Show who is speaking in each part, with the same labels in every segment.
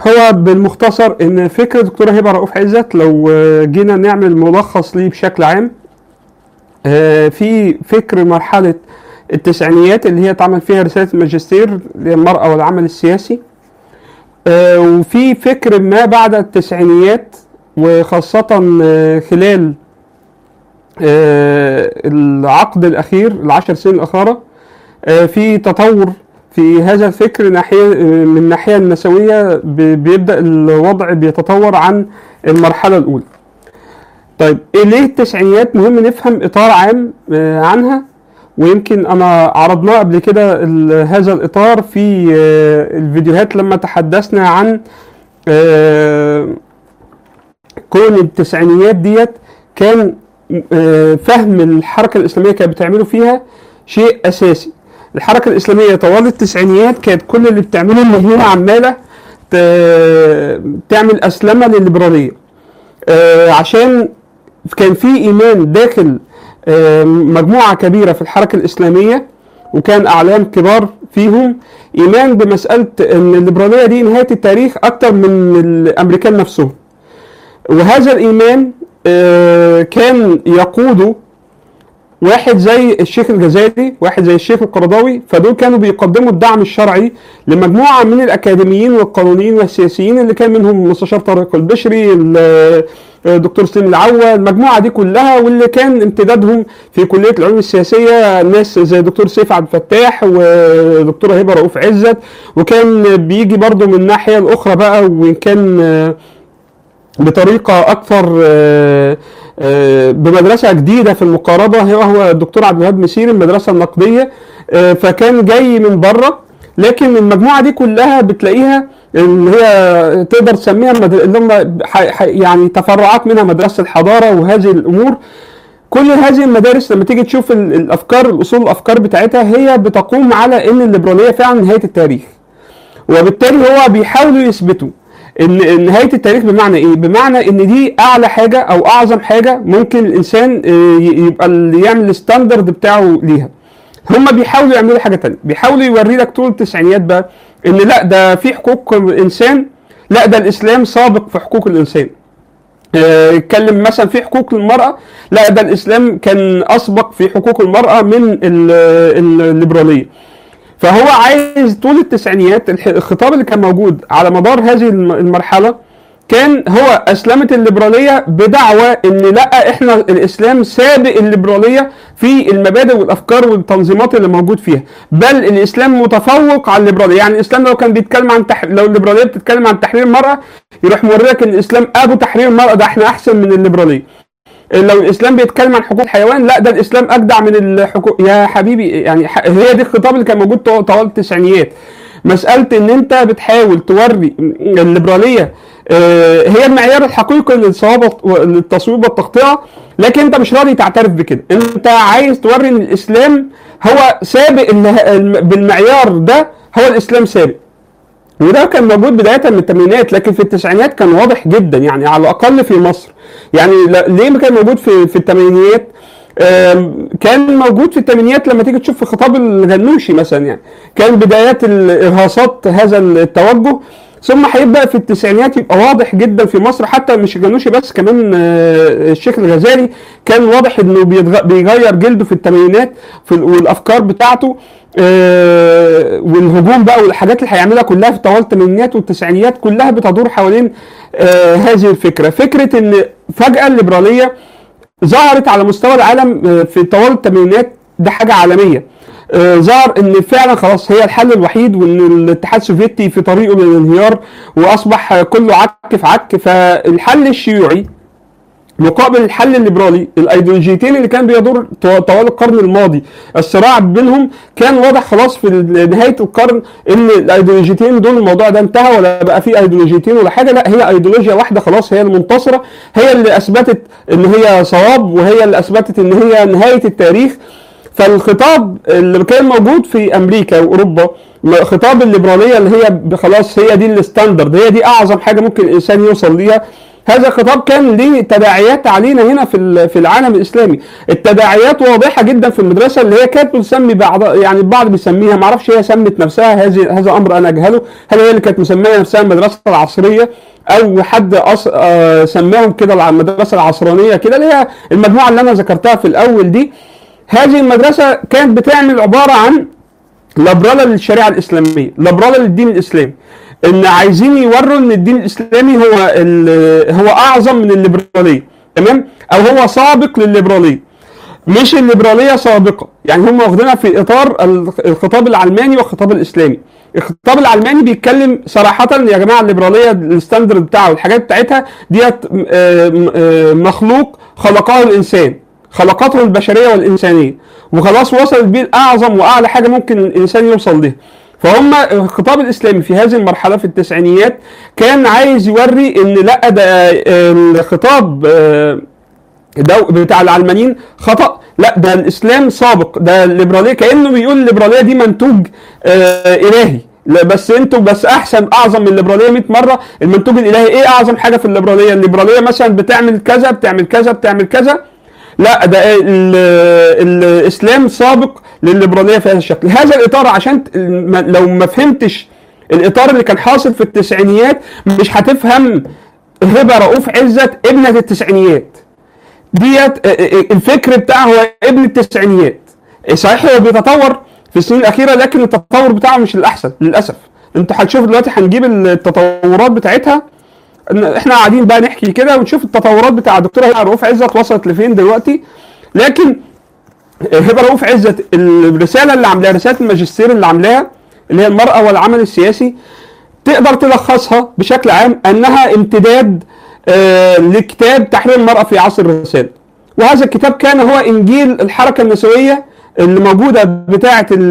Speaker 1: هو بالمختصر ان فكره دكتوره هبه رؤوف عزت لو آه، جينا نعمل ملخص ليه بشكل عام آه، في فكر مرحله التسعينيات اللي هي اتعمل فيها رساله الماجستير للمراه والعمل السياسي آه، وفي فكر ما بعد التسعينيات وخاصه آه، خلال آه، العقد الاخير العشر سنين الاخيره آه، في تطور في هذا الفكر ناحيه آه، من الناحيه النسويه ب- بيبدا الوضع بيتطور عن المرحله الاولى. طيب إيه ليه التسعينيات مهم نفهم اطار عام آه، عنها ويمكن انا عرضناه قبل كده ال- هذا الاطار في آه، الفيديوهات لما تحدثنا عن آه، كون التسعينيات ديت كان آه، فهم الحركه الاسلاميه كانت بتعمله فيها شيء اساسي الحركه الاسلاميه طوال التسعينيات كانت كل اللي بتعمله ان هي عماله ت- تعمل اسلمه للليبراليه آه، عشان كان في ايمان داخل آه، مجموعه كبيره في الحركه الاسلاميه وكان اعلام كبار فيهم ايمان بمساله ان الليبراليه دي نهايه التاريخ اكتر من الامريكان نفسهم وهذا الايمان آه، كان يقوده واحد زي الشيخ الجزائري واحد زي الشيخ القرضاوي فدول كانوا بيقدموا الدعم الشرعي لمجموعه من الاكاديميين والقانونيين والسياسيين اللي كان منهم مستشار طارق البشري ال- الدكتور سليم العوة المجموعه دي كلها واللي كان امتدادهم في كليه العلوم السياسيه ناس زي الدكتور سيف عبد الفتاح ودكتوره هبه رؤوف عزت وكان بيجي برضه من الناحيه الاخرى بقى وان كان آه، بطريقه اكثر آه، آه، بمدرسه جديده في المقاربه هو هو الدكتور عبد الوهاب مسيري المدرسه النقديه آه، فكان جاي من بره لكن المجموعه دي كلها بتلاقيها اللي هي تقدر تسميها مد- اللي هم ح- ح- يعني تفرعات منها مدرسه الحضاره وهذه الامور كل هذه المدارس لما تيجي تشوف ال- الافكار الاصول الافكار بتاعتها هي بتقوم على ان الليبراليه فعلا نهايه التاريخ وبالتالي هو بيحاولوا يثبتوا ان نهايه التاريخ بمعنى ايه؟ بمعنى ان دي اعلى حاجه او اعظم حاجه ممكن الانسان آه، ي- يبقى اللي يعمل الستاندرد بتاعه ليها. هم بيحاولوا يعملوا حاجه تانية، بيحاولوا يوري لك طول التسعينيات بقى ان لا ده في حقوق الانسان لا ده الاسلام سابق في حقوق الانسان. آه، يتكلم مثلا في حقوق المرأة لا ده الإسلام كان أسبق في حقوق المرأة من ال- الليبرالية فهو عايز طول التسعينيات الح- الخطاب اللي كان موجود على مدار هذه الم- المرحلة كان هو أسلمت الليبرالية بدعوى إن لا إحنا الإسلام سابق الليبرالية في المبادئ والأفكار والتنظيمات اللي موجود فيها بل الإسلام متفوق على الليبرالية يعني الإسلام لو كان بيتكلم عن تح... لو الليبرالية بتتكلم عن تحرير المرأة يروح موريك إن الإسلام أبو تحرير المرأة ده إحنا أحسن من الليبرالية لو الاسلام بيتكلم عن حقوق الحيوان لا ده الاسلام اجدع من الحقوق يا حبيبي يعني ح- هي دي الخطاب اللي كان موجود طو- طوال التسعينيات مساله ان انت بتحاول توري الليبراليه آه، هي المعيار الحقيقي للصواب والت- للتصويب والتقطيع لكن انت مش راضي تعترف بكده انت عايز توري ان الاسلام هو سابق ال- الم- بالمعيار ده هو الاسلام سابق وده كان موجود بدايه من الثمانينات لكن في التسعينات كان واضح جدا يعني على الاقل في مصر يعني لا- ليه ما كان موجود في في الثمانينات آم، كان موجود في الثمانينات لما تيجي تشوف في خطاب الغنوشي مثلا يعني كان بدايات الارهاصات هذا التوجه ثم هيبدا في التسعينات يبقى واضح جدا في مصر حتى مش الغنوشي بس كمان آه، الشيخ الغزالي كان واضح انه بيتغ- بيغير جلده في الثمانينات في ال- والافكار بتاعته آه، والهجوم بقى والحاجات اللي هيعملها كلها في طوال الثمانينات والتسعينيات كلها بتدور حوالين آه، هذه الفكره فكره ان فجاه الليبراليه ظهرت على مستوى العالم آه، في طوال الثمانينات ده حاجه عالميه آه، ظهر ان فعلا خلاص هي الحل الوحيد وان الاتحاد السوفيتي في طريقه للانهيار واصبح آه، كله عك في عك فالحل الشيوعي مقابل الحل الليبرالي الايديولوجيتين اللي كان بيدور طو- طوال القرن الماضي الصراع بينهم كان واضح خلاص في ال- نهايه القرن ان الايديولوجيتين دول الموضوع ده انتهى ولا بقى في ايديولوجيتين ولا حاجه لا هي ايديولوجيا واحده خلاص هي المنتصره هي اللي اثبتت ان هي صواب وهي اللي اثبتت ان هي نهايه التاريخ فالخطاب اللي كان موجود في امريكا واوروبا م- خطاب الليبراليه اللي هي ب- خلاص هي دي الستاندرد هي دي اعظم حاجه ممكن الانسان يوصل ليها هذا الخطاب كان ليه تداعيات علينا هنا في ال- في العالم الاسلامي التداعيات واضحه جدا في المدرسه اللي هي كانت بتسمي بعض يعني البعض بيسميها ما اعرفش هي سمت نفسها هذه هذا امر انا اجهله هل هي اللي كانت مسميه نفسها المدرسه العصريه او حد أص... آه سماهم كده الع- المدرسه العصرانيه كده اللي هي المجموعه اللي انا ذكرتها في الاول دي هذه المدرسه كانت بتعمل عباره عن لبرله للشريعه الاسلاميه لبرله للدين الاسلامي ان عايزين يوروا ان الدين الاسلامي هو ال- هو اعظم من الليبراليه تمام او هو سابق للليبراليه مش الليبراليه سابقه يعني هم واخدينها في اطار ال- الخطاب العلماني والخطاب الاسلامي الخطاب العلماني بيتكلم صراحه يا جماعه الليبراليه الستاندرد بتاعه والحاجات بتاعتها ديت آه، م- آه، مخلوق خلقه الانسان خلقته البشريه والانسانيه وخلاص وصلت بيه الاعظم واعلى حاجه ممكن الانسان يوصل لها فهم الخطاب الاسلامي في هذه المرحله في التسعينيات كان عايز يوري ان لا ده آه، الخطاب آه، ده بتاع العلمانيين خطا لا ده الاسلام سابق ده الليبراليه كانه بيقول الليبراليه دي منتوج آه الهي لا بس انتوا بس احسن اعظم من الليبراليه 100 مره المنتوج الالهي ايه اعظم حاجه في الليبراليه الليبراليه مثلا بتعمل كذا بتعمل كذا بتعمل كذا لا ده ال- الاسلام سابق للليبراليه في هذا الشكل هذا الاطار عشان ت- ما- لو ما فهمتش الاطار اللي كان حاصل في التسعينيات مش هتفهم هبه رؤوف عزت ابنه التسعينيات ديت الفكر بتاعه هو ابن التسعينيات صحيح هو بيتطور في السنين الاخيره لكن التطور بتاعه مش الاحسن للاسف انت هتشوف دلوقتي هنجيب التطورات بتاعتها إن احنا قاعدين بقى نحكي كده ونشوف التطورات بتاع الدكتوره هبه رؤوف عزت وصلت لفين دلوقتي لكن هبه رؤوف عزت الرساله اللي عاملاها رساله الماجستير اللي عاملاها اللي هي المراه والعمل السياسي تقدر تلخصها بشكل عام انها امتداد آه، لكتاب تحرير المراه في عصر الرساله وهذا الكتاب كان هو انجيل الحركه النسويه اللي موجوده بتاعه ال-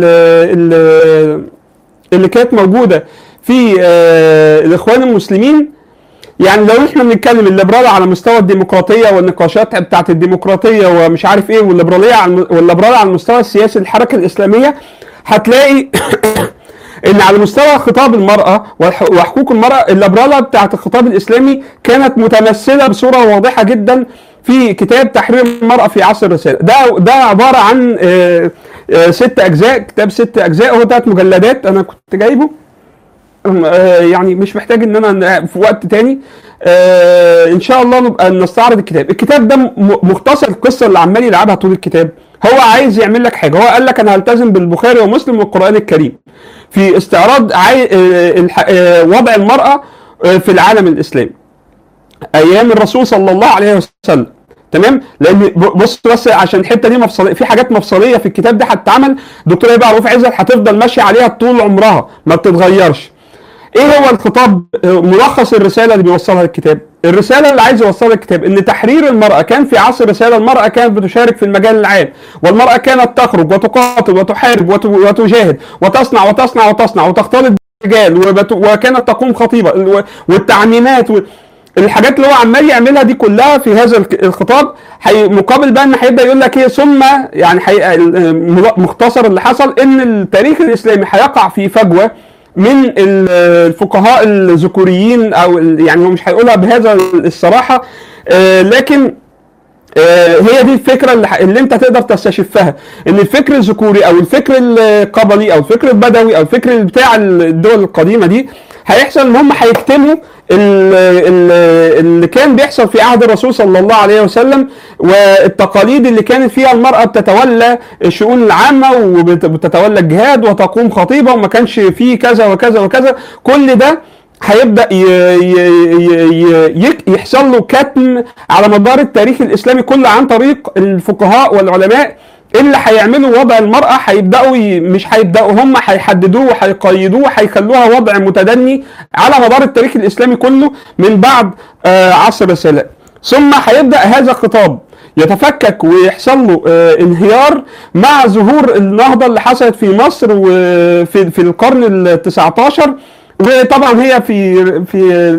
Speaker 1: ال- اللي كانت موجوده في آه، الاخوان المسلمين يعني لو احنا بنتكلم الليبرالية على مستوى الديمقراطية والنقاشات بتاعت الديمقراطية ومش عارف ايه والليبرالية على والليبرالية على المستوى السياسي الحركة الإسلامية هتلاقي ان على مستوى خطاب المرأة والح- وحقوق المرأة الليبرالة بتاعت الخطاب الإسلامي كانت متمثلة بصورة واضحة جدا في كتاب تحرير المرأة في عصر الرسالة ده ده عبارة عن آه، آه، ست أجزاء كتاب ست أجزاء هو ثلاث مجلدات أنا كنت جايبه آه، يعني مش محتاج ان انا ن- في وقت تاني آه، ان شاء الله نبقى نستعرض الكتاب الكتاب ده م- مختصر القصه اللي عمال يلعبها طول الكتاب هو عايز يعمل لك حاجه هو قال لك انا هلتزم بالبخاري ومسلم والقران الكريم في استعراض عاي... آه، الح... آه، وضع المراه آه، في العالم الاسلامي ايام الرسول صلى الله عليه وسلم تمام لان ب- بص بس عشان الحته دي مفصليه في حاجات مفصليه في الكتاب ده هتتعمل دكتوره هبه عروف عزت هتفضل ماشيه عليها طول عمرها ما بتتغيرش ايه هو الخطاب آه، ملخص الرساله اللي بيوصلها الكتاب الرساله اللي عايز يوصلها الكتاب ان تحرير المراه كان في عصر الرساله المراه كانت بتشارك في المجال العام والمراه كانت تخرج وتقاتل وتحارب وت- وتجاهد وتصنع وتصنع وتصنع وتختلط بالرجال وبت- وكانت تقوم خطيبه ال- والتعميمات و- الحاجات اللي هو عمال يعملها دي كلها في هذا الك- الخطاب حي مقابل بقى ان هيبدا يقول لك ايه ثم يعني حي ال- مختصر اللي حصل ان التاريخ الاسلامي هيقع في فجوه من ال- الفقهاء الذكوريين او ال- يعني هو مش هيقولها بهذا الصراحه آه، لكن آه، هي دي الفكره اللي, ح- اللي انت تقدر تستشفها ان الفكر الذكوري او الفكر القبلي او الفكر البدوي او الفكر اللي بتاع الدول القديمه دي هيحصل ان هم هيكتموا ال- ال- اللي كان بيحصل في عهد الرسول صلى الله عليه وسلم والتقاليد اللي كانت فيها المراه بتتولى الشؤون العامه وبتتولى الجهاد وتقوم خطيبه وما كانش فيه كذا وكذا وكذا كل ده هيبدا ي- ي- ي- ي- يحصل له كتم على مدار التاريخ الاسلامي كله عن طريق الفقهاء والعلماء اللي هيعملوا وضع المراه هيبداوا ي- مش هيبداوا هم هيحددوه وهيقيدوه وهيخلوها وضع متدني على مدار التاريخ الاسلامي كله من بعد آه، عصر الرساله ثم هيبدا هذا الخطاب يتفكك ويحصل له آه، انهيار مع ظهور النهضه اللي حصلت في مصر وفي في القرن ال 19 وطبعا هي في في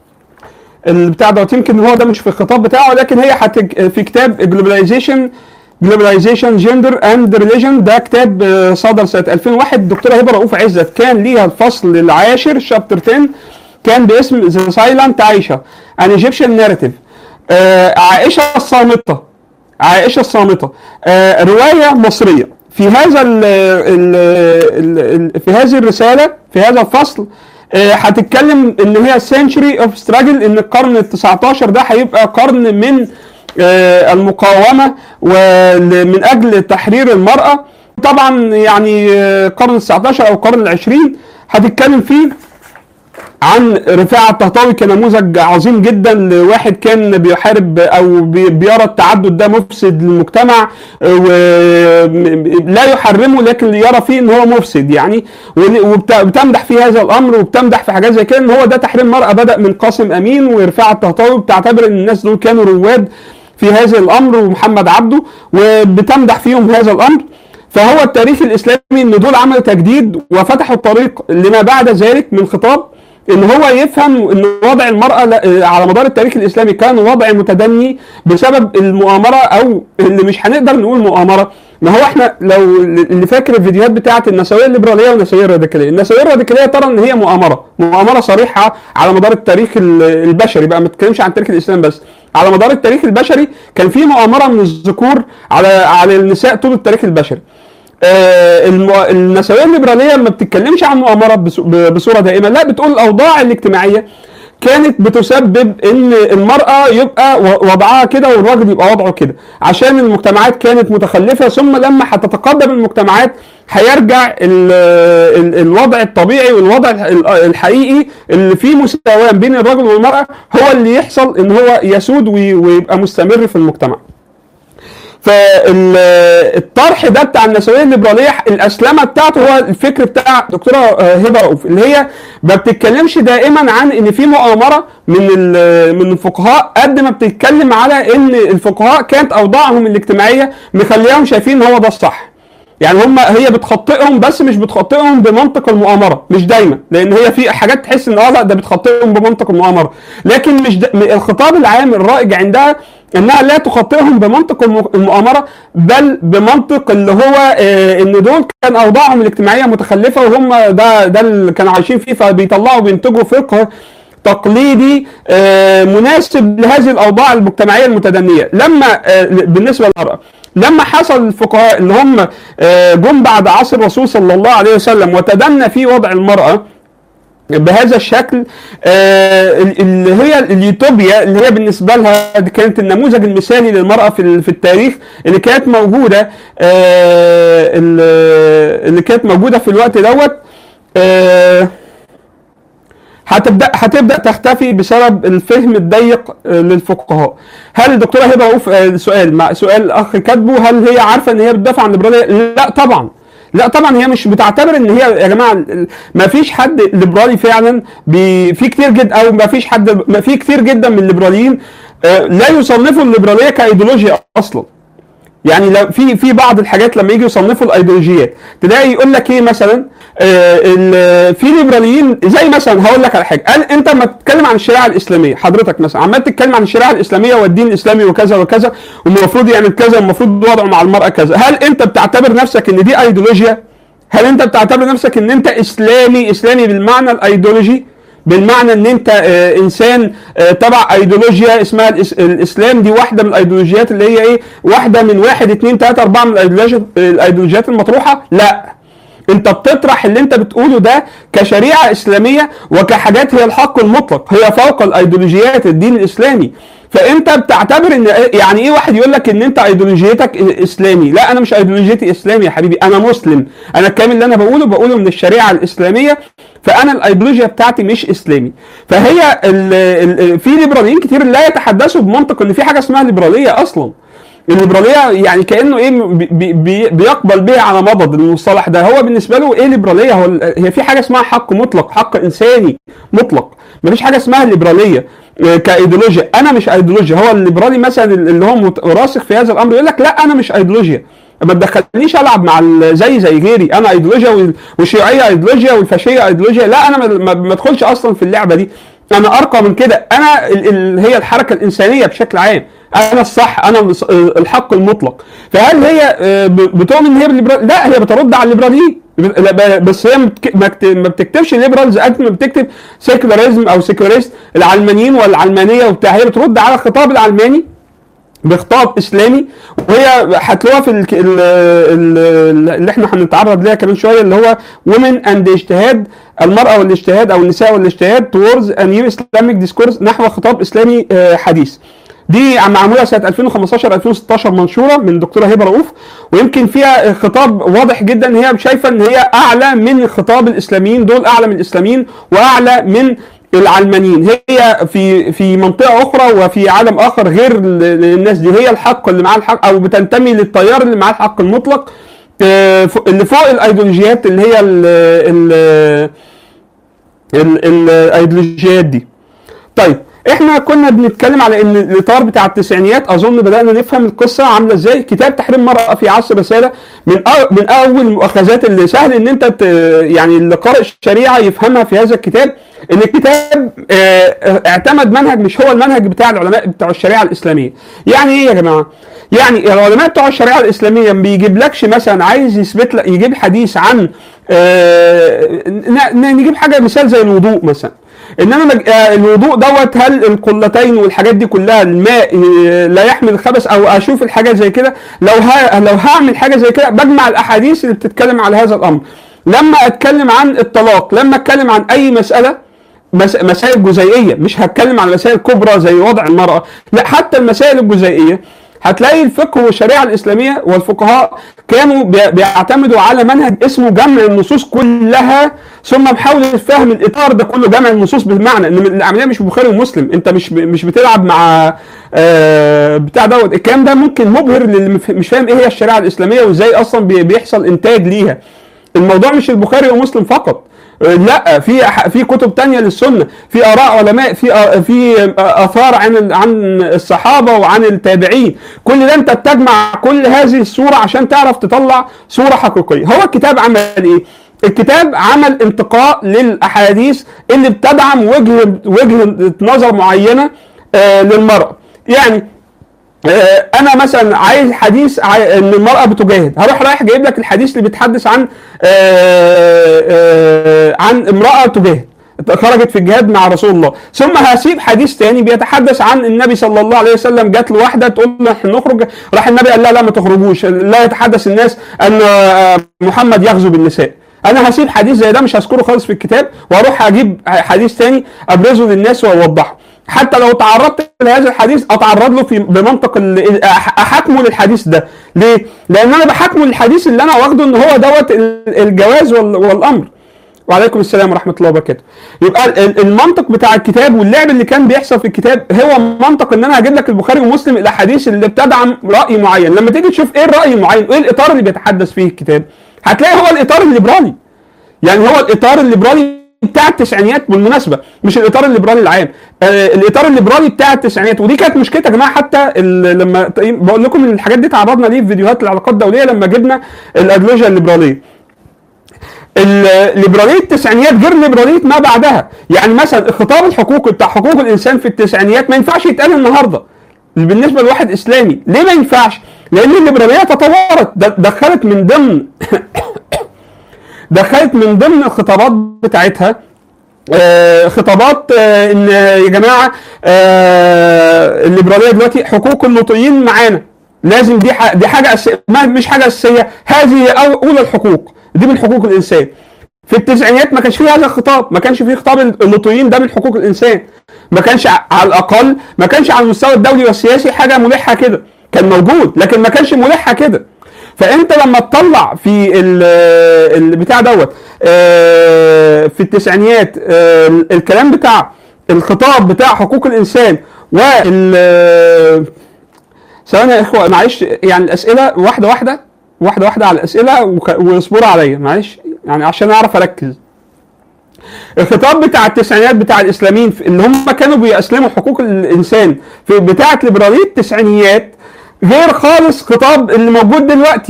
Speaker 1: البتاع دوت يمكن هو ده مش في الخطاب بتاعه لكن هي هتج... في كتاب جلوبلايزيشن جلوبلايزيشن جندر اند ريليجن ده كتاب آه، صدر سنه 2001 الدكتوره هبه رؤوف عزت كان ليها الفصل العاشر شابتر 10 كان باسم ذا سايلنت عائشه ان ايجيبشن ناريتيف عائشه الصامته عائشه الصامته آه، روايه مصريه في هذا ال ال ال في هذه الرساله في هذا الفصل آه، هتتكلم ان هي سنشري اوف ستراجل ان القرن ال 19 ده هيبقى قرن من آه، المقاومه ومن اجل تحرير المراه طبعا يعني آه، القرن ال 19 او القرن ال 20 هتتكلم فيه عن رفاعة الطهطاوي كنموذج عظيم جدا لواحد كان بيحارب او بي- بيرى التعدد ده مفسد للمجتمع ولا يحرمه لكن يرى فيه ان هو مفسد يعني وبتمدح في هذا الامر وبتمدح في حاجات زي كده ان هو ده تحريم المرأة بدأ من قاسم امين ورفاعة الطهطاوي بتعتبر ان الناس دول كانوا رواد في هذا الامر ومحمد عبده وبتمدح فيهم هذا الامر فهو التاريخ الاسلامي ان دول عملوا تجديد وفتحوا الطريق لما بعد ذلك من خطاب ان هو يفهم ان وضع المراه لا- على مدار التاريخ الاسلامي كان وضع متدني بسبب المؤامره او اللي مش هنقدر نقول مؤامره ما هو احنا لو اللي فاكر الفيديوهات بتاعه النسويه الليبراليه والنسويه الراديكاليه، النسويه الراديكاليه ترى ان هي مؤامره، مؤامره صريحه على مدار التاريخ ال- البشري بقى ما تتكلمش عن تاريخ الاسلام بس، على مدار التاريخ البشري كان في مؤامره من الذكور على على النساء طول التاريخ البشري. آه، الم- النسويه الليبراليه ما بتتكلمش عن مؤامره بس- ب- بصوره دائمه لا بتقول الاوضاع الاجتماعيه كانت بتسبب ان المراه يبقى و- وضعها كده والراجل يبقى وضعه كده عشان المجتمعات كانت متخلفه ثم لما هتتقدم المجتمعات هيرجع ال ال الوضع الطبيعي والوضع ال- الحقيقي اللي فيه مساواه بين الرجل والمراه هو اللي يحصل ان هو يسود وي- ويبقى مستمر في المجتمع. فالطرح ده بتاع النسويه الليبراليه الاسلمه بتاعته هو الفكر بتاع دكتوره آه، هبه رؤوف اللي هي ما بتتكلمش دائما عن ان في مؤامره من ال- من الفقهاء قد ما بتتكلم على ان الفقهاء كانت اوضاعهم الاجتماعيه مخليهم شايفين ان هو ده الصح. يعني هم هي بتخطئهم بس مش بتخطئهم بمنطق المؤامره مش دايما لان هي في حاجات تحس ان اه لا ده بتخطئهم بمنطق المؤامره لكن مش د... الخطاب العام الرائج عندها انها لا تخطئهم بمنطق الم- المؤامره بل بمنطق اللي هو آه ان دول كان اوضاعهم الاجتماعيه متخلفه وهم ده ده اللي كانوا عايشين فيه فبيطلعوا بينتجوا فقه تقليدي آه، مناسب لهذه الاوضاع المجتمعيه المتدنيه لما آه، بالنسبه للمراه لما حصل الفقهاء اللي هم آه، جم بعد عصر الرسول صلى الله عليه وسلم وتدنى في وضع المراه بهذا الشكل آه، اللي هي اليوتوبيا اللي هي بالنسبه لها دي كانت النموذج المثالي للمراه في ال- في التاريخ اللي كانت موجوده آه، اللي اللي كانت موجوده في الوقت دوت آه، هتبدا هتبدا تختفي بسبب الفهم الضيق آه، للفقهاء. هل الدكتوره هبه رؤوف آه، سؤال مع سؤال الاخ كاتبه هل هي عارفه ان هي بتدافع عن الليبراليه؟ لا طبعا. لا طبعا هي مش بتعتبر ان هي يا جماعه ما فيش حد ليبرالي فعلا بي في كتير جدا او ما فيش حد ما في كتير جدا من الليبراليين آه، لا يصنفوا الليبراليه كايديولوجيا اصلا. يعني لو في في بعض الحاجات لما يجي يصنفوا الايديولوجيات تلاقي يقول لك ايه مثلا آه ال- في ليبراليين زي مثلا هقول لك على حاجه قال انت لما تتكلم عن الشريعه الاسلاميه حضرتك مثلا عمال تتكلم عن الشريعه الاسلاميه والدين الاسلامي وكذا وكذا والمفروض يعمل كذا والمفروض وضعه مع المراه كذا هل انت بتعتبر نفسك ان دي ايديولوجيا هل انت بتعتبر نفسك ان انت اسلامي اسلامي بالمعنى الايديولوجي بالمعنى ان انت آه، انسان آه، تبع ايديولوجيا اسمها الإس- الاسلام دي واحده من الايديولوجيات اللي هي ايه واحده من واحد اتنين تلاته اربعه من الايديولوجيات الايديولوجيات المطروحه لا انت بتطرح اللي انت بتقوله ده كشريعه اسلاميه وكحاجات هي الحق المطلق هي فوق الايديولوجيات الدين الاسلامي فانت بتعتبر ان يعني ايه واحد يقول لك ان انت ايديولوجيتك اسلامي لا انا مش ايديولوجيتي اسلامي يا حبيبي انا مسلم انا الكلام اللي انا بقوله بقوله من الشريعه الاسلاميه فانا الايديولوجيا بتاعتي مش اسلامي فهي ال ال في ليبراليين كتير لا يتحدثوا بمنطق ان في حاجه اسمها ليبراليه اصلا الليبراليه يعني كانه ايه بي بي بيقبل بيه على مضض المصطلح ده هو بالنسبه له ايه ليبراليه هو ال- هي في حاجه اسمها حق مطلق حق انساني مطلق مفيش حاجه اسمها الليبراليه آه، كايديولوجيا انا مش ايديولوجيا هو الليبرالي مثلا اللي هو مت- راسخ في هذا الامر يقول لك لا انا مش ايديولوجيا ما تدخلنيش العب مع ال- زي زي غيري انا ايديولوجيا وال- والشيوعيه ايديولوجيا والفاشيه ايديولوجيا لا انا ما- ما ما ادخلش اصلا في اللعبه دي انا ارقى من كده انا ال ال هي الحركه الانسانيه بشكل عام انا الصح انا الص- الحق المطلق فهل هي آه، ب- بتؤمن ان هي بالليبرال لا هي بترد على الليبراليين لا، ب- بس هي متك- ما بت- ما بتكتبش ليبرالز قد ما بتكتب سيكولاريزم او سيكولاريست العلمانيين والعلمانيه وبتاع هي بترد على الخطاب العلماني بخطاب اسلامي وهي هتلاقوها في ال- ال- ال- اللي احنا هنتعرض ليها كمان شويه اللي هو women and اجتهاد المراه والاجتهاد او النساء والاجتهاد towards a new Islamic discourse نحو خطاب اسلامي آه، حديث. دي معموله سنه 2015 2016 منشوره من دكتوره هبه رؤوف ويمكن فيها خطاب واضح جدا هي شايفه ان هي اعلى من خطاب الاسلاميين دول اعلى من الاسلاميين واعلى من العلمانيين هي في في منطقه اخرى وفي عالم اخر غير ال- الناس دي هي الحق اللي معاه الحق او بتنتمي للتيار اللي معاه الحق المطلق آه، ف- اللي فوق الايديولوجيات اللي هي ال ال ال- الايديولوجيات دي طيب احنا كنا بنتكلم على ان الاطار بتاع التسعينيات اظن بدانا نفهم القصه عامله ازاي كتاب تحريم المراه في عصر الرساله من أو من اول المؤاخذات اللي سهل ان انت ت- يعني اللي قارئ الشريعه يفهمها في هذا الكتاب ان الكتاب آه، اعتمد منهج مش هو المنهج بتاع العلماء بتوع الشريعه الاسلاميه يعني ايه يا جماعه يعني العلماء بتوع الشريعه الاسلاميه ما بيجيبلكش مثلا عايز يثبت لك يجيب حديث عن آه، ن- ن- نجيب حاجه مثال زي الوضوء مثلا انما مج... آه، الوضوء دوت هل القلتين والحاجات دي كلها الماء آه، لا يحمل الخبث او اشوف الحاجات زي كده لو ها... لو هعمل حاجه زي كده بجمع الاحاديث اللي بتتكلم على هذا الامر لما اتكلم عن الطلاق لما اتكلم عن اي مساله مس... مسائل جزيئيه مش هتكلم عن مسائل كبرى زي وضع المراه لا حتى المسائل الجزيئيه هتلاقي الفقه والشريعه الاسلاميه والفقهاء كانوا بي- بيعتمدوا على منهج اسمه جمع النصوص كلها ثم محاوله فهم الاطار ده كله جمع النصوص بمعنى ان العمليه مش بخاري ومسلم انت مش مش بتلعب مع آه، بتاع دوت الكلام ده ممكن مبهر للي مف- مش فاهم ايه هي الشريعه الاسلاميه وازاي اصلا بي- بيحصل انتاج ليها الموضوع مش البخاري ومسلم فقط لا في أح- في كتب تانية للسنه في اراء علماء في آ- في اثار عن ال- عن الصحابه وعن التابعين كل ده انت بتجمع كل هذه الصوره عشان تعرف تطلع صوره حقيقيه هو الكتاب عمل ايه الكتاب عمل انتقاء للاحاديث اللي بتدعم وجه وجهه نظر معينه آه، للمراه يعني آه، انا مثلا عايز حديث عاي- ان المراه بتجاهد هروح رايح جايب لك الحديث اللي بيتحدث عن آه، آه، عن امراه تجاهد خرجت في الجهاد مع رسول الله ثم هسيب حديث تاني بيتحدث عن النبي صلى الله عليه وسلم جات له واحده تقول له احنا نخرج راح النبي قال لا لا ما تخرجوش لا يتحدث الناس ان آه، محمد يغزو بالنساء انا هسيب حديث زي ده مش هذكره خالص في الكتاب واروح اجيب حديث تاني ابرزه للناس واوضحه حتى لو تعرضت لهذا الحديث اتعرض له في بمنطق ال- أح- احاكمه للحديث ده ليه لان انا بحاكمه للحديث اللي انا واخده ان هو دوت ال- الجواز وال- والامر وعليكم السلام ورحمه الله وبركاته يبقى ال- ال- المنطق بتاع الكتاب واللعب اللي كان بيحصل في الكتاب هو منطق ان انا هجيب لك البخاري ومسلم الاحاديث اللي بتدعم راي معين لما تيجي تشوف ايه الراي المعين وايه الاطار اللي بيتحدث فيه الكتاب هتلاقي هو الاطار الليبرالي يعني هو الاطار الليبرالي بتاع التسعينيات بالمناسبه مش الاطار الليبرالي العام آه الاطار الليبرالي بتاع التسعينيات ودي كانت مشكلتها يا جماعه حتى ال- لما ت- بقول لكم ان الحاجات دي تعرضنا ليه في فيديوهات العلاقات الدوليه لما جبنا الايديولوجيا الليبراليه الليبراليه التسعينيات غير ليبراليه ما بعدها يعني مثلا الخطاب الحقوقي بتاع حقوق الانسان في التسعينيات ما ينفعش يتقال النهارده بالنسبه لواحد اسلامي ليه ما ينفعش لان الليبراليه تطورت د- دخلت من ضمن دخلت من ضمن الخطابات بتاعتها آه، خطابات آه، ان يا جماعه آه، الليبراليه دلوقتي حقوق اللوطيين معانا لازم دي ح- دي حاجه أساسية ما مش حاجه اساسيه هذه هي أو- اولى الحقوق دي من حقوق الانسان في التسعينيات ما كانش فيه هذا الخطاب ما كانش فيه خطاب اللوطيين ده من حقوق الانسان ما كانش ع- على الاقل ما كانش على المستوى الدولي والسياسي حاجه ملحه كده كان موجود لكن ما كانش ملحه كده فانت لما تطلع في ال- البتاع دوت آه، في التسعينيات آه، الكلام بتاع الخطاب بتاع حقوق الانسان وال ثواني يا اخوه معلش يعني الاسئله واحده واحده واحده واحده على الاسئله وك- واصبروا عليا معلش يعني عشان اعرف اركز الخطاب بتاع التسعينيات بتاع الاسلاميين في- اللي هم كانوا بيأسلموا حقوق الانسان في بتاعه ليبراليه التسعينيات غير خالص خطاب اللي موجود دلوقتي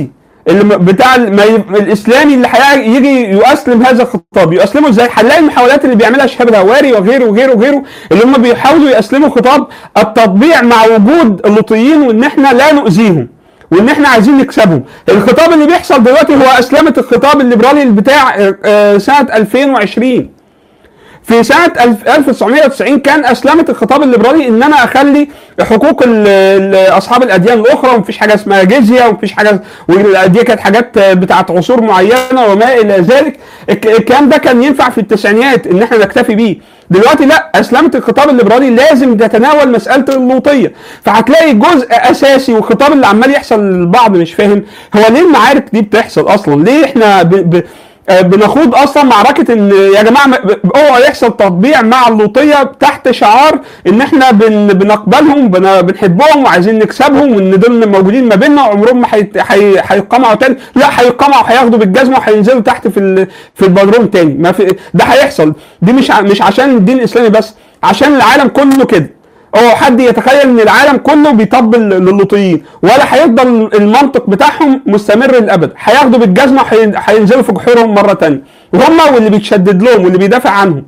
Speaker 1: اللي م- بتاع ال- ما ي- الاسلامي اللي هيجي يؤسلم هذا الخطاب يؤسلمه ازاي هنلاقي المحاولات اللي بيعملها شهاب الهواري وغيره وغيره وغيره اللي هم بيحاولوا يأسلموا خطاب التطبيع مع وجود اللوطيين وان احنا لا نؤذيهم وان احنا عايزين نكسبهم الخطاب اللي بيحصل دلوقتي هو اسلمه الخطاب الليبرالي بتاع آه، آه، سنه 2020 في سنة 1000 1990 كان أسلمت الخطاب الليبرالي إن أنا أخلي حقوق ال- ال- أصحاب الأديان الأخرى ومفيش حاجة اسمها جزية ومفيش حاجة ودي كانت حاجات بتاعت عصور معينة وما إلى ذلك الك- الكلام ده كان ينفع في التسعينيات إن إحنا نكتفي بيه دلوقتي لا أسلمت الخطاب الليبرالي لازم تتناول مسألة اللوطية فهتلاقي جزء أساسي والخطاب اللي عمال يحصل للبعض مش فاهم هو ليه المعارك دي بتحصل أصلا ليه إحنا ب... ب... آه، بنخوض اصلا معركه ان يا جماعه ما- اوعى يحصل تطبيع مع اللوطيه تحت شعار ان احنا بن بنقبلهم بن- بنحبهم وعايزين نكسبهم وان دول موجودين ما بيننا وعمرهم ما هيت- هي- هيقمعوا تاني لا هيقمعوا هياخدوا بالجزمه وهينزلوا تحت في ال- في البدروم تاني ما في ده هيحصل دي مش ع- مش عشان الدين الاسلامي بس عشان العالم كله كده هو حد يتخيل ان العالم كله بيطبل للوطيين ولا هيفضل المنطق بتاعهم مستمر للابد هياخدوا بالجزمه وهينزلوا في جحورهم مره تانية وهم واللي بيتشدد لهم واللي بيدافع عنهم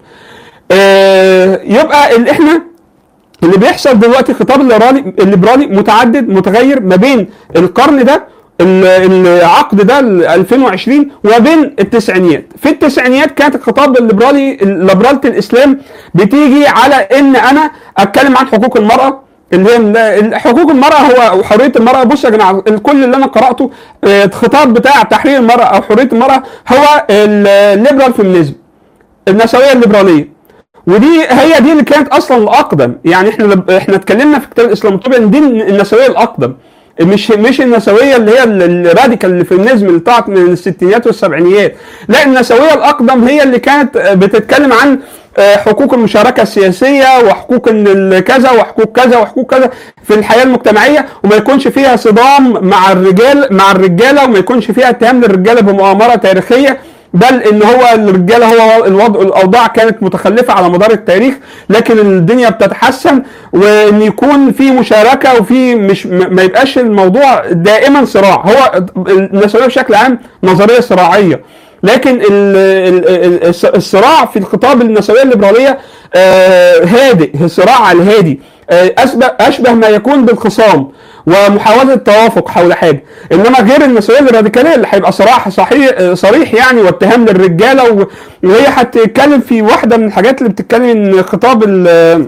Speaker 1: آه يبقى اللي احنا اللي بيحصل دلوقتي الخطاب الليبرالي الليبرالي متعدد متغير ما بين القرن ده ال- العقد ده ال 2020 وما بين التسعينيات في التسعينيات كانت الخطاب الليبرالي ليبرالة الاسلام بتيجي على ان انا اتكلم عن حقوق المراه اللي هي ال- حقوق المراه هو وحريه المراه بص يا جماعه الكل اللي انا قراته آه، الخطاب بتاع تحرير المراه او حريه المراه هو الليبرال فيمينيزم النسويه الليبراليه ودي هي دي اللي كانت اصلا الاقدم يعني احنا لب- احنا اتكلمنا في كتاب الاسلاموفوبيا ان دي النسويه الاقدم مش مش النسويه اللي هي ال- الراديكال الفيمينيزم اللي طلعت من الستينيات والسبعينيات لا النسويه الاقدم هي اللي كانت بتتكلم عن آه، حقوق المشاركه السياسيه وحقوق ان ال- كذا وحقوق كذا وحقوق كذا في الحياه المجتمعيه وما يكونش فيها صدام مع الرجال مع الرجاله وما يكونش فيها اتهام للرجاله بمؤامره تاريخيه بل ان هو الرجاله هو الوضع الاوضاع كانت متخلفه على مدار التاريخ لكن الدنيا بتتحسن وان يكون في مشاركه وفي مش م- ما يبقاش الموضوع دائما صراع هو النسويه بشكل عام نظريه صراعيه لكن ال- ال- ال- الص- الصراع في الخطاب النسويه الليبراليه آه، هادئ الصراع الهادي آه، اشبه اشبه ما يكون بالخصام ومحاوله التوافق حول حاجه انما غير النسويه الراديكاليه اللي هيبقى صراحه صحيح آه، صريح يعني واتهام للرجاله و- وهي هتتكلم في واحده من الحاجات اللي بتتكلم ان خطاب ال-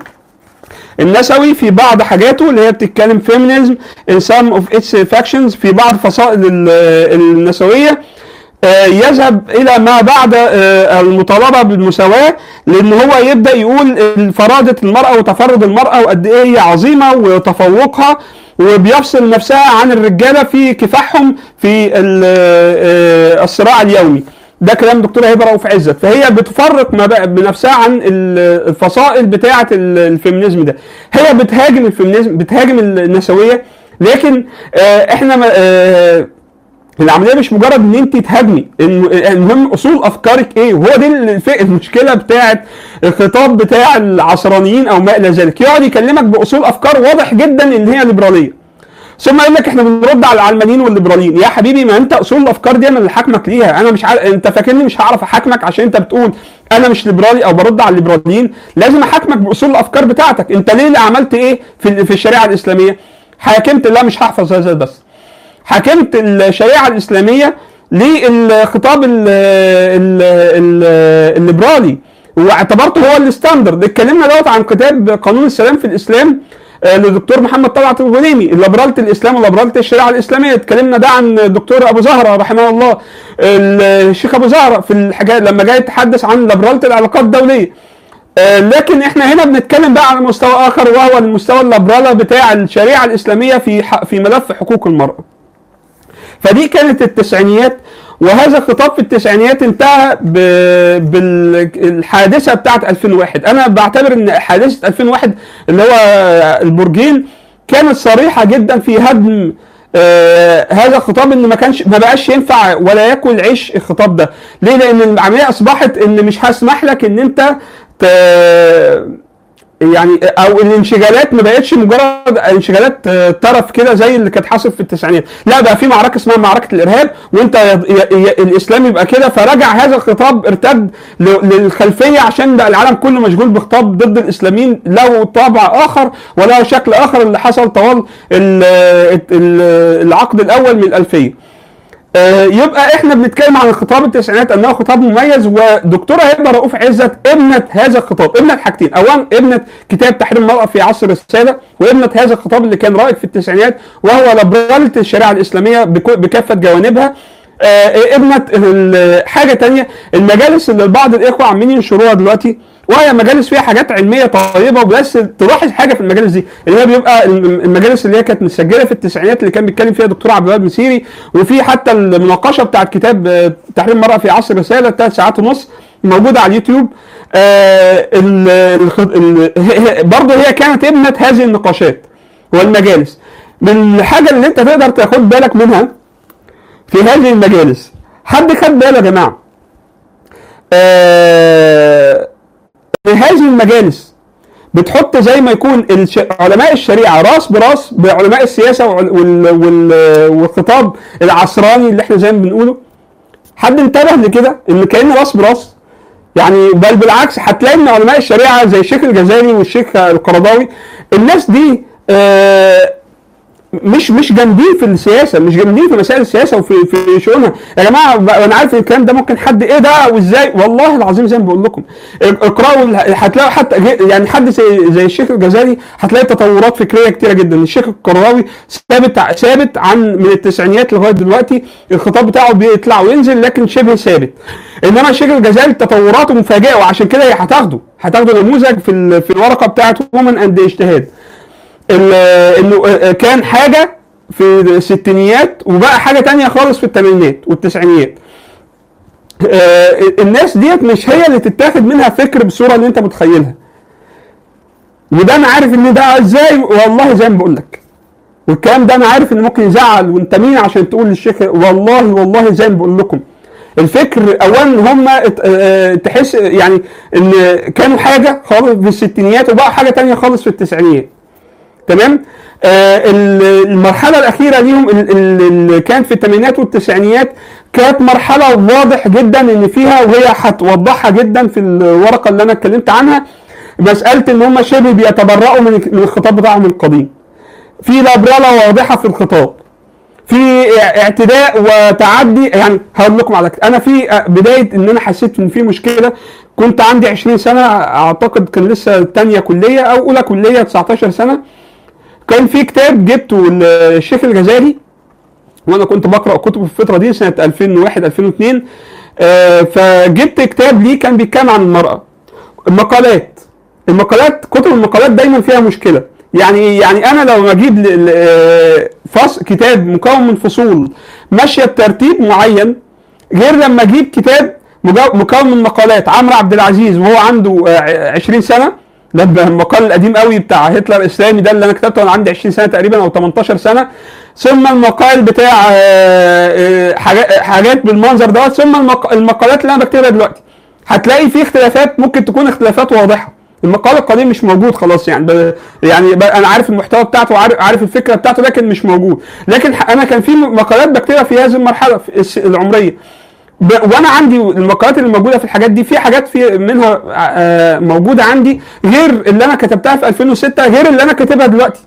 Speaker 1: النسوي في بعض حاجاته اللي هي بتتكلم فيمينيزم in some of its factions في بعض فصائل ال- النسويه آه، يذهب الى ما بعد آه، المطالبه بالمساواه لان هو يبدا يقول فرادة المراه وتفرد المراه وقد ايه هي عظيمه وتفوقها وبيفصل نفسها عن الرجاله في كفاحهم في ال- آه، الصراع اليومي ده كلام دكتوره هبه رؤوف عزت فهي بتفرق ما بقى بنفسها عن ال- الفصائل بتاعه ال- الفيمينيزم ده هي بتهاجم الفيمينيزم بتهاجم النسويه لكن آه، احنا ما- آه، العمليه مش مجرد ان انت تهاجمي الم- المهم اصول افكارك ايه وهو دي الف- المشكله بتاعه الخطاب بتاع العصرانيين او ما الى ذلك يقعد يكلمك باصول افكار واضح جدا ان هي ليبراليه ثم يقول لك احنا بنرد على العلمانيين والليبراليين يا حبيبي ما انت اصول الافكار دي انا اللي حاكمك ليها انا مش عارف انت فاكرني مش هعرف احاكمك عشان انت بتقول انا مش ليبرالي او برد على الليبراليين لازم احاكمك باصول الافكار بتاعتك انت ليه اللي عملت ايه في في الشريعه الاسلاميه حاكمت لا مش هحفظ هذا بس حكمت الشريعه الاسلاميه للخطاب ال- ال- ال- الليبرالي واعتبرته هو الستاندرد اتكلمنا دوت عن كتاب قانون السلام في الاسلام آه، للدكتور محمد طلعت الغنيمي ليبرالة الاسلام وليبرالة الشريعه الاسلاميه اتكلمنا ده عن الدكتور ابو زهره رحمه الله الشيخ ابو زهره في الحكايه لما جاي يتحدث عن ليبرالة العلاقات الدوليه آه، لكن احنا هنا بنتكلم بقى على مستوى اخر وهو المستوى الليبرالة بتاع الشريعه الاسلاميه في ح- في ملف حقوق المراه فدي كانت التسعينيات وهذا الخطاب في التسعينيات انتهى ب- بالحادثه بتاعه 2001 انا بعتبر ان حادثه 2001 اللي هو البرجين كانت صريحه جدا في هدم آه هذا الخطاب ان ما كانش ما بقاش ينفع ولا ياكل عيش الخطاب ده ليه لان العمليه اصبحت ان مش هسمح لك ان انت ت... يعني او الانشغالات ما بقتش مجرد انشغالات آه، طرف كده زي اللي كانت حاصل في التسعينات لا بقى في معركه اسمها معركه الارهاب وانت ي- ي- الاسلام يبقى كده فرجع هذا الخطاب ارتد ل- للخلفيه عشان بقى العالم كله مشغول بخطاب ضد الاسلاميين له طابع اخر وله شكل اخر اللي حصل طوال ال- ال- العقد الاول من الالفيه آه، يبقى احنا بنتكلم عن خطاب التسعينات انه خطاب مميز ودكتوره هبه رؤوف عزت ابنه هذا الخطاب ابنه حاجتين اولا ابنه كتاب تحرير المراه في عصر الساده وابنه هذا الخطاب اللي كان رائج في التسعينات وهو ليبراليه الشريعه الاسلاميه بكو- بكافه جوانبها آه، ابنه ال- حاجه تانية المجالس اللي بعض الاخوه عمالين ينشروها دلوقتي وهي مجالس فيها حاجات علميه طيبه وبس تلاحظ حاجه في المجالس دي اللي هي بيبقى الم- المجالس اللي هي كانت مسجله في التسعينات اللي كان بيتكلم فيها دكتور عبد الوهاب مسيري وفي حتى المناقشه بتاعت كتاب آه، تحرير المراه في عصر الرساله ثلاث ساعات ونص موجوده على اليوتيوب آه ال- الخ- ال- هي- هي- برضه هي كانت ابنه هذه النقاشات والمجالس من الحاجه اللي انت تقدر تاخد بالك منها في هذه المجالس حد خد باله يا جماعه آه في هذه المجالس بتحط زي ما يكون الش... علماء الشريعه راس براس بعلماء السياسه وال... وال... وال... والخطاب العصراني اللي احنا زي ما بنقوله حد انتبه لكده ان كان راس براس يعني بل بالعكس هتلاقي ان علماء الشريعه زي الشيخ الجزائري والشيخ القرضاوي الناس دي آه مش مش جامدين في السياسه مش جامدين في مسائل السياسه وفي في شؤونها يا جماعه ب- انا عارف ان الكلام ده ممكن حد ايه ده وازاي والله العظيم زي ما بقول لكم اقراوا ال- هتلاقوا حتى ج- يعني حد زي زي الشيخ الجزائري هتلاقي تطورات فكريه كتيره جدا الشيخ القرضاوي ثابت ع- ثابت عن من التسعينيات لغايه دلوقتي الخطاب بتاعه بيطلع وينزل لكن شبه ثابت انما الشيخ الجزائري تطوراته مفاجئه وعشان كده هي هتاخده هتاخده نموذج في ال- في الورقه بتاعت وومن اند اجتهاد ال- انه كان حاجه في الستينيات وبقى حاجه تانية خالص في الثمانينات والتسعينيات آه، الناس ديت مش هي اللي تتاخد منها فكر بالصوره اللي انت متخيلها وده انا عارف ان ده ازاي والله زي ما بقول لك والكلام ده انا عارف ان ممكن يزعل وانت مين عشان تقول للشيخ والله والله زي ما بقول لكم الفكر اولا هم ات- اه تحس يعني ان كانوا حاجه خالص في الستينيات وبقى حاجه تانية خالص في التسعينيات تمام آه ال- المرحله الاخيره ليهم ال- ال- اللي كان في الثمانينات والتسعينيات كانت مرحله واضح جدا ان فيها وهي هتوضحها جدا في الورقه اللي انا اتكلمت عنها مساله ان هم شبه بيتبرؤوا من من الخطاب بتاعهم القديم في لبرله واضحه في الخطاب في اعتداء وتعدي يعني هقول لكم على كده. انا في بدايه ان انا حسيت ان في مشكله كنت عندي 20 سنه اعتقد كان لسه تانية كليه او اولى كليه 19 سنه كان في كتاب جبته الشيخ الجزائري وانا كنت بقرا كتب في الفتره دي سنه 2001 2002 آه، فجبت كتاب ليه كان بيتكلم عن المراه المقالات المقالات كتب المقالات دايما فيها مشكله يعني يعني انا لو اجيب ل- ل- آه، فصل كتاب مكون من فصول ماشيه بترتيب معين غير لما اجيب كتاب مجا- مكون من مقالات عمرو عبد العزيز وهو عنده آه، 20 سنه ده ب- المقال القديم قوي بتاع هتلر الاسلامي ده اللي انا كتبته وانا عندي 20 سنه تقريبا او 18 سنه ثم المقال بتاع آه، آه، حاجات حاجات بالمنظر دوت ثم المق- المقالات اللي انا بكتبها دلوقتي هتلاقي في اختلافات ممكن تكون اختلافات واضحه المقال القديم مش موجود خلاص يعني ب... يعني ب... انا عارف المحتوى بتاعته وعارف عارف الفكره بتاعته لكن مش موجود لكن ح- انا كان في مقالات بكتبها في هذه المرحله في الس- العمريه ب... وانا عندي المقالات اللي موجوده في الحاجات دي في حاجات في منها آه، موجوده عندي غير اللي انا كتبتها في 2006 غير اللي انا كاتبها دلوقتي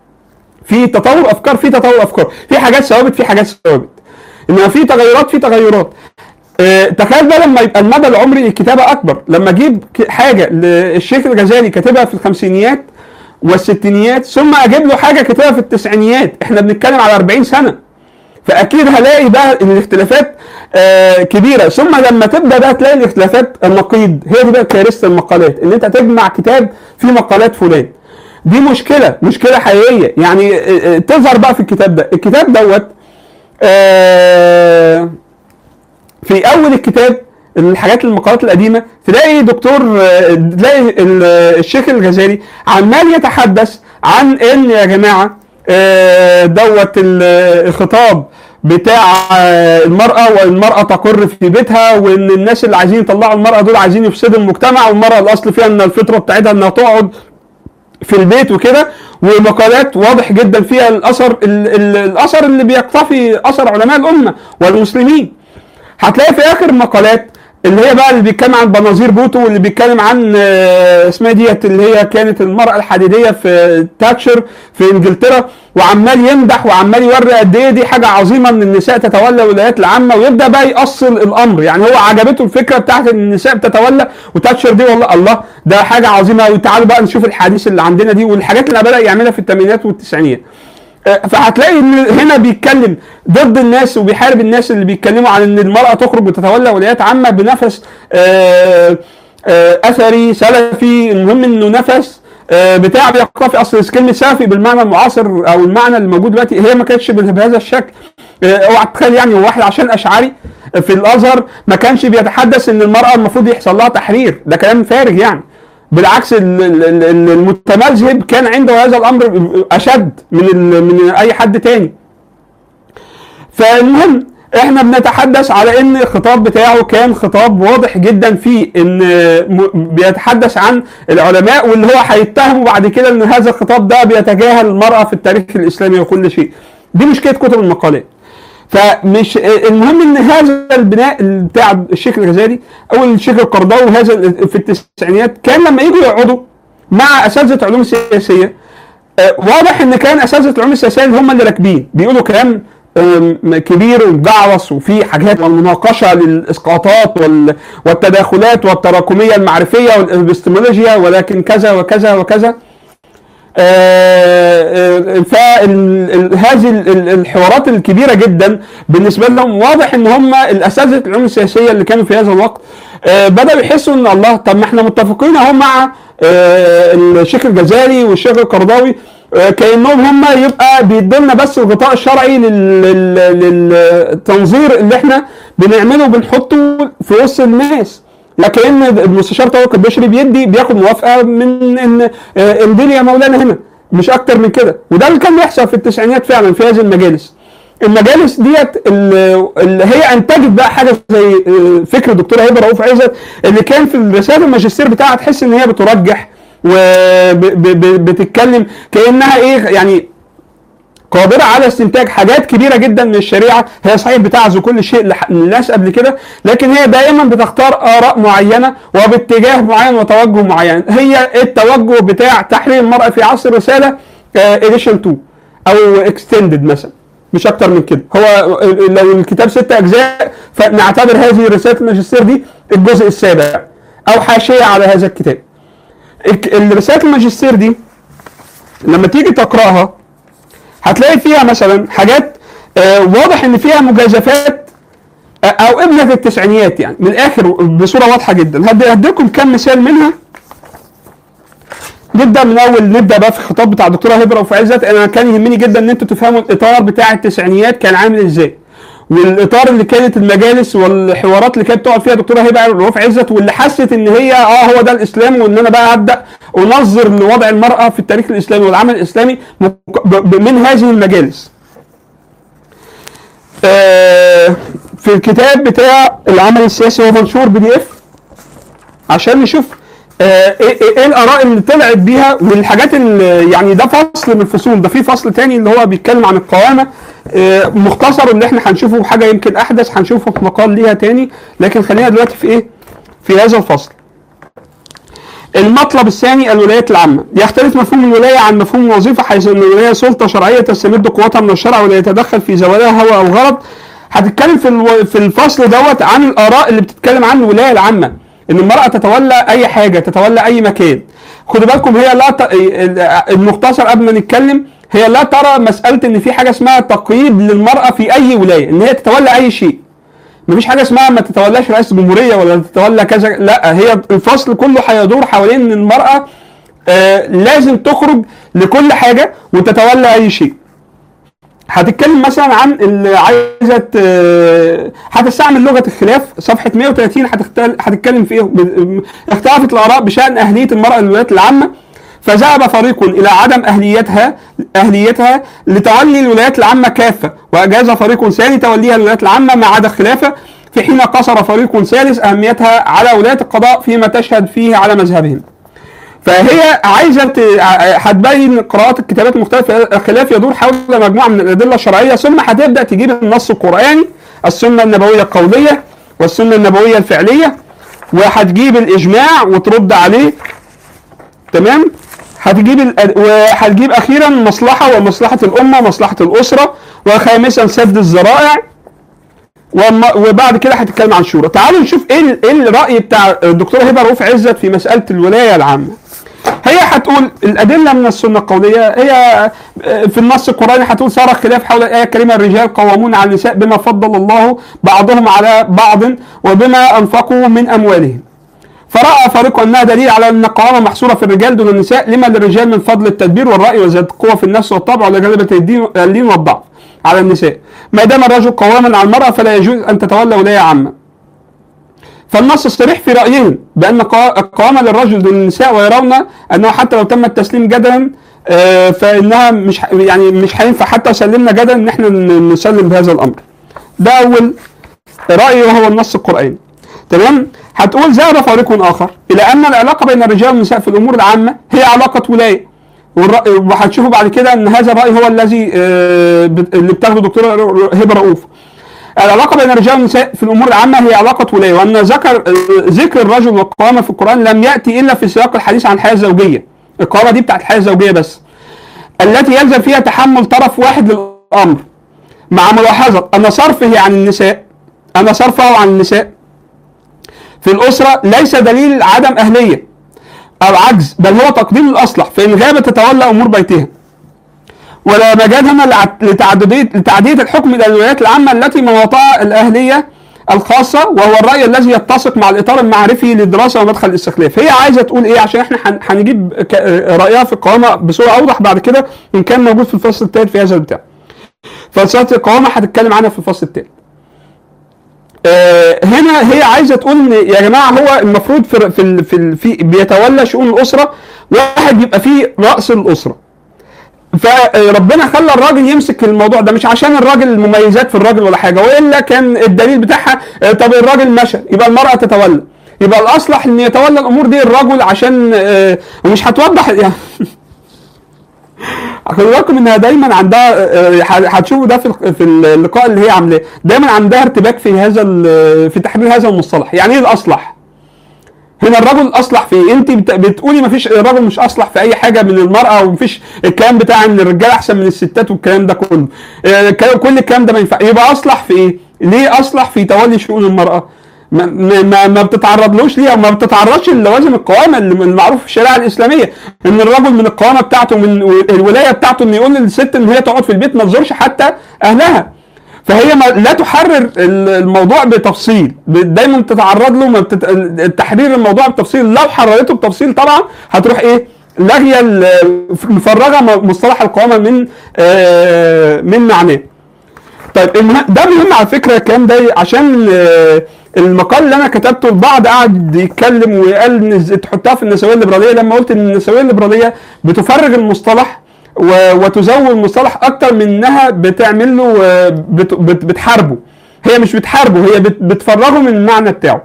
Speaker 1: في تطور افكار في تطور افكار في حاجات ثوابت في حاجات ثوابت انما في تغيرات في تغيرات آه، تخيل بقى لما يبقى المدى العمري للكتابه اكبر لما اجيب ك- حاجه للشيخ الغزالي كاتبها في الخمسينيات والستينيات ثم اجيب له حاجه كاتبها في التسعينيات احنا بنتكلم على 40 سنه فاكيد هلاقي بقى الاختلافات آه كبيره ثم لما تبدا بقى تلاقي الاختلافات النقيض هي دي بقى كارثه المقالات ان انت تجمع كتاب فيه مقالات فلان دي مشكله مشكله حقيقيه يعني آه، آه، تظهر بقى في الكتاب ده الكتاب دوت آه في اول الكتاب الحاجات المقالات القديمه تلاقي دكتور آه، تلاقي ال- الشيخ الغزالي عمال يتحدث عن ان يا جماعه آه، دوت ال- الخطاب بتاع آه، المرأة والمرأة تقر في بيتها وإن الناس اللي عايزين يطلعوا المرأة دول عايزين يفسدوا المجتمع والمرأة الأصل فيها إن الفطرة بتاعتها إنها تقعد في البيت وكده ومقالات واضح جدا فيها الاثر ال- ال- الاثر اللي بيقتفي اثر علماء الامه والمسلمين هتلاقي في اخر المقالات اللي هي بقى اللي بيتكلم عن بناظير بوتو واللي بيتكلم عن آه، اسمها ديت اللي هي كانت المراه الحديديه في تاتشر في انجلترا وعمال يمدح وعمال يوري قد ايه دي حاجه عظيمه ان النساء تتولى الولايات العامه ويبدا بقى يأصل الامر يعني هو عجبته الفكره بتاعت ان النساء بتتولى وتاتشر دي والله الله ده حاجه عظيمه قوي تعالوا بقى نشوف الحديث اللي عندنا دي والحاجات اللي بدا يعملها في الثمانينات والتسعينات فهتلاقي ان هنا بيتكلم ضد الناس وبيحارب الناس اللي بيتكلموا عن ان المراه تخرج وتتولى ولايات عامه بنفس آه، آه، اثري سلفي المهم انه نفس آه، بتاع بيقتفي اصل كلمه سلفي بالمعنى المعاصر او المعنى اللي موجود دلوقتي هي ما كانتش بهذا الشكل آه، اوعى تتخيل يعني هو واحد عشان اشعري في الازهر ما كانش بيتحدث ان المراه المفروض يحصل لها تحرير ده كلام فارغ يعني بالعكس ال- ال- ال- المتمذهب كان عنده هذا الامر اشد من ال- من اي حد تاني فالمهم احنا بنتحدث على ان الخطاب بتاعه كان خطاب واضح جدا فيه ان م- بيتحدث عن العلماء واللي هو هيتهموا بعد كده ان هذا الخطاب ده بيتجاهل المرأة في التاريخ الاسلامي وكل شيء دي مشكلة كتب المقالات فمش المهم ان هذا البناء بتاع الشيخ الغزالي او الشيخ القرضاوي هذا في التسعينيات كان لما يجوا يقعدوا مع اساتذه علوم السياسيه آه، واضح ان كان اساتذه العلوم السياسيه اللي هم اللي راكبين بيقولوا كلام آم، كبير ومجعوص وفي حاجات والمناقشه للاسقاطات وال- والتداخلات والتراكميه المعرفيه والابستمولوجيا ولكن كذا وكذا وكذا فهذه الحوارات الكبيره جدا بالنسبه لهم واضح ان هم الاساتذه العلوم السياسيه اللي كانوا في هذا الوقت آه، بداوا يحسوا ان الله طب ما احنا متفقين اهو مع آه، الشيخ الجزائري والشيخ القرضاوي آه، كانهم هم يبقى بيدوا لنا بس الغطاء الشرعي لل- لل- للتنظير اللي احنا بنعمله وبنحطه في وسط الناس لكن المستشار طارق البشري بيدي بياخد موافقه من ان آه، امضي لي يا مولانا هنا مش اكتر من كده وده اللي كان بيحصل في التسعينات فعلا في هذه المجالس المجالس ديت اللي اللي هي انتجت بقى حاجه زي آه، فكر الدكتوره هبه رؤوف عزت اللي كان في رساله الماجستير بتاعها تحس ان هي بترجح وبتتكلم كانها ايه يعني قادرة على استنتاج حاجات كبيرة جدا من الشريعة هي صحيح بتعزو كل شيء لح- للناس قبل كده لكن هي دائما بتختار آراء معينة وباتجاه معين وتوجه معين هي التوجه بتاع تحرير المرأة في عصر الرسالة اديشن 2 أو اكستندد مثلا مش أكتر من كده هو لو الكتاب ست أجزاء فنعتبر هذه رسالة الماجستير دي الجزء السابع أو حاشية على هذا الكتاب الك- رسالة الماجستير دي لما تيجي تقرأها هتلاقي فيها مثلا حاجات آه، واضح ان فيها مجازفات آه، او ابنة التسعينيات يعني من الاخر بصوره واضحه جدا هدي هديكم كم مثال منها نبدا من اول نبدا بقى في الخطاب بتاع الدكتوره هبه رؤوف عزت انا كان يهمني جدا ان انتوا تفهموا الاطار بتاع التسعينيات كان عامل ازاي والاطار اللي كانت المجالس والحوارات اللي كانت بتقعد فيها الدكتوره هبه رؤوف عزت واللي حست ان هي اه هو ده الاسلام وان انا بقى ابدا انظر لوضع المراه في التاريخ الاسلامي والعمل الاسلامي مك- ب- ب- من هذه المجالس. آه، في الكتاب بتاع العمل السياسي هو منشور بي دي اف عشان نشوف آه، ايه إيه- إيه الاراء اللي طلعت بيها والحاجات اللي يعني ده فصل من الفصول ده في فصل تاني اللي هو بيتكلم عن القوامه آه، مختصر اللي احنا هنشوفه حاجه يمكن احدث هنشوفه في مقال ليها تاني لكن خلينا دلوقتي في ايه؟ في هذا الفصل. المطلب الثاني الولايات العامة يختلف مفهوم الولاية عن مفهوم الوظيفة حيث أن الولاية سلطة شرعية تستمد قوتها من الشرع ولا يتدخل في زوالها هوى أو غرض هتتكلم في الو... في الفصل دوت عن الآراء اللي بتتكلم عن الولاية العامة إن المرأة تتولى أي حاجة تتولى أي مكان خدوا بالكم هي لا ت... المختصر قبل ما نتكلم هي لا ترى مسألة إن في حاجة اسمها تقييد للمرأة في أي ولاية إن هي تتولى أي شيء مفيش حاجه اسمها ما تتولاش رئيس جمهوريه ولا تتولى كذا لا هي الفصل كله هيدور حوالين ان المراه آه لازم تخرج لكل حاجه وتتولى اي شيء هتتكلم مثلا عن اللي عايزه ت- هتستعمل لغه الخلاف صفحه 130 هتختل- هتتكلم في ايه ب- اختلفت الاراء بشان اهليه المراه للولايات العامه فذهب فريق الى عدم اهليتها اهليتها لتولي الولايات العامه كافه واجاز فريق ثاني توليها الولايات العامه ما عدا الخلافه في حين قصر فريق ثالث اهميتها على ولايه القضاء فيما تشهد فيه على مذهبهم فهي عايزه ت- ع- هتبين قراءات الكتابات المختلفه خلاف يدور حول مجموعه من الادله الشرعيه ثم هتبدا تجيب النص القراني السنه النبويه القوليه والسنه النبويه الفعليه وهتجيب الاجماع وترد عليه تمام هتجيب ال- وهتجيب اخيرا مصلحه ومصلحه الامه ومصلحه الاسره وخامسا سد الذرائع وم- وبعد كده هتتكلم عن الشورى تعالوا نشوف ايه ال- ايه الراي بتاع الدكتوره هبه رؤوف عزت في مساله الولايه العامه هي هتقول الادله من السنه القوليه هي في النص القراني هتقول صار خلاف حول الايه الكريمه الرجال قوامون على النساء بما فضل الله بعضهم على بعض وبما انفقوا من اموالهم فراى فريق انها دليل على ان القوامه محصوره في الرجال دون النساء لما للرجال من فضل التدبير والراي وزاد القوه في النفس والطبع ولغلبه الدين اللين والضعف على النساء ما دام الرجل قواما على المراه فلا يجوز ان تتولى ولايه عامه فالنص الصريح في رايهم بان قوا- القوامه للرجل دون النساء ويرون انه حتى لو تم التسليم جدلا آه، فانها مش ح- يعني مش هينفع حتى سلمنا جدلا ان احنا ن- نسلم بهذا الامر. ده اول راي وهو النص القراني. تمام؟ هتقول ذهب فريق اخر الى ان العلاقه بين الرجال والنساء في الامور العامه هي علاقه ولايه. والرأي- وهتشوفوا بعد كده ان هذا الراي هو الذي آه، بت- اللي بتاخده الدكتوره هبه رؤوف. العلاقة بين الرجال والنساء في الأمور العامة هي علاقة ولاية وأن ذكر ذكر الرجل والقوامة في القرآن لم يأتي إلا في سياق الحديث عن الحياة الزوجية القوامة دي بتاعت الحياة الزوجية بس التي يلزم فيها تحمل طرف واحد للأمر مع ملاحظة أن صرفه عن النساء أن صرفه عن النساء في الأسرة ليس دليل عدم أهلية أو عجز بل هو تقديم الأصلح فإن غابت تتولى أمور بيتها ولا مجال هنا لع- لتعددية لتعدية الحكم إلى الولايات العامة التي مناطها الأهلية الخاصة وهو الرأي الذي يتسق مع الإطار المعرفي للدراسة ومدخل الاستخلاف هي عايزة تقول إيه عشان إحنا هن- هنجيب ك- رأيها في القوامة بصورة أوضح بعد كده إن كان موجود في الفصل الثالث في هذا البتاع فلسفة القوامة هتتكلم عنها في الفصل الثالث آه، هنا هي عايزه تقول ان يا جماعه هو المفروض في في ال- في, ال- في بيتولى شؤون الاسره واحد يبقى فيه راس الاسره فربنا خلى الراجل يمسك الموضوع ده مش عشان الراجل مميزات في الراجل ولا حاجه والا كان الدليل بتاعها آه، طب الراجل مشى يبقى المراه تتولى يبقى الاصلح ان يتولى الامور دي الرجل عشان آه، ومش هتوضح يعني خلي بالكم انها دايما عندها آه، آه، هتشوفوا ده في الق- في اللقاء اللي هي عاملاه دايما عندها ارتباك في هذا ال- في تحرير هذا المصطلح يعني ايه الاصلح هنا الرجل اصلح في إيه؟ انت بت- بتقولي ما فيش الرجل مش اصلح في اي حاجه من المراه ومفيش الكلام بتاع ان الرجاله احسن من الستات والكلام ده كله آه، ك- كل الكلام ده ما ينفع يبقى اصلح في ايه ليه اصلح في تولي شؤون المراه ما ما ما- ما بتتعرضلوش ليها وما بتتعرضش للوازم القوامه اللي المعروف في الشريعه الاسلاميه ان الرجل من القوامه بتاعته من الولايه بتاعته انه يقول للست ان هي تقعد في البيت ما تزورش حتى اهلها فهي ما لا تحرر ال- الموضوع بتفصيل ب- دايما تتعرض له ما بتت... تحرير الموضوع بتفصيل لو حررته بتفصيل طبعا هتروح ايه لاغيه ال- مفرغه م- مصطلح القوامه من آه، من معناه طيب المه- ده مهم على فكره الكلام ده عشان آه، المقال اللي انا كتبته البعض قعد يتكلم وقال ان إزاي تحطها في النسويه الليبراليه لما قلت ان النسويه الليبراليه بتفرغ المصطلح و- وتزود المصطلح اكتر من انها بتعمل له آه، بت- بت- بتحاربه هي مش بتحاربه هي بت- بتفرغه من المعنى بتاعه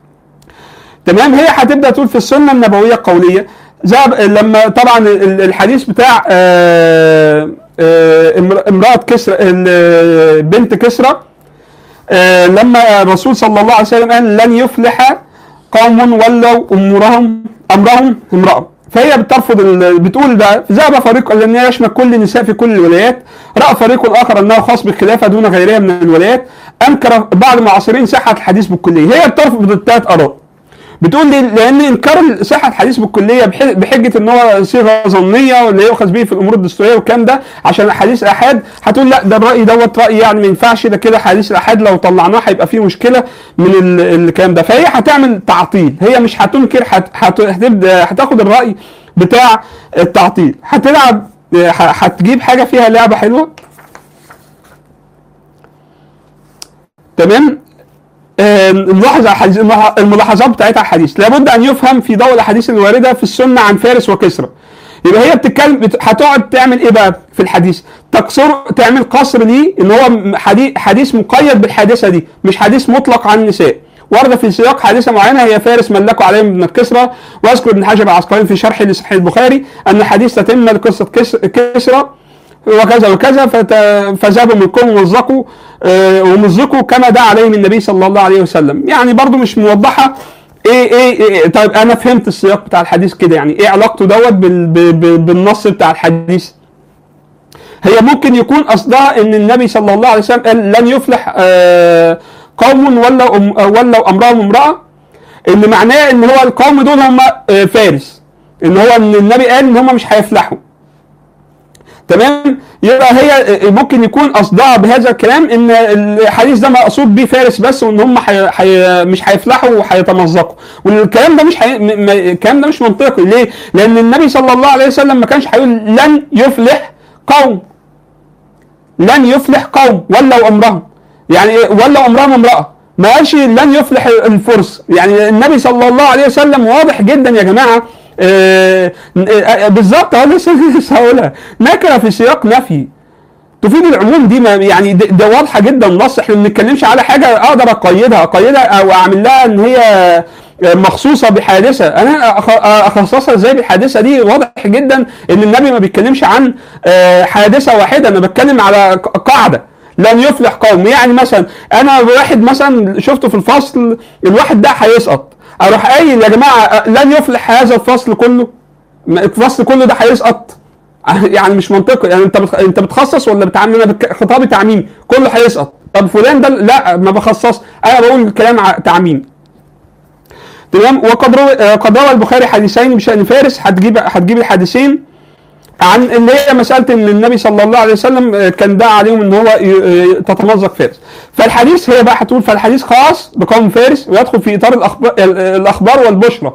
Speaker 1: تمام هي هتبدا تقول في السنه النبويه القوليه زي لما طبعا ال- الحديث بتاع آه، آه، امر- امراه كسرى ال- بنت كسرى آه، لما الرسول صلى الله عليه وسلم قال لن يفلح قوم ولوا امورهم امرهم امراه فهي بترفض ال- بتقول ده ذهب فريق لان يشمل كل النساء في كل الولايات راى فريق اخر انه خاص بالخلافه دون غيرها من الولايات انكر بعض المعاصرين صحه الحديث بالكليه هي بترفض الثلاث اراء بتقول لي لان انكار صحه الحديث بالكليه بح- بحجه ان هو صيغه ظنيه واللي يؤخذ به في الامور الدستوريه والكلام ده عشان حديث احاد هتقول لا ده الراي دوت راي يعني ما ينفعش ده كده حديث الاحاد لو طلعناه هيبقى فيه مشكله من ال- الكلام ده فهي هتعمل تعطيل هي مش هتنكر هت- هت- هتبدا هتاخد الراي بتاع التعطيل هتلعب ه- هتجيب حاجه فيها لعبه حلوه تمام آه، نلاحظ على الحديث الملاح- الملاحظات بتاعتها على الحديث لابد ان يفهم في ضوء الاحاديث الوارده في السنه عن فارس وكسرى يبقى هي بتتكلم بت- هتقعد تعمل ايه بقى في الحديث تقصر تعمل قصر ليه ان هو م- حديث حديث مقيد بالحادثه دي مش حديث مطلق عن النساء ورد في سياق حادثه معينه هي فارس ملكوا عليهم ابن كسرى واذكر ابن حجر العسقلاني في شرحه لصحيح البخاري ان الحديث تتم لقصه كس- كسرى وكذا وكذا فت- فذهبوا ملكهم ومزقوا آه، ومزقوا كما دعا عليهم النبي صلى الله عليه وسلم يعني برضو مش موضحه ايه ايه, إيه طيب انا فهمت السياق بتاع الحديث كده يعني ايه علاقته دوت بال- ب- ب- بالنص بتاع الحديث هي ممكن يكون قصدها ان النبي صلى الله عليه وسلم قال لن يفلح آه، قوم ولا ولا امرهم امراه اللي معناه ان هو القوم دول هم آه، فارس ان هو ان النبي قال ان هم مش هيفلحوا تمام يبقى هي ممكن يكون قصدها بهذا الكلام ان الحديث ده مقصود بيه فارس بس وان هم حي... حي... مش هيفلحوا وهيتمزقوا والكلام ده مش حي... م... م... الكلام ده مش منطقي ليه؟ لان النبي صلى الله عليه وسلم ما كانش هيقول لن يفلح قوم لن يفلح قوم ولوا امرهم يعني إيه؟ ولوا امرهم امراه ما قالش لن يفلح الفرس يعني النبي صلى الله عليه وسلم واضح جدا يا جماعه آه، آه، بالظبط اهو لسه لسه هقولها نكره في سياق نفي تفيد العموم دي ما يعني ده, ده واضحه جدا نص احنا ما بنتكلمش على حاجه اقدر اقيدها اقيدها او اعمل لها ان هي مخصوصه بحادثه انا أخ- اخصصها ازاي بالحادثه دي واضح جدا ان النبي ما بيتكلمش عن آه، حادثه واحده انا بتكلم على ق- قاعده لن يفلح قوم يعني مثلا انا واحد مثلا شفته في الفصل الواحد ده هيسقط اروح قايل يا جماعه آه، لن يفلح هذا الفصل كله ما- الفصل كله ده هيسقط يعني مش منطقي يعني انت بتخ... انت بتخصص ولا بتعمم انا بك... خطابي تعميم كله هيسقط طب فلان ده لا ما بخصص انا بقول الكلام ع- تعميم تمام وقد روى آه، قد روى البخاري حديثين بشان فارس هتجيب هتجيب الحديثين عن اللي هي مساله ان النبي صلى الله عليه وسلم آه، كان دعا عليهم ان هو ي- آه، تتمزق فارس فالحديث هي بقى هتقول فالحديث خاص بقوم فارس ويدخل في اطار الاخبار الاخبار والبشرى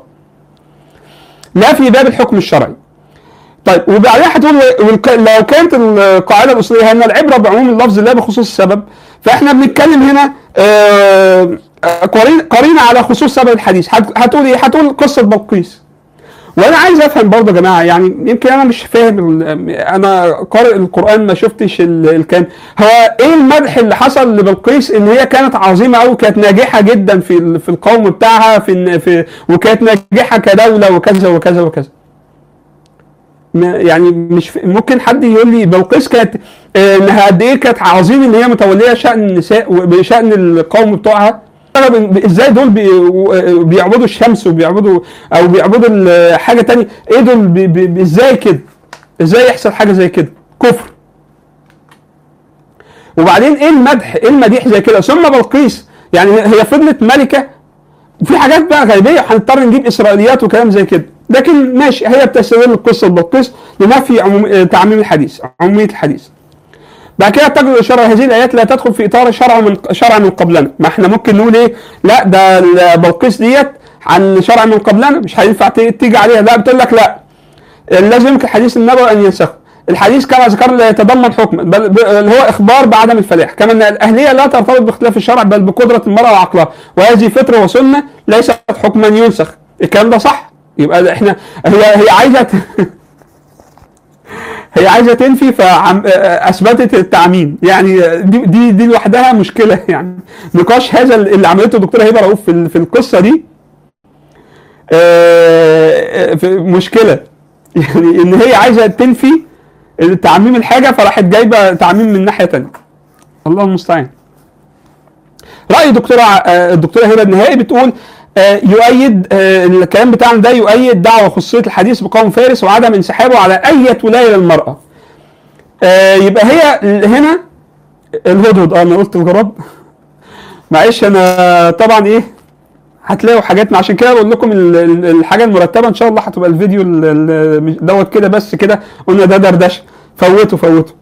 Speaker 1: لا في باب الحكم الشرعي طيب وبعدين هتقول والك- لو كانت القاعده الاصوليه ان العبره بعموم اللفظ لا بخصوص السبب فاحنا بنتكلم هنا آه، آه، قرين قرينه على خصوص سبب الحديث هت- هتقول ايه؟ هتقول قصه بلقيس وانا عايز افهم برضه يا جماعه يعني يمكن انا مش فاهم ال- انا قارئ القران ما شفتش ال- الكلام هو ايه المدح اللي حصل لبلقيس ان هي كانت عظيمه قوي كانت ناجحه جدا في ال- في القوم بتاعها في في وكانت ناجحه كدوله وكذا وكذا وكذا ما- يعني مش ف- ممكن حد يقول لي بلقيس كانت آه، انها قد ايه كانت عظيم ان هي متوليه شان النساء وبشان القوم بتوعها طب ب- ازاي دول بي- و- بيعبدوا الشمس وبيعبدوا او بيعبدوا ال- حاجه تانية ايه دول بي- بي- بي- ازاي كده ازاي يحصل حاجه زي كده كفر وبعدين ايه المدح ايه المديح زي كده ثم بلقيس يعني هي فضلت ملكه وفي حاجات بقى غيبيه هنضطر نجيب اسرائيليات وكلام زي كده لكن ماشي هي بتستغل القصه بلقيس لنفي عموم آه، تعميم الحديث عموميه الحديث بعد كده تجد الاشاره هذه الايات لا تدخل في اطار شرع من شرع من قبلنا ما احنا ممكن نقول ايه لا ده ال- بلقيس ديت عن شرع من قبلنا مش هينفع ت- تيجي عليها لا بتقول لك لا لازم يمكن حديث النبوي ان ينسخه الحديث كما ذكرنا لا يتضمن حكما بل ب- اللي هو اخبار بعدم الفلاح كما ان الاهليه لا ترتبط باختلاف الشرع بل بقدره المراه وعقلها وهذه فطره وسنه ليست حكما ينسخ الكلام ده صح يبقى احنا هي هي عايزه ت- هي عايزه تنفي فاثبتت التعميم يعني دي دي دي لوحدها مشكله يعني نقاش هذا اللي عملته الدكتوره هبه رؤوف في ال- في القصه دي آه، في مشكله يعني ان هي عايزه تنفي تعميم الحاجه فراحت جايبه تعميم من ناحيه تانية الله المستعان راي الدكتوره آه، الدكتوره هبه النهائي بتقول آه، يؤيد آه، الكلام بتاعنا ده يؤيد دعوه خصوصيه الحديث بقوم فارس وعدم انسحابه على اي ولايه للمراه آه، يبقى هي هنا الهدهد اه انا قلت الغراب معلش انا طبعا ايه هتلاقوا حاجات عشان كده بقول لكم ال- ال- الحاجه المرتبه ان شاء الله هتبقى الفيديو ال- ال- مش- دوت كده بس كده قلنا ده دردشه فوتوا فوتوا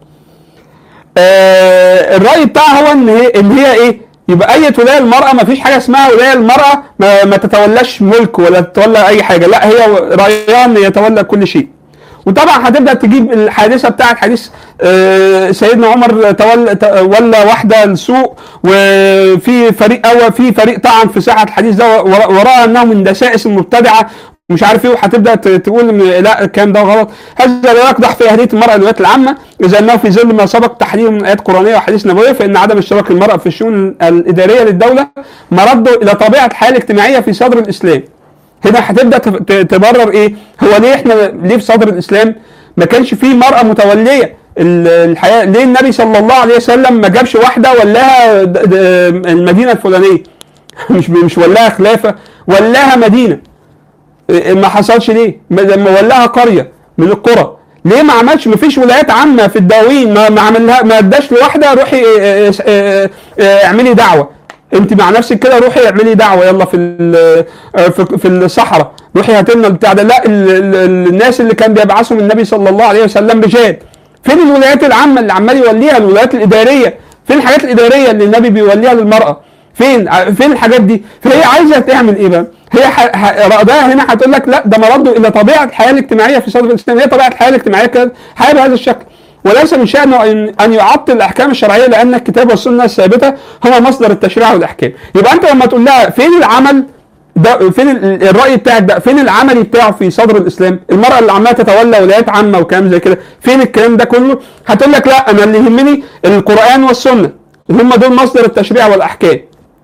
Speaker 1: آه الراي بتاعها هو ان هي ان هي ايه يبقى اي ولايه المراه ما فيش حاجه اسمها ولايه المراه ما, ما تتولاش ملك ولا تتولى اي حاجه لا هي رايها ان يتولى كل شيء وطبعا هتبدا تجيب الحادثه بتاعت حديث آه، سيدنا عمر تولى ولى واحده السوق وفي فريق اول في فريق طعن في ساحه الحديث ده ورا- وراى انه من دسائس المبتدعه مش عارف ايه وهتبدا ت- تقول ان لا الكلام ده غلط هذا لا يقدح في اهليه المراه الولايات العامه اذا انه في ظل ما سبق تحرير من ايات قرانيه وحديث نبويه فان عدم اشتراك المراه في الشؤون الاداريه للدوله مرده الى طبيعه الحياه الاجتماعيه في صدر الاسلام هنا هتبدا تف- ت- تبرر ايه هو ليه احنا ليه في صدر الاسلام ما كانش فيه مراه متوليه ال- الحياه ليه النبي صلى الله عليه وسلم ما جابش واحده ولاها د- د- المدينه الفلانيه مش مش ولاها خلافه ولاها مدينه إيه ما حصلش ليه؟ ما- لما ولاها قريه من القرى ليه ما عملش ما فيش ولايات عامه في الدواوين ما ما عملها ما اداش لواحده روحي إيه، إيه، إيه، إيه، اعملي دعوه انت مع نفسك كده روحي اعملي دعوه يلا في ال- آه، في في الصحراء روحي هات لنا البتاع ده لا ال- ال- الناس اللي كان بيبعثهم النبي صلى الله عليه وسلم رجال فين الولايات العامه اللي عمال يوليها الولايات الاداريه فين الحاجات الاداريه اللي النبي بيوليها للمراه فين ع- فين الحاجات دي فهي عايزه تعمل ايه بقى هي ح- ح- رأيها هنا هتقول لك لا ده مرده الى طبيعه الحياه الاجتماعيه في صدر الاسلام هي طبيعه الحياه الاجتماعيه كده حياه بهذا الشكل وليس من شأنه أن أن يعطل الأحكام الشرعية لأن الكتاب والسنة الثابتة هما مصدر التشريع والأحكام يبقى أنت لما تقول لها فين العمل ده فين ال- الرأي بتاعك ده فين العملي بتاعه في صدر الإسلام المرأة اللي عمالة تتولى ولايات عامة وكلام زي كده فين الكلام ده كله هتقول لك لا أنا اللي يهمني القرآن والسنة هم دول مصدر التشريع والأحكام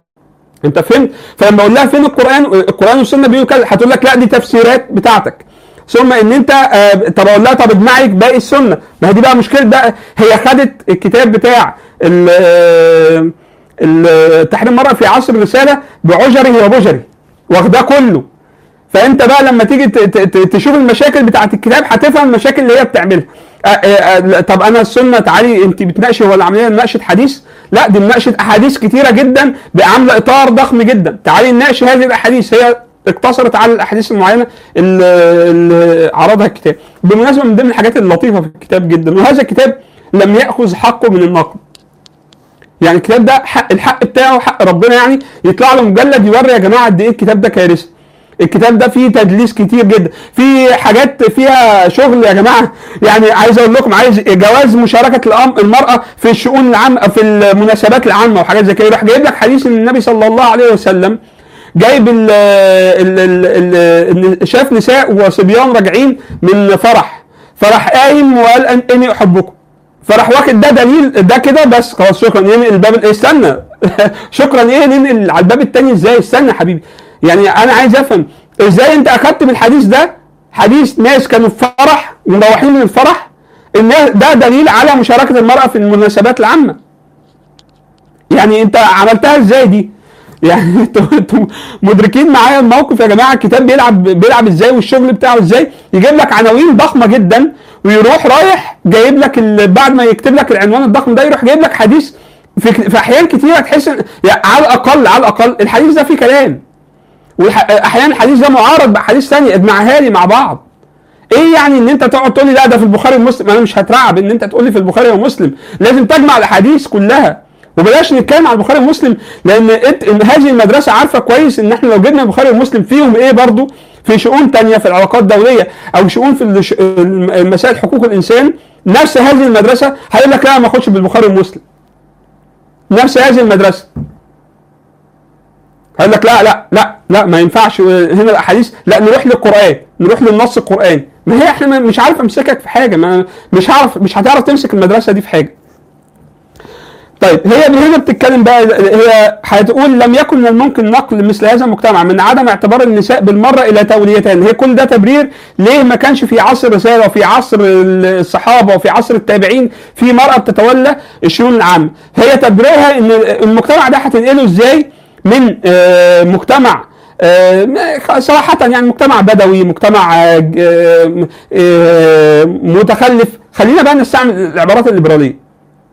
Speaker 1: انت فهمت فلما اقول لها فين القران القران والسنه بيقولوا كذا هتقول لك لا دي تفسيرات بتاعتك ثم ان انت آه طب اقول لها طب اجمعي باقي السنه ما هي دي بقى مشكله بقى هي خدت الكتاب بتاع ال- آه، ال- تحريم المراه في عصر الرساله بعجره وبجره واخداه كله فانت بقى لما تيجي ت- ت- ت- تشوف المشاكل بتاعت الكتاب هتفهم المشاكل اللي هي بتعملها آه، آه، آه، لا، طب انا السنه تعالي انت بتناقشي هو العمليه مناقشه حديث لا دي مناقشه احاديث كتيره جدا عامله اطار ضخم جدا تعالي نناقش هذه الاحاديث هي اقتصرت على الاحاديث المعينه اللي اللي عرضها الكتاب بالمناسبه من ضمن الحاجات اللطيفه في الكتاب جدا وهذا الكتاب لم ياخذ حقه من النقد يعني الكتاب ده حق الحق بتاعه حق ربنا يعني يطلع له مجلد يوري يا جماعه قد ايه الكتاب ده كارثه الكتاب ده فيه تدليس كتير جدا في حاجات فيها شغل يا جماعه يعني عايز اقول لكم عايز جواز مشاركه الأم- المراه في الشؤون العامه في المناسبات العامه وحاجات زي كده يروح جايب لك حديث ان النبي صلى الله عليه وسلم جايب ال ال ال ال شاف نساء وصبيان راجعين من فرح فراح قايم وقال أن- اني احبكم فراح واخد ده دليل ده كده بس خلاص شكرا ينقل الباب ال- استنى شكرا ايه ننقل على الباب التاني ازاي استنى يا حبيبي يعني انا عايز افهم ازاي انت اخدت من الحديث ده حديث ناس كانوا في فرح ومروحين من الفرح ان ده دليل على مشاركه المراه في المناسبات العامه يعني انت عملتها ازاي دي يعني انتوا انتوا مدركين معايا الموقف يا جماعه الكتاب بيلعب بيلعب ازاي والشغل بتاعه ازاي يجيب لك عناوين ضخمه جدا ويروح رايح جايب لك ال- بعد ما يكتب لك العنوان الضخم ده يروح جايب لك حديث في, في احيان كتيره تحس إن- يعني على الاقل على الاقل الحديث ده فيه كلام واحيانا الحديث ده معارض باحاديث ثانيه اجمعها لي مع بعض ايه يعني ان انت تقعد تقول لي لا ده في البخاري ومسلم انا مش هترعب ان انت تقول لي في البخاري ومسلم لازم تجمع الاحاديث كلها وبلاش نتكلم على البخاري ومسلم لان انت إن هذه المدرسه عارفه كويس ان احنا لو جبنا البخاري ومسلم فيهم ايه برضو في شؤون تانية في العلاقات الدوليه او شؤون في الش- الم- مسائل حقوق الانسان نفس هذه المدرسه هيقول لك لا ما اخدش بالبخاري ومسلم نفس هذه المدرسه هيقول لك لا لا لا لا ما ينفعش هنا الاحاديث لا نروح للقران نروح للنص القراني ما هي احنا ما- مش عارف امسكك في حاجه ما مش هعرف مش هتعرف تمسك المدرسه دي في حاجه طيب هي من هنا بتتكلم بقى هي هتقول لم يكن من الممكن نقل مثل هذا المجتمع من عدم اعتبار النساء بالمره الى توليتان هي كل ده تبرير ليه ما كانش في عصر الرساله وفي عصر الصحابه وفي عصر التابعين في مراه بتتولى الشؤون العامه هي تبريرها ان المجتمع ده هتنقله ازاي من آه، مجتمع آه، صراحة يعني مجتمع بدوي مجتمع آه، آه، آه، متخلف خلينا بقى نستعمل العبارات الليبرالية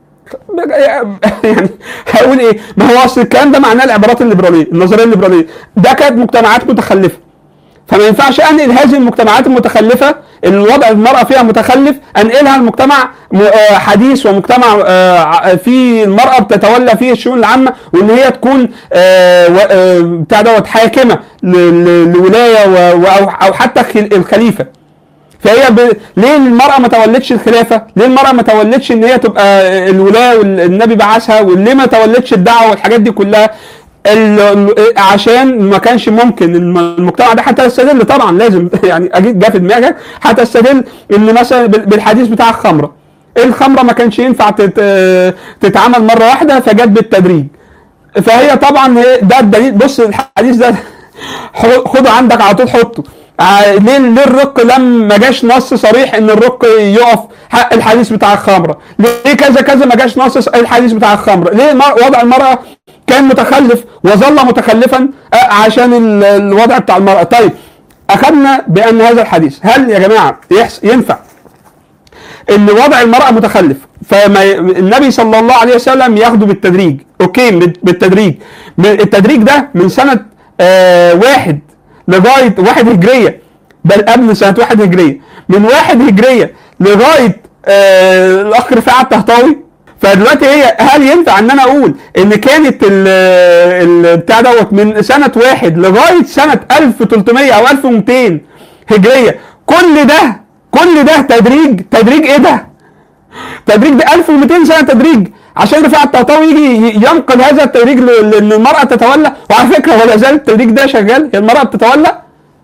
Speaker 1: يعني هقول ايه؟ ما هو اصل الكلام ده معناه العبارات الليبراليه، النظريه الليبراليه، ده كانت مجتمعات متخلفه. فما ينفعش انقل هذه المجتمعات المتخلفه اللي الوضع المراه فيها متخلف انقلها لمجتمع م- آه، حديث ومجتمع آه، ع- فيه المراه بتتولى فيه الشؤون العامه وان هي تكون آه، و- آه، بتاع دوت حاكمه ل- ل- لولايه و- و- او أو حتى خل- الخليفه. فهي ب... ليه المرأة ما تولتش الخلافة؟ ليه المرأة ما تولتش إن هي تبقى الولاية والنبي بعثها؟ وليه ما تولتش الدعوة والحاجات دي كلها؟ ال- ال- عشان ما كانش ممكن الم- المجتمع ده حتى يستدل طبعا لازم يعني اكيد جه في دماغك هتستدل ان مثلا بال- بالحديث بتاع الخمره الخمره ما كانش ينفع تت- تتعمل مره واحده فجت بالتدريج فهي طبعا هي ده الدليل بص الحديث ده خ- خده عندك على طول حطه ع- ليه ليه الرق لم ما جاش نص صريح ان الرق يقف حق الحديث بتاع الخمره ليه كذا كذا ما جاش نص الحديث بتاع الخمره ليه المر- وضع المراه كان متخلف وظل متخلفا آه، عشان ال- الوضع بتاع المراه طيب اخذنا بان هذا الحديث هل يا جماعه يحس ينفع ان وضع المرأة متخلف فما النبي صلى الله عليه وسلم ياخده بالتدريج اوكي بال- بالتدريج ب- التدريج ده من سنة آه واحد لغاية واحد هجرية بل قبل سنة واحد هجرية من واحد هجرية لغاية آه الأخ رفاعة الطهطاوي فدلوقتي هي هل ينفع ان انا اقول ان كانت ال- ال- بتاع دوت من سنه واحد لغايه سنه 1300 او 1200 هجريه كل ده كل ده تدريج تدريج ايه ده؟ تدريج ده 1200 سنه تدريج عشان رفاعة الطهطاوي يجي ي- ينقل هذا التدريج ل- لان المراه تتولى وعلى فكره ولا زال التدريج ده شغال هي المراه بتتولى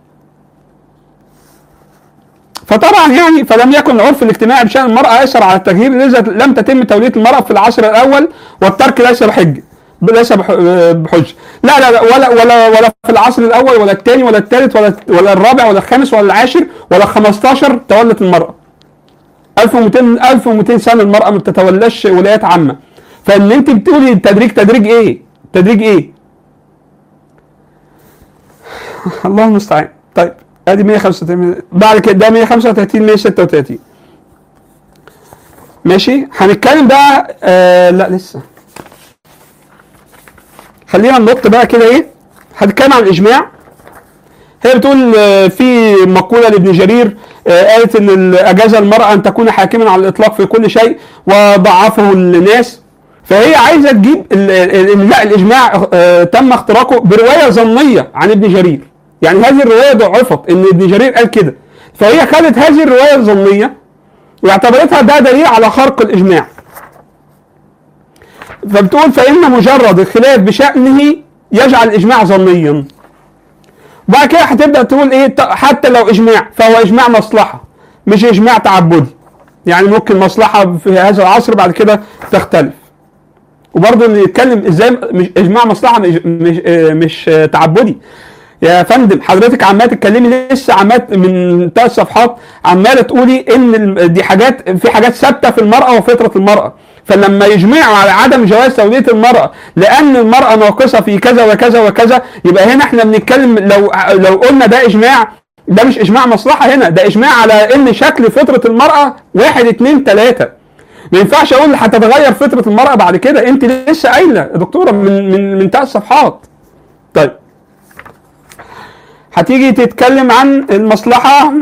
Speaker 1: فطبعا يعني فلم يكن العرف الاجتماعي بشان المراه يسر على التغيير لذا لم تتم توليه المراه في العصر الاول والترك ليس بحجه ليس بح- بحجه لا لا لا ولا ولا ولا في العصر الاول ولا الثاني ولا الثالث ولا ولا الرابع ولا الخامس ولا العاشر ولا ال 15 تولت المراه 1200 1200 سنه المراه ما بتتولاش ولايات عامه فان انت بتقولي التدريج تدريج ايه؟ تدريج ايه؟ الله المستعان طيب ادي 135 بعد كده ده 135 136 ماشي هنتكلم بقى آه لا لسه خلينا ننط بقى كده ايه هنتكلم عن الاجماع هي بتقول آه، في مقوله لابن جرير آه، قالت ان ال- اجاز المراه ان تكون حاكما على الاطلاق في كل شيء وضعفه الناس فهي عايزه تجيب ال- ال- ال- لا الاجماع آه، تم اختراقه بروايه ظنيه عن ابن جرير يعني هذه الروايه ضعفت ان ابن جرير قال كده فهي خدت هذه الروايه الظنيه واعتبرتها ده دليل على خرق الاجماع فبتقول فان مجرد الخلاف بشانه يجعل الاجماع ظنيا بعد كده هتبدا تقول ايه ط- حتى لو اجماع فهو اجماع مصلحه مش اجماع تعبدي يعني ممكن مصلحه في هذا العصر بعد كده تختلف وبرضه نتكلم ازاي مش اجماع مصلحه مش مش, آه، مش آه، تعبدي يا فندم حضرتك عماله تتكلمي لسه عمال من ثلاث صفحات عماله تقولي ان ال- دي حاجات في حاجات ثابته في المراه وفطره المراه فلما يجمعوا على عدم جواز توليه المراه لان المراه ناقصه في كذا وكذا وكذا يبقى هنا احنا بنتكلم لو لو قلنا ده اجماع ده مش اجماع مصلحه هنا ده اجماع على ان شكل فطره المراه واحد اتنين تلاته ما ينفعش اقول هتتغير فطره المراه بعد كده انت لسه قايله يا دكتوره من من من ثلاث صفحات طيب هتيجي تتكلم عن المصلحة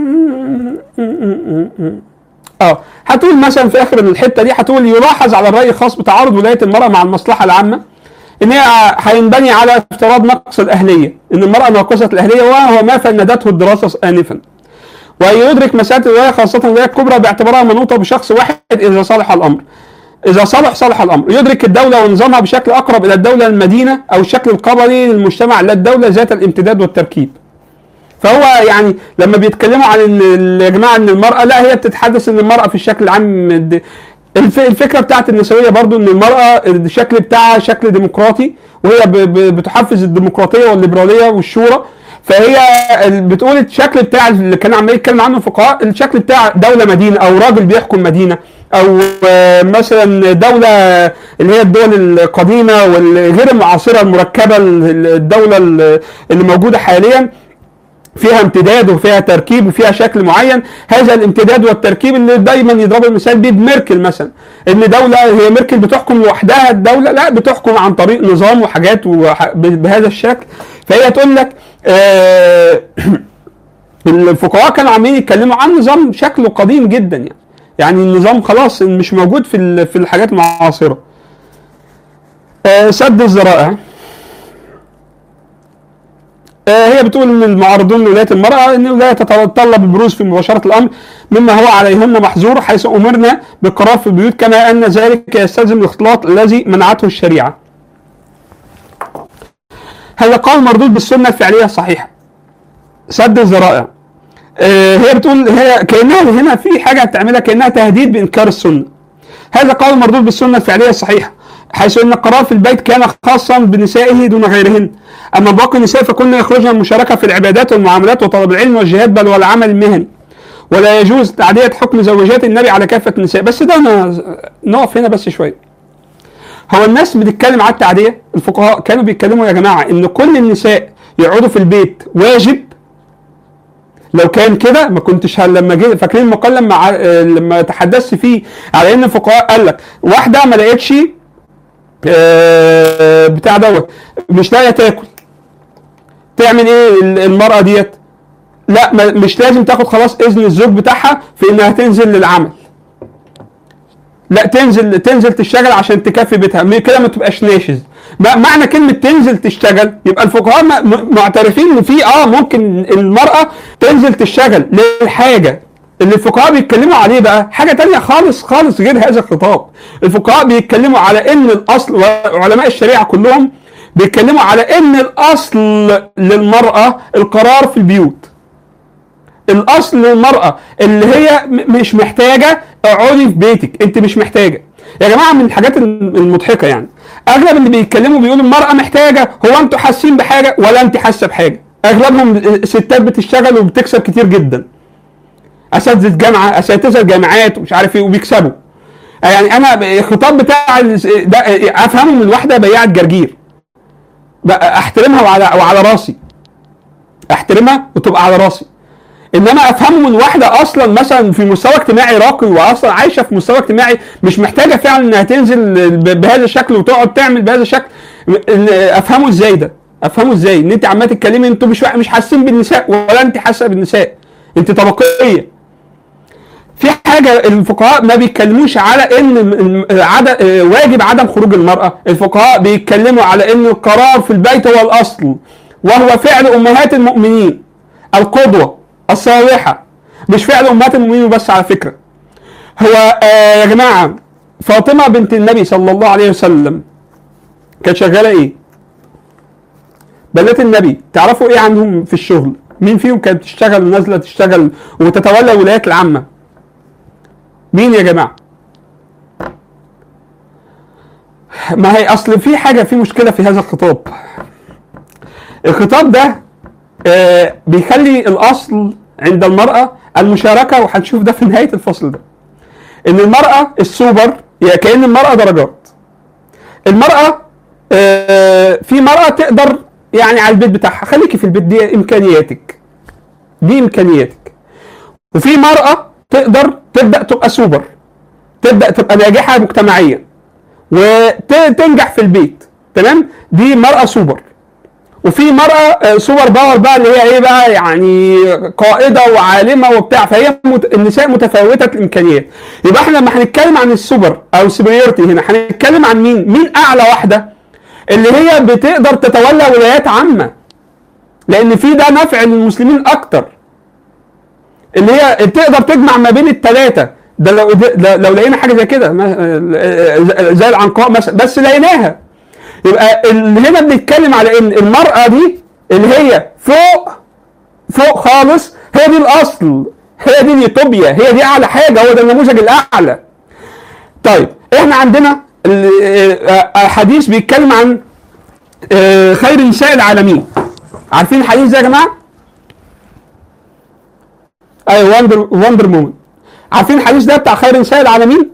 Speaker 1: اه هتقول مثلا في اخر الحتة دي هتقول يلاحظ على الرأي الخاص بتعارض ولاية المرأة مع المصلحة العامة ان هي هينبني على افتراض نقص الأهلية ان المرأة ناقصة الأهلية وهو ما فندته الدراسة آنفا ويدرك مسألة الولاية خاصة الولاية الكبرى باعتبارها منوطة بشخص واحد إذا صلح الأمر إذا صلح صلح الأمر يدرك الدولة ونظامها بشكل أقرب إلى الدولة المدينة أو الشكل القبلي للمجتمع لا الدولة ذات الامتداد والتركيب فهو يعني لما بيتكلموا عن ان ال- يا جماعه ان المراه لا هي بتتحدث ان المراه في الشكل العام د- الف- الفكره بتاعت النسويه برضو ان المراه الشكل بتاعها شكل ديمقراطي وهي ب- ب- بتحفز الديمقراطيه والليبراليه والشورى فهي ال- بتقول الشكل بتاع اللي كان عمال يتكلم عنه الفقهاء الشكل بتاع دوله مدينه او راجل بيحكم مدينه او آه، مثلا دوله اللي هي الدول القديمه والغير المعاصره المركبه ال- الدوله ال- اللي موجوده حاليا فيها امتداد وفيها تركيب وفيها شكل معين هذا الامتداد والتركيب اللي دايما يضرب المثال بيه بميركل مثلا ان دوله هي ميركل بتحكم لوحدها الدوله لا بتحكم عن طريق نظام وحاجات وح- ب- بهذا الشكل فهي تقول لك آه الفقهاء كانوا عاملين يتكلموا عن نظام شكله قديم جدا يعني يعني النظام خلاص مش موجود في ال- في الحاجات المعاصره آه سد الذرائع آه، هي بتقول ان المعارضون لولايه المراه ان الولايه تتطلب البروز في مباشره الامر مما هو عليهن محظور حيث امرنا بالقرار في البيوت كما ان ذلك يستلزم الاختلاط الذي منعته الشريعه. هذا قول مردود بالسنه الفعليه الصحيحه سد الذرائع آه، هي بتقول هي كانها هنا في حاجه بتعملها كانها تهديد بانكار السنه هذا قول مردود بالسنه الفعليه الصحيحه حيث ان القرار في البيت كان خاصا بنسائه دون غيرهن اما باقي النساء فكن يخرجن من المشاركه في العبادات والمعاملات وطلب العلم والجهاد بل والعمل المهني ولا يجوز تعدية حكم زوجات النبي على كافة النساء بس ده أنا نقف هنا بس شوية هو الناس بتتكلم على التعدية الفقهاء كانوا بيتكلموا يا جماعة إن كل النساء يقعدوا في البيت واجب لو كان كده ما كنتش هل- لما جه فاكرين المقال لما ع- آه، لما تحدثت فيه على ان الفقهاء قال لك واحده ما لقيتش آه، بتاع دوت مش لاقيه تاكل تعمل ايه ال- المراه ديت؟ لا ما- مش لازم تاخد خلاص اذن الزوج بتاعها في انها تنزل للعمل لا تنزل تنزل تشتغل عشان تكفي بيتها م- كده ما تبقاش ناشز ما- معنى كلمه تنزل تشتغل يبقى الفقهاء م- م- معترفين ان في اه ممكن المراه تنزل تشتغل للحاجه اللي الفقهاء بيتكلموا عليه بقى حاجه تانية خالص خالص غير هذا الخطاب الفقهاء بيتكلموا على ان الاصل وعلماء الشريعه كلهم بيتكلموا على ان الاصل للمراه القرار في البيوت الاصل للمراه اللي هي م- مش محتاجه اقعدي في بيتك انت مش محتاجه يا جماعه من الحاجات الم- المضحكه يعني اغلب اللي بيتكلموا بيقولوا المراه محتاجه هو انتوا حاسين بحاجه ولا انت حاسه بحاجه اغلبهم ستات بتشتغل وبتكسب كتير جدا اساتذه جامعه اساتذه جامعات ومش عارف ايه وبيكسبوا يعني انا الخطاب بتاع ال- ده افهمه من واحده بياعه جرجير بقى احترمها وعلى وعلى راسي احترمها وتبقى على راسي انما افهمه من واحده اصلا مثلا في مستوى اجتماعي راقي واصلا عايشه في مستوى اجتماعي مش محتاجه فعلا انها تنزل ب- بهذا الشكل وتقعد تعمل بهذا الشكل إن- افهمه ازاي ده افهمه ازاي ان انت عماله تتكلمي انتوا مش مش حاسين بالنساء ولا انت حاسه بالنساء انت طبقيه في حاجه الفقهاء ما بيتكلموش على ان م- م- عدم واجب عدم خروج المراه الفقهاء بيتكلموا على ان القرار في البيت هو الاصل وهو فعل امهات المؤمنين القدوه الصالحه مش فعل امهات المؤمنين بس على فكره هو آه يا جماعه فاطمه بنت النبي صلى الله عليه وسلم كانت شغاله ايه بنات النبي تعرفوا ايه عنهم في الشغل مين فيهم كانت بتشتغل ونازله تشتغل وتتولى الولايات العامه مين يا جماعه ما هي اصل في حاجه في مشكله في هذا الخطاب الخطاب ده آه، بيخلي الاصل عند المراه المشاركه وهنشوف ده في نهايه الفصل ده ان المراه السوبر يعني كان المراه درجات المراه آه، في مراه تقدر يعني على البيت بتاعها خليكي في البيت دي امكانياتك دي امكانياتك وفي مراه تقدر تبدا تبقى سوبر تبدا تبقى ناجحه مجتمعيا وتنجح في البيت تمام دي مراه سوبر وفي مرأة آه، سوبر باور بقى اللي هي ايه بقى يعني قائدة وعالمة وبتاع فهي مت... النساء متفاوتة الإمكانيات يبقى احنا لما هنتكلم عن السوبر أو السوبريورتي هنا هنتكلم عن مين؟ مين أعلى واحدة؟ اللي هي بتقدر تتولى ولايات عامة لأن في ده نفع للمسلمين أكتر اللي هي تقدر تجمع ما بين الثلاثة ده لو ده لو لقينا حاجة زي كده ما- آه، زي العنقاء مثلا بس لقيناها يبقى اللي هنا بنتكلم على ان المرأة دي اللي هي فوق فوق خالص هي دي الاصل هي دي اليوتوبيا هي دي اعلى حاجة هو ده النموذج الاعلى طيب احنا عندنا ال- آه، آه، حديث بيتكلم عن آه، خير نساء العالمين عارفين الحديث ده يا جماعة؟ ايوه وندر وندر مومن عارفين الحديث ده بتاع خير نساء العالمين؟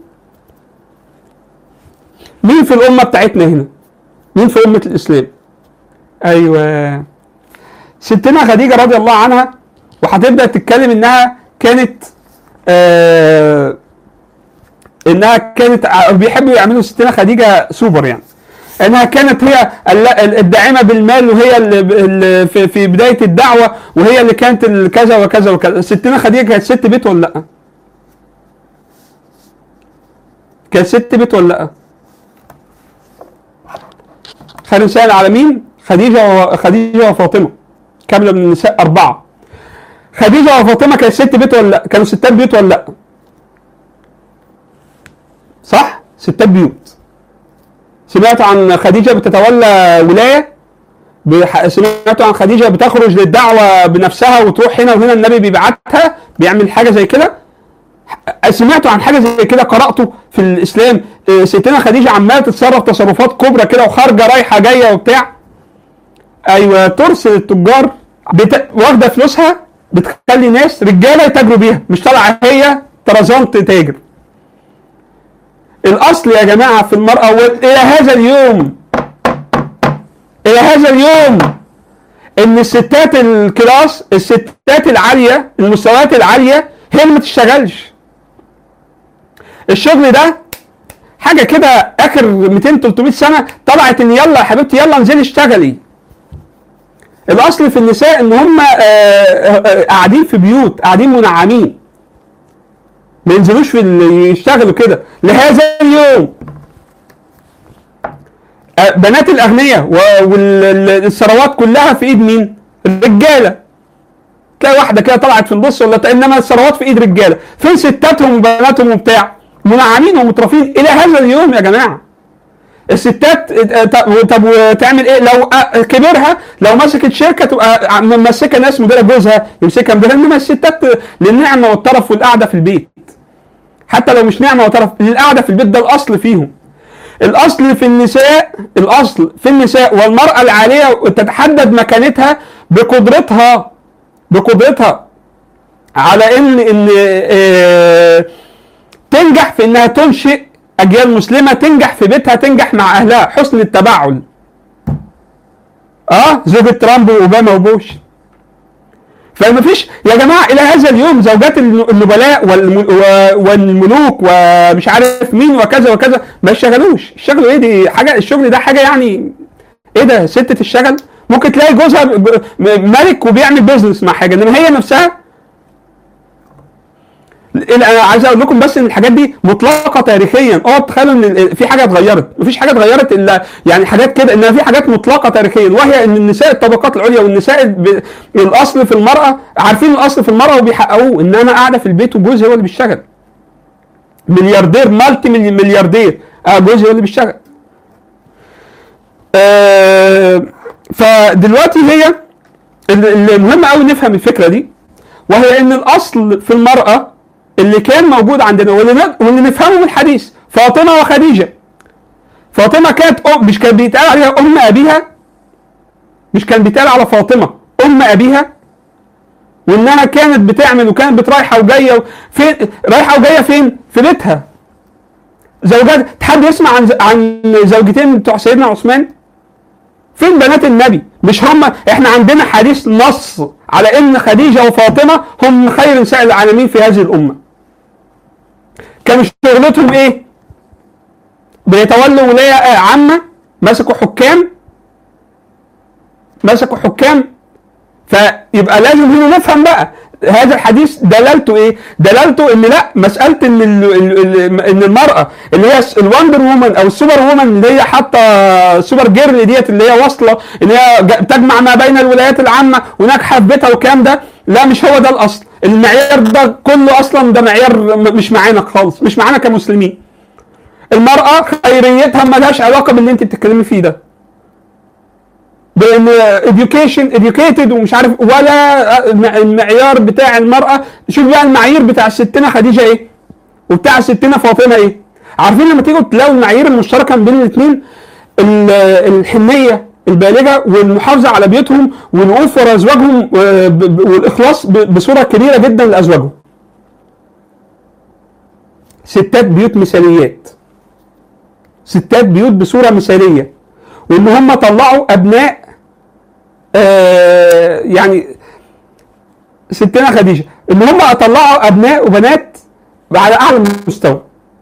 Speaker 1: مين في الأمة بتاعتنا هنا؟ مين في أمة الإسلام؟ أيوه ستنا خديجة رضي الله عنها وهتبدأ تتكلم إنها كانت آه إنها كانت ع- بيحبوا يعملوا ستنا خديجة سوبر يعني انها كانت هي ال- الداعمه بالمال وهي اللي ب- اللي في في بدايه الدعوه وهي اللي كانت ال- كذا وكذا وكذا ستنا خديجه كانت ست بيت ولا لا؟ كانت ست بيت ولا لا؟ خير نساء العالمين خديجه و... خديجه وفاطمه كامله من النساء اربعه خديجه وفاطمه كانت ست بيت ولا لا؟ كانوا ستات بيوت ولا لا؟ صح؟ ستات بيوت سمعت عن خديجه بتتولى ولايه بح- سمعتوا عن خديجه بتخرج للدعوه بنفسها وتروح هنا وهنا النبي بيبعتها بيعمل حاجه زي كده سمعتوا عن حاجه زي كده قراته في الاسلام آه، ستنا خديجه عماله تتصرف تصرفات كبرى كده وخارجه رايحه جايه وبتاع ايوه ترسل التجار بت... واخده فلوسها بتخلي ناس رجاله يتاجروا بيها مش طالعه هي طرزان تتاجر الاصل يا جماعه في المراه والى هذا اليوم الى هذا اليوم ان الستات الكلاس الستات العاليه المستويات العاليه هي اللي ما تشتغلش الشغل ده حاجه كده اخر 200 300 سنه طلعت ان يلا يا حبيبتي يلا انزلي اشتغلي الاصل في النساء ان هم آه، آه، قاعدين في بيوت قاعدين منعمين ما ينزلوش في ال- يشتغلوا كده لهذا اليوم آه، بنات الاغنياء والثروات كلها في ايد مين؟ الرجاله تلاقي واحده كده طلعت في النص ولا بتاع، انما الثروات في ايد رجاله فين ستاتهم وبناتهم وبتاع منعمين ومترفين الى هذا اليوم يا جماعه الستات آه، طب طب وتعمل ايه لو آه، كبرها لو مسكت شركه تبقى ممسكه ناس مديره جوزها يمسكها مديرها انما الستات للنعمه والطرف والقعده في البيت حتى لو مش نعمه وطرف القعده في البيت ده الاصل فيهم الاصل في النساء الاصل في النساء والمراه العاليه تتحدد مكانتها بقدرتها بقدرتها على ان ان آه، تنجح في انها تنشئ اجيال مسلمه تنجح في بيتها تنجح مع اهلها حسن التبعل اه زوجة ترامب واوباما وبوش فما فيش يا جماعه الى هذا اليوم زوجات الن- النبلاء والم- و- والملوك ومش عارف مين وكذا وكذا ما يشتغلوش يشتغلوا ايه دي حاجه الشغل ده حاجه يعني ايه ده ست تشتغل ممكن تلاقي جوزها ب- ب- ملك وبيعمل بيزنس مع حاجه انما هي نفسها ال- انا عايز اقول لكم بس ان الحاجات دي مطلقه تاريخيا اه تخيلوا ان ال- في حاجه اتغيرت مفيش حاجه اتغيرت الا يعني حاجات كده انما في حاجات مطلقه تاريخيا وهي ان النساء الطبقات العليا والنساء ب... الاصل في المراه عارفين الاصل في المراه وبيحققوه ان انا قاعده في البيت وجوزي هو اللي بيشتغل ملياردير مالتي ملي- ملياردير اه جوزي هو اللي بيشتغل آه فدلوقتي هي ال- المهم قوي نفهم الفكره دي وهي ان الاصل في المراه اللي كان موجود عندنا واللي, ن- واللي نفهمه من الحديث فاطمه وخديجه فاطمه كانت أم مش كان بيتقال عليها ام ابيها مش كان بيتقال على فاطمه ام ابيها وانها كانت بتعمل وكانت بترايحه وجايه فين رايحه وجايه فين؟ في بيتها زوجات حد يسمع عن عن زوجتين بتوع سيدنا عثمان؟ فين بنات النبي؟ مش هم احنا عندنا حديث نص على ان خديجه وفاطمه هم خير نساء العالمين في هذه الامه. كانوا شغلتهم ايه؟ بيتولوا ولايه عامه مسكوا حكام مسكوا حكام فيبقى لازم هنا نفهم بقى هذا الحديث دلالته ايه؟ دلالته ان لا مساله ان ال ال ال ان المراه اللي هي الوندر وومن او السوبر وومن اللي هي حاطه سوبر جيرل ديت اللي هي واصله ان هي ج- تجمع ما بين الولايات العامه وناجحه في بيتها والكلام ده لا مش هو ده الاصل المعيار ده كله اصلا ده معيار م- مش معانا خالص مش معانا كمسلمين المراه خيريتها ملهاش علاقه باللي انت بتتكلمي فيه ده بان education educated ومش عارف ولا الم- المعيار بتاع المراه شوف بقى المعايير بتاع ستنا خديجه ايه وبتاع ستنا فاطمه ايه عارفين لما تيجوا تلاقوا المعايير المشتركه بين الاثنين الحنيه البالغه والمحافظه على بيوتهم والوقوف ورا ازواجهم آه، ب- ب- والاخلاص ب- بصوره كبيره جدا لازواجهم ستات بيوت مثاليات ستات بيوت بصوره مثاليه وان هم طلعوا ابناء آه يعني ستنا خديجه ان هم طلعوا ابناء وبنات على اعلى مستوى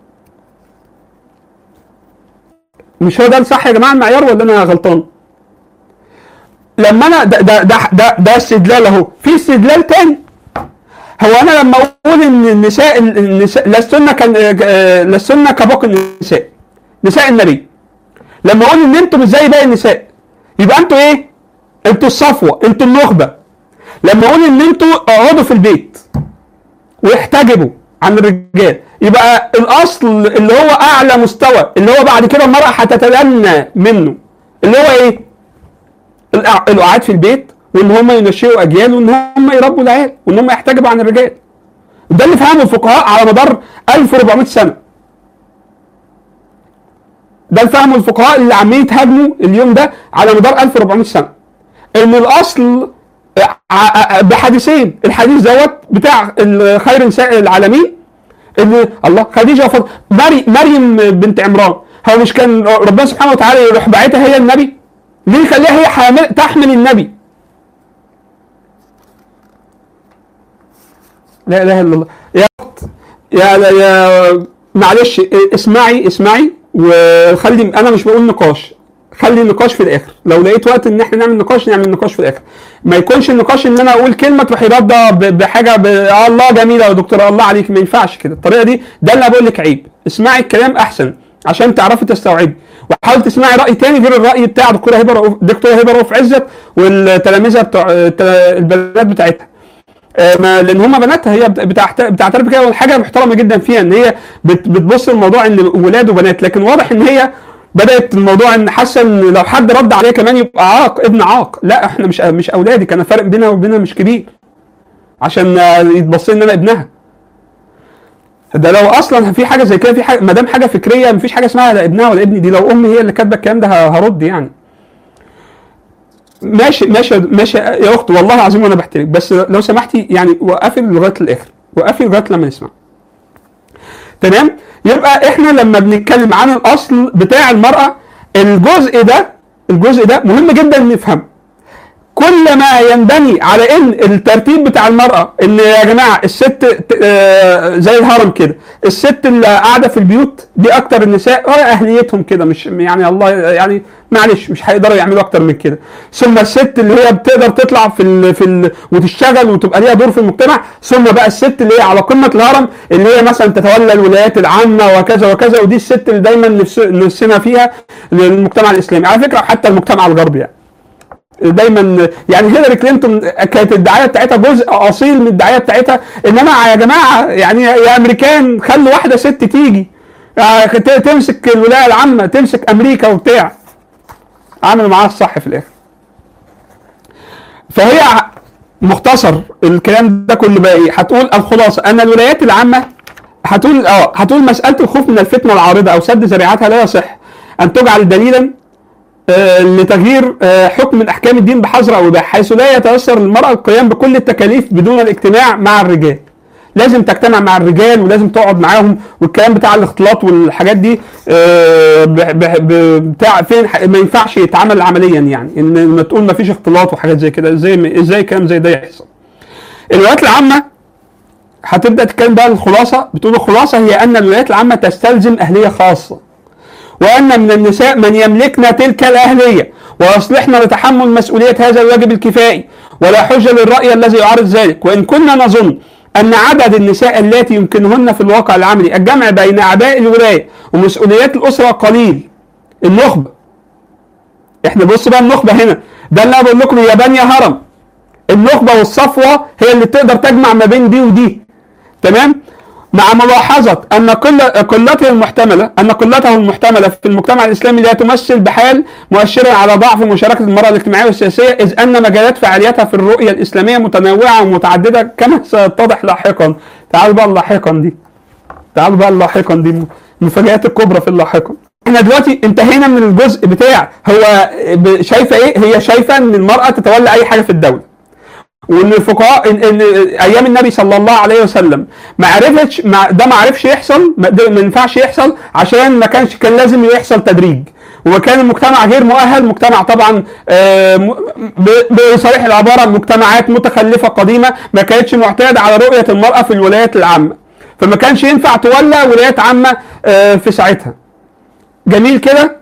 Speaker 1: مش هو ده الصح يا جماعه المعيار ولا انا غلطان؟ لما انا ده ده ده ده, ده استدلال اهو في استدلال تاني هو انا لما اقول ان النساء النساء لستن كان آه، لستن كباقي النساء نساء النبي لما اقول ان انتم مش زي باقي النساء يبقى انتوا ايه؟ انتوا الصفوه انتوا النخبه لما اقول ان انتوا اقعدوا في البيت واحتجبوا عن الرجال يبقى الاصل اللي هو اعلى مستوى اللي هو بعد كده المراه هتتدنى منه اللي هو ايه؟ القع- القعاد في البيت وان هم ينشئوا اجيال وان هم يربوا العيال وان هم يحتجبوا عن الرجال ده اللي فهمه الفقهاء على مدار 1400 سنه ده اللي فهمه الفقهاء اللي عمالين يتهاجموا اليوم ده على مدار 1400 سنه ان الاصل ع- ع- بحديثين الحديث دوت بتاع ال- خير نساء العالمين اللي الله خديجه وفاطمه مري مريم بنت عمران هو مش كان ربنا سبحانه وتعالى يروح باعتها هي النبي ليه يخليها هي حامل تحمل النبي لا اله الا الله يا أخت، يا يا معلش اسمعي اسمعي وخلي انا مش بقول نقاش خلي النقاش في الاخر لو لقيت وقت ان احنا نعمل نقاش نعمل نقاش في الاخر ما يكونش النقاش ان انا اقول كلمه تروحي رده ب- بحاجه ب... آه الله جميله يا دكتور الله عليك ما ينفعش كده الطريقه دي ده اللي بقول لك عيب اسمعي الكلام احسن عشان تعرفي تستوعبي وحاول تسمعي راي تاني غير الراي بتاع دكتوره هبه رؤوف دكتوره هبه رؤوف عزت والتلامذه بتوع البنات بتاعتها آه، ما لان هم بناتها هي بت- بتعت- بتعترف كده وحاجه محترمه جدا فيها ان هي بت- بتبص الموضوع ان ولاد وبنات لكن واضح ان هي بدات الموضوع ان حاسه ان لو حد رد عليها كمان يبقى عاق ابن عاق لا احنا مش مش اولادك انا فرق بينها وبينها مش كبير عشان آه، يتبص لي ان انا ابنها ده لو اصلا في حاجه زي كده في حاجه ما دام حاجه فكريه مفيش حاجه اسمها لا ابنها ولا ابني دي لو امي هي اللي كاتبه الكلام ده ه- هرد يعني ماشي ماشي ماشي يا اخت والله العظيم وانا بحترمك بس لو سمحتي يعني وقفي لغايه الاخر وقفي لغايه لما نسمع تمام يبقى احنا لما بنتكلم عن الاصل بتاع المراه الجزء ده الجزء ده مهم جدا نفهمه كل ما ينبني على ان الترتيب بتاع المراه ان يا جماعه الست ت- آه، زي الهرم كده الست اللي قاعده في البيوت دي اكتر النساء اه اهليتهم كده مش يعني الله يعني معلش مش هيقدروا يعملوا اكتر من كده ثم الست اللي هي بتقدر تطلع في ال في ال وتشتغل وتبقى ليها دور في المجتمع ثم بقى الست اللي هي على قمه الهرم اللي هي مثلا تتولى الولايات العامه وكذا وكذا ودي الست اللي دايما نفس- نفسنا فيها للمجتمع الاسلامي على فكره حتى المجتمع الغربي يعني دايما يعني هيلاري كلينتون كانت الدعايه بتاعتها جزء اصيل من الدعايه بتاعتها انما يا جماعه يعني يا امريكان خلوا واحده ست تيجي آه، ت- تمسك الولايه العامه تمسك امريكا وبتاع عملوا معاها الصح في الاخر فهي ع- مختصر الكلام ده كله بقى ايه هتقول الخلاصه ان الولايات العامه هتقول اه هتقول مساله الخوف من الفتنه العارضه او سد ذريعتها لا يصح ان تجعل دليلا آه، لتغيير آه، حكم من احكام الدين بحظر او اباحه حيث لا يتيسر للمراه القيام بكل التكاليف بدون الاجتماع مع الرجال لازم تجتمع مع الرجال ولازم تقعد معاهم والكلام بتاع الاختلاط والحاجات دي آه، ب- ب- ب- بتاع فين ح- ما ينفعش يتعمل عمليا يعني ان ما تقول ما فيش اختلاط وحاجات زي كده ازاي ازاي كلام زي ده يحصل الولايات العامه هتبدا تتكلم بقى الخلاصه بتقول الخلاصه هي ان الولايات العامه تستلزم اهليه خاصه وأن من النساء من يملكن تلك الأهلية ويصلحن لتحمل مسؤولية هذا الواجب الكفائي ولا حجة للرأي الذي يعارض ذلك وإن كنا نظن أن عدد النساء اللاتي يمكنهن في الواقع العملي الجمع بين أعباء الولاية ومسؤوليات الأسرة قليل النخبة احنا بص بقى النخبة هنا ده اللي أنا بقول لكم اليابان يا هرم النخبة والصفوة هي اللي تقدر تجمع ما بين دي ودي تمام مع ملاحظة أن قل- قلته المحتملة أن قلته المحتملة في المجتمع الإسلامي لا تمثل بحال مؤشرا على ضعف مشاركة المرأة الاجتماعية والسياسية إذ أن مجالات فعاليتها في الرؤية الإسلامية متنوعة ومتعددة كما سيتضح لاحقا تعالوا بقى لاحقا دي تعالوا بقى لاحقا دي المفاجآت الكبرى في اللاحقا احنا دلوقتي انتهينا من الجزء بتاع هو ب- شايفه ايه هي شايفه ان المراه تتولى اي حاجه في الدوله وان الفقهاء إن إن ايام النبي صلى الله عليه وسلم ما عرفتش ما ده ما عرفش يحصل ما ده ما ينفعش يحصل عشان ما كانش كان لازم يحصل تدريج وكان المجتمع غير مؤهل مجتمع طبعا آه، م- ب- بصريح العباره مجتمعات متخلفه قديمه ما كانتش معتاده على رؤيه المراه في الولايات العامه فما كانش ينفع تولى ولايات عامه آه، في ساعتها جميل كده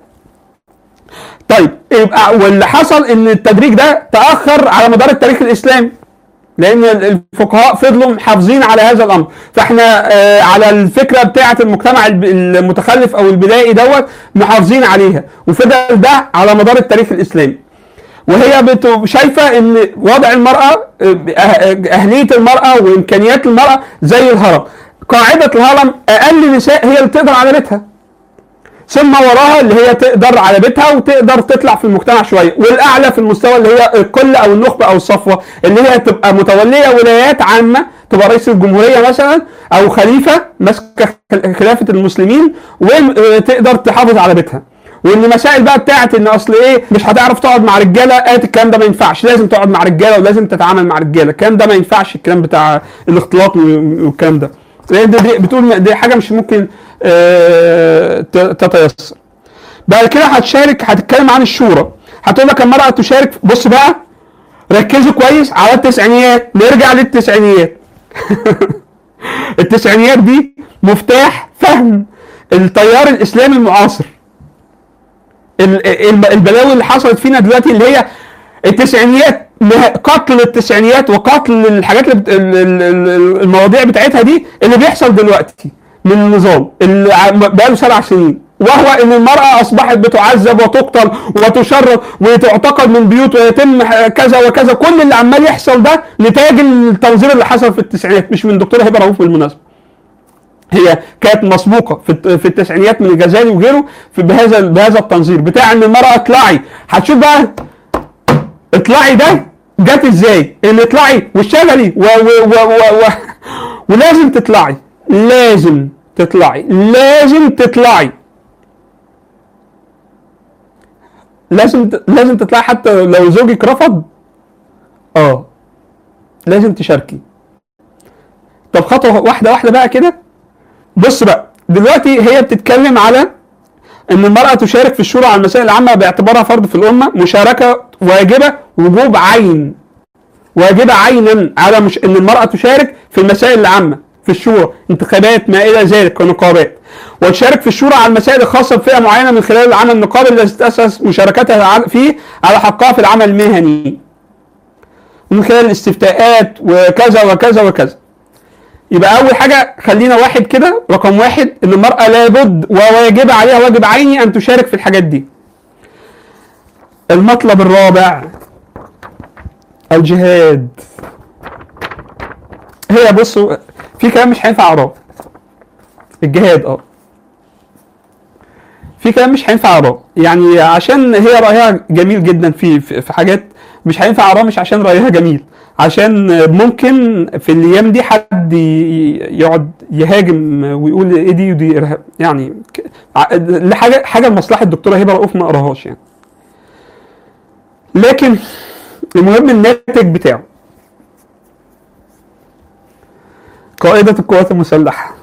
Speaker 1: طيب يبقى واللي حصل ان التدريج ده تاخر على مدار التاريخ الاسلامي لان الفقهاء فضلوا محافظين على هذا الامر فاحنا آه، على الفكره بتاعه المجتمع الب- المتخلف او البدائي دوت محافظين عليها وفضل ده على مدار التاريخ الاسلامي وهي بت- شايفه ان وضع المراه آه، أه- اهليه المراه وامكانيات المراه زي الهرم قاعده الهرم اقل نساء هي اللي تقدر على بيتها ثم وراها اللي هي تقدر على بيتها وتقدر تطلع في المجتمع شويه والاعلى في المستوى اللي هي الكل او النخبه او الصفوه اللي هي تبقى متوليه ولايات عامه تبقى رئيس الجمهوريه مثلا او خليفه ماسكه خلافه المسلمين وتقدر تحافظ على بيتها وان مسائل بقى بتاعت ان اصل ايه مش هتعرف تقعد مع رجاله قالت الكلام ده ما ينفعش لازم تقعد مع رجاله ولازم تتعامل مع رجاله الكلام ده ما ينفعش الكلام بتاع الاختلاط والكلام ده لان دي دي بتقول دي حاجه مش ممكن آه، ت- تتيسر بعد كده هتشارك هتتكلم عن الشورى هتقول لك المرأة تشارك بص بقى ركزوا كويس على التسعينيات نرجع للتسعينيات التسعينيات دي مفتاح فهم التيار الاسلامي المعاصر ال- ال- البلاوي اللي حصلت فينا دلوقتي اللي هي التسعينيات نه- قتل التسعينيات وقتل الحاجات اللي بت... ال- ال- ال- المواضيع بتاعتها دي اللي بيحصل دلوقتي من النظام اللي ع- بقاله سبع سنين وهو ان المراه اصبحت بتعذب وتقتل وتشرد وتعتقل من بيوت ويتم ح- كذا وكذا كل اللي عمال يحصل ده نتاج التنظير اللي حصل في التسعينات مش من دكتوره هبه رؤوف بالمناسبه هي كانت مسبوقه في الت- في التسعينيات من الجزائر وغيره في بهذا بهذا التنظير بتاع ان المراه اطلعي هتشوف بقى اطلعي ده جت ازاي؟ ان اطلعي واشتغلي و و و و و ولازم تطلعي لازم تطلعي لازم تطلعي لازم ت- لازم تطلعي حتى لو زوجك رفض اه لازم تشاركي طب خطوه واحده واحده بقى كده بص بقى دلوقتي هي بتتكلم على ان المرأة تشارك في الشورى على المسائل العامة باعتبارها فرد في الأمة مشاركة واجبة وجوب عين واجبة عينا على مش ان المرأة تشارك في المسائل العامة في الشورى انتخابات ما إلى ذلك ونقابات وتشارك في الشورى على المسائل الخاصة بفئة معينة من خلال العمل النقابي الذي تأسس مشاركتها ع- فيه على حقها في العمل المهني ومن خلال الاستفتاءات وكذا وكذا وكذا يبقى اول حاجه خلينا واحد كده رقم واحد ان المراه لابد وواجب عليها واجب عيني ان تشارك في الحاجات دي المطلب الرابع الجهاد هي بصوا في كلام مش هينفع اقراه الجهاد اه في كلام مش هينفع اقراه يعني عشان هي رايها جميل جدا في في في حاجات مش هينفع اقراه مش عشان رايها جميل عشان ممكن في الايام دي حد ي- يقعد يهاجم ويقول ايه دي ودي ارهاب يعني ك- ع- لحاجه حاجه لمصلحه الدكتوره هبه رؤوف ما اقراهاش يعني لكن المهم الناتج بتاعه قائدة القوات المسلحة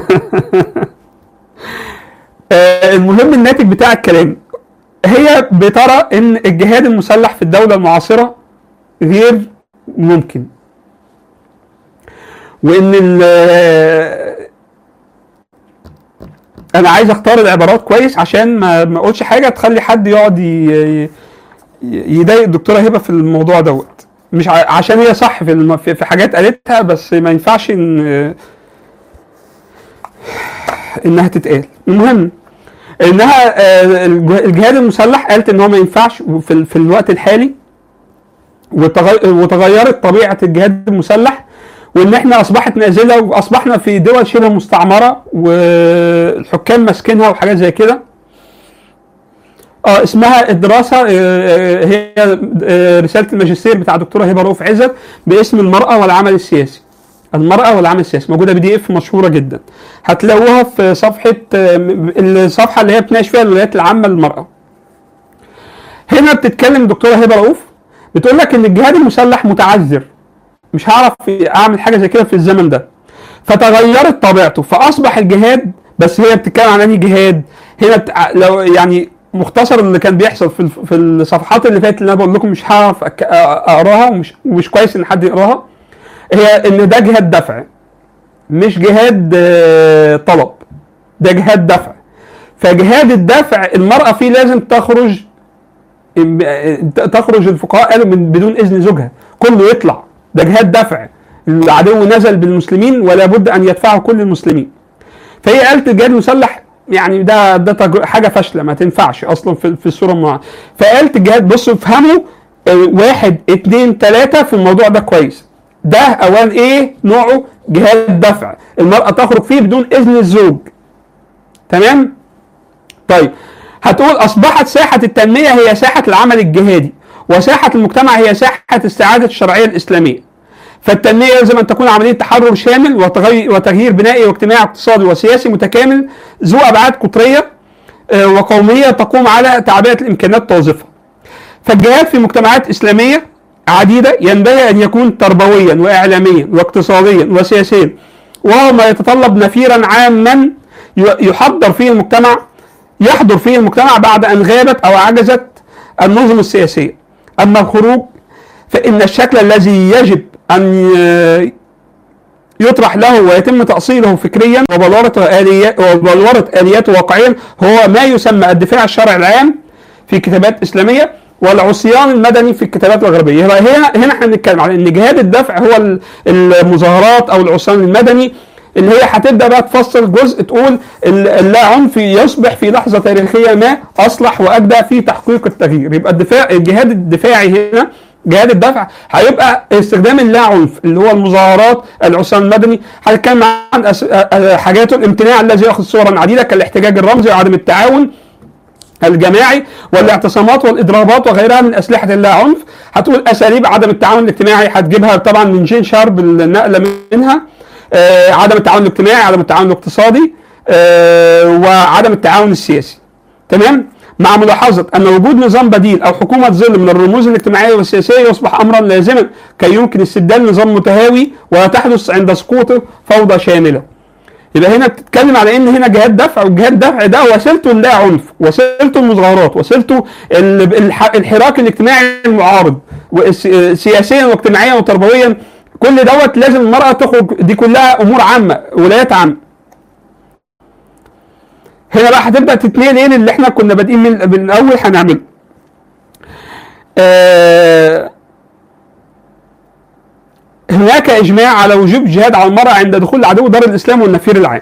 Speaker 1: آه، المهم الناتج بتاع الكلام هي بترى ان الجهاد المسلح في الدولة المعاصرة غير ممكن وان ال انا عايز اختار العبارات كويس عشان ما ما اقولش حاجه تخلي حد يقعد ي- ي- يضايق الدكتوره هبه في الموضوع دوت مش ع- عشان هي صح في الم- في في حاجات قالتها بس ما ينفعش ان انها تتقال المهم انها آه، الج- الجهاد المسلح قالت ان هو ما ينفعش في ال- في الوقت الحالي وتغ- وتغيرت طبيعه الجهاد المسلح وان احنا اصبحت نازله واصبحنا في دول شبه مستعمره والحكام ماسكينها وحاجات زي كده اه اسمها الدراسه آه، آه، هي آه، رساله الماجستير بتاع دكتوره هبه رؤوف عزت باسم المراه والعمل السياسي المرأة والعمل السياسي موجودة بي دي اف مشهورة جدا هتلاقوها في صفحة آه، م- الصفحة اللي هي بتناقش فيها الولايات العامة للمرأة هنا بتتكلم دكتورة هبة رؤوف بتقول لك ان الجهاد المسلح متعذر مش هعرف اعمل حاجة زي كده في الزمن ده فتغيرت طبيعته فاصبح الجهاد بس هي بتتكلم عن انهي جهاد هنا بتع... لو يعني مختصر اللي كان بيحصل في الف- في الصفحات اللي فاتت اللي انا بقول لكم مش هعرف أك- اقراها ومش ومش كويس ان حد يقراها هي ان ده جهاد دفع مش جهاد آه، طلب ده جهاد دفع فجهاد الدفع المرأة فيه لازم تخرج تخرج الفقهاء قالوا من بدون إذن زوجها كله يطلع ده جهاد دفع العدو نزل بالمسلمين ولا بد أن يدفعه كل المسلمين فهي قالت الجهاد المسلح يعني ده ده تج- حاجه فاشله ما تنفعش اصلا في في الصوره المعينه فقالت الجهاد بصوا افهموا آه، واحد اتنين تلاته في الموضوع ده كويس ده اوان ايه نوعه جهاد دفع المراه تخرج فيه بدون اذن الزوج تمام طيب هتقول اصبحت ساحه التنميه هي ساحه العمل الجهادي وساحه المجتمع هي ساحه استعاده الشرعيه الاسلاميه فالتنميه يلزم ان تكون عمليه تحرر شامل وتغيير, وتغيير بنائي واجتماعي واقتصادي وسياسي متكامل ذو ابعاد قطريه آه، وقوميه تقوم على تعبئه الامكانات توظيفها. فالجهاد في مجتمعات اسلاميه عديده ينبغي ان يكون تربويا واعلاميا واقتصاديا وسياسيا وهو ما يتطلب نفيرا عاما يحضر فيه المجتمع يحضر فيه المجتمع بعد ان غابت او عجزت النظم السياسيه. اما الخروج فان الشكل الذي يجب ان يطرح له ويتم تأصيله فكريا وبلورة آليات وبلورة آلياته واقعيا هو ما يسمى الدفاع الشرعي العام في كتابات إسلامية والعصيان المدني في الكتابات الغربية يبقى هنا هنا احنا بنتكلم على ان جهاد الدفع هو المظاهرات او العصيان المدني اللي هي هتبدا بقى تفصل جزء تقول اللا عنف يصبح في لحظه تاريخيه ما اصلح واجدى في تحقيق التغيير يبقى الدفاع الجهاد الدفاعي هنا جهاد الدفع هيبقى استخدام اللا عنف اللي هو المظاهرات العصيان المدني هنتكلم عن أس... حاجاته الامتناع الذي ياخذ صورا عديده كالاحتجاج الرمزي وعدم التعاون الجماعي والاعتصامات والاضرابات وغيرها من اسلحه اللا عنف هتقول اساليب عدم التعاون الاجتماعي هتجيبها طبعا من جين شارب النقله منها آه عدم التعاون الاجتماعي عدم التعاون الاقتصادي آه وعدم التعاون السياسي تمام مع ملاحظة أن وجود نظام بديل أو حكومة ظل من الرموز الاجتماعية والسياسية يصبح أمرا لازما كي يمكن استبدال نظام متهاوي ولا تحدث عند سقوطه فوضى شاملة. يبقى هنا بتتكلم على ان هنا جهاد دفع والجهاد الدفع ده وسيلته اللا عنف وسيلته المظاهرات وسيلته الحراك الاجتماعي المعارض سياسيا واجتماعيا وتربويا كل دوت لازم المرأة تخرج دي كلها أمور عامة ولايات عامة هنا بقى هتبدا تتنقل ايه اللي احنا كنا بادئين من, من الاول هنعمله آه هناك اجماع على وجوب الجهاد على المراه عند دخول العدو دار الاسلام والنفير العام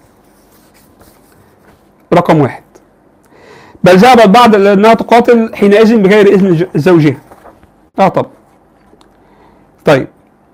Speaker 1: رقم واحد بل ذهب البعض الى انها تقاتل حينئذ بغير اذن زوجها اه طب طيب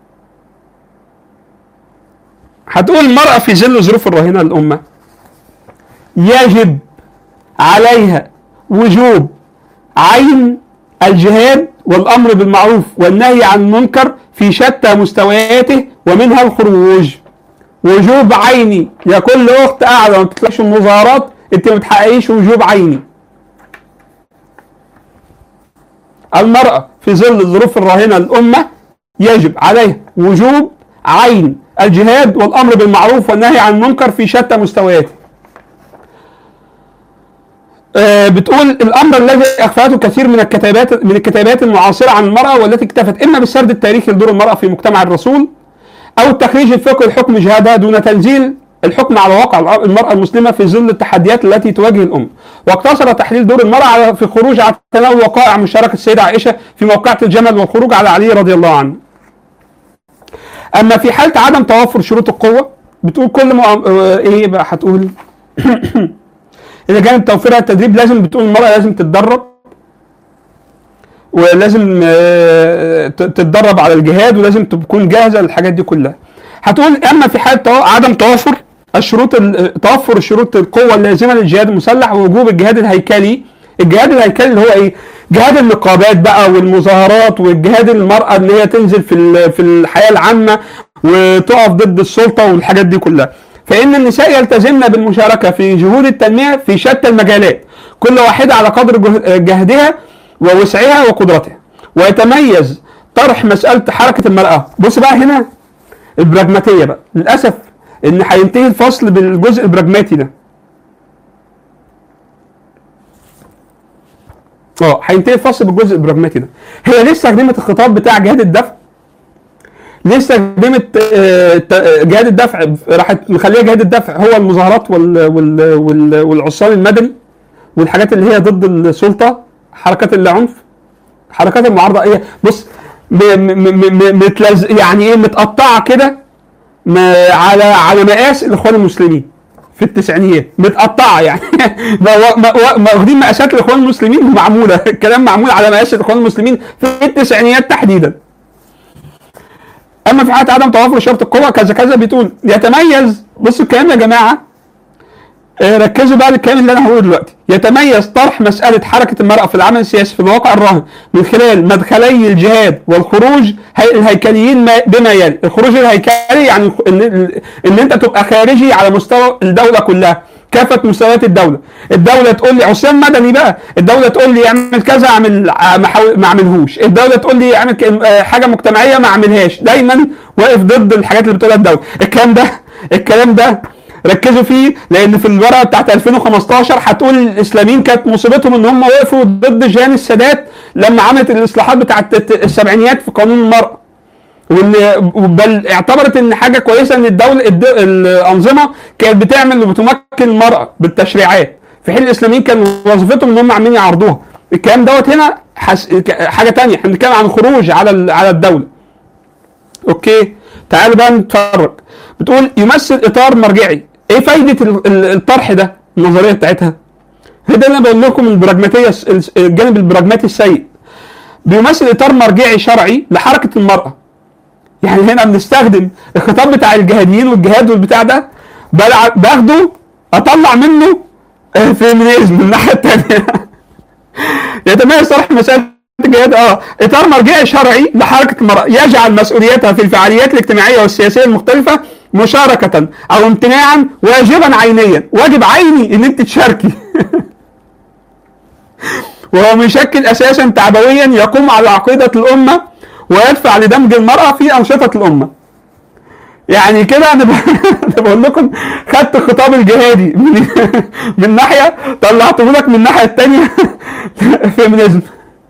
Speaker 1: هتقول المرأة في ظل ظروف الرهينة للأمة يجب عليها وجوب عين الجهاد والامر بالمعروف والنهي عن المنكر في شتى مستوياته ومنها الخروج وجوب عيني يا كل اخت قاعده ما بتطلعش المظاهرات انت ما بتحققيش وجوب عيني المرأة في ظل الظروف الراهنة للأمة يجب عليها وجوب عين الجهاد والأمر بالمعروف والنهي عن المنكر في شتى مستوياته آه، بتقول الامر الذي اخفته كثير من الكتابات من الكتابات المعاصره عن المراه والتي اكتفت اما بالسرد التاريخي لدور المراه في مجتمع الرسول او التخريج الفقهي لحكم جهادها دون تنزيل الحكم على واقع المرأة المسلمة في ظل التحديات التي تواجه الأمة واقتصر تحليل دور المرأة في الخروج على تناول وقائع مشاركة السيدة عائشة في موقعة الجمل والخروج على علي رضي الله عنه أما في حالة عدم توفر شروط القوة بتقول كل مؤ... آه، إيه بقى هتقول اذا كانت توفيرها التدريب لازم بتقول المراه لازم تتدرب ولازم آه، تتدرب على الجهاد ولازم تكون جاهزه للحاجات دي كلها هتقول اما في حاله عدم توفر الشروط توفر شروط القوه اللازمه للجهاد المسلح ووجوب الجهاد الهيكلي الجهاد الهيكلي اللي هو ايه؟ جهاد النقابات بقى والمظاهرات والجهاد المراه ان هي تنزل في في الحياه العامه وتقف ضد السلطه والحاجات دي كلها. فإن النساء يلتزمن بالمشاركة في جهود التنمية في شتى المجالات كل واحدة على قدر جهدها ووسعها وقدرتها ويتميز طرح مسألة حركة المرأة بص بقى هنا البراجماتية بقى للأسف إن هينتهي الفصل بالجزء البراجماتي ده اه هينتهي الفصل بالجزء البراجماتي ده هي لسه كلمة الخطاب بتاع جهاد الدفع لسه قدمت آه، جهاد الدفع راحت مخليه جهاد الدفع هو المظاهرات وال وال وال والعصيان المدني والحاجات اللي هي ضد السلطه حركات العنف حركات المعارضه ايه بص متلز يعني ايه متقطعه كده على على مقاس الاخوان المسلمين في التسعينيات متقطعه يعني واخدين مقاسات الاخوان المسلمين معموله الكلام معمول على مقاس الاخوان المسلمين في التسعينيات تحديدا اما في حاله عدم توافر شرط القوه كذا كذا بتقول يتميز بصوا الكلام يا جماعه آه، ركزوا بقى الكلام اللي انا هقوله دلوقتي يتميز طرح مساله حركه المراه في العمل السياسي في الواقع الراهن من خلال مدخلي الجهاد والخروج هي الهيكليين ما- بما يلي الخروج الهيكلي يعني ان ان انت تبقى خارجي على مستوى الدوله كلها كافه مستويات الدوله الدوله تقول لي عصيان مدني بقى الدوله تقول لي اعمل كذا اعمل ما أحاول- ما اعملهوش الدوله تقول لي اعمل ك- آه، حاجه مجتمعيه ما اعملهاش دايما واقف ضد الحاجات اللي بتقولها الدوله الكلام ده الكلام ده ركزوا فيه لان في الورقه بتاعت 2015 هتقول الاسلاميين كانت مصيبتهم ان هم وقفوا ضد جيهان السادات لما عملت الاصلاحات بتاعت السبعينيات في قانون المراه وان بل اعتبرت ان حاجه كويسه ان الدوله الد- الانظمه كانت بتعمل وبتمكن المراه بالتشريعات في حين الاسلاميين كان وظيفتهم ان هم عاملين يعرضوها الكلام دوت هنا حس... ك- حاجه تانية احنا بنتكلم عن خروج على ال- على الدوله اوكي تعالوا بقى نتفرج بتقول يمثل اطار مرجعي ايه فايده ال- ال- الطرح ده النظريه بتاعتها هي ده اللي انا بقول لكم البراجماتيه الس- الس- الجانب البراجماتي السيء بيمثل اطار مرجعي شرعي لحركه المراه يعني هنا بنستخدم الخطاب بتاع الجهاديين والجهاد والبتاع ده بلع- باخده اطلع منه آه، فيمينيزم من الناحيه الثانيه يتميز طرح مسألة الجهاد اه اطار مرجعي شرعي لحركه المراه يجعل مسؤوليتها في الفعاليات الاجتماعيه والسياسيه المختلفه مشاركه او امتناعا واجبا عينيا واجب عيني ان انت تشاركي وهو بيشكل اساسا تعبويا يقوم على عقيده الامه ويدفع لدمج المراه في انشطه الامه يعني كده انا ب... انا بقول لكم خدت الخطاب الجهادي من من ناحيه طلعته لك من الناحيه الثانيه فيمينيزم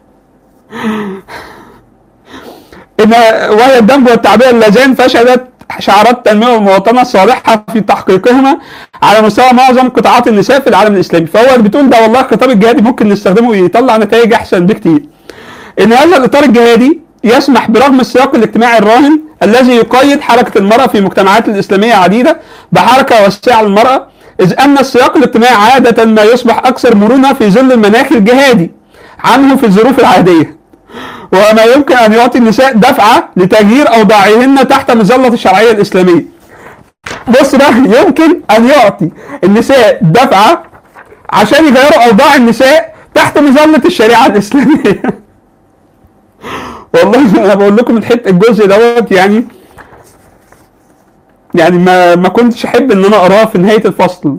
Speaker 1: ان وهي الدمج والتعبئه اللذان فشلت شعارات التنميه والمواطنه الصالحه في تحقيقهما على مستوى معظم قطاعات النساء في العالم الاسلامي فهو بتقول ده والله الخطاب الجهادي ممكن نستخدمه ويطلع نتائج احسن بكتير ان هذا الاطار الجهادي يسمح برغم السياق الاجتماعي الراهن الذي يقيد حركه المراه في مجتمعات الاسلاميه عديده بحركه واسعه للمراه اذ ان السياق الاجتماعي عاده ما يصبح اكثر مرونه في ظل المناخ الجهادي عنه في الظروف العاديه وما يمكن ان يعطي النساء دفعه لتغيير اوضاعهن تحت مظله الشرعيه الاسلاميه. بص بقى يمكن ان يعطي النساء دفعه عشان يغيروا اوضاع النساء تحت مظله الشريعه الاسلاميه. والله انا بقول لكم الحته الجزء دوت يعني يعني ما ما كنتش احب ان انا اقراه في نهايه الفصل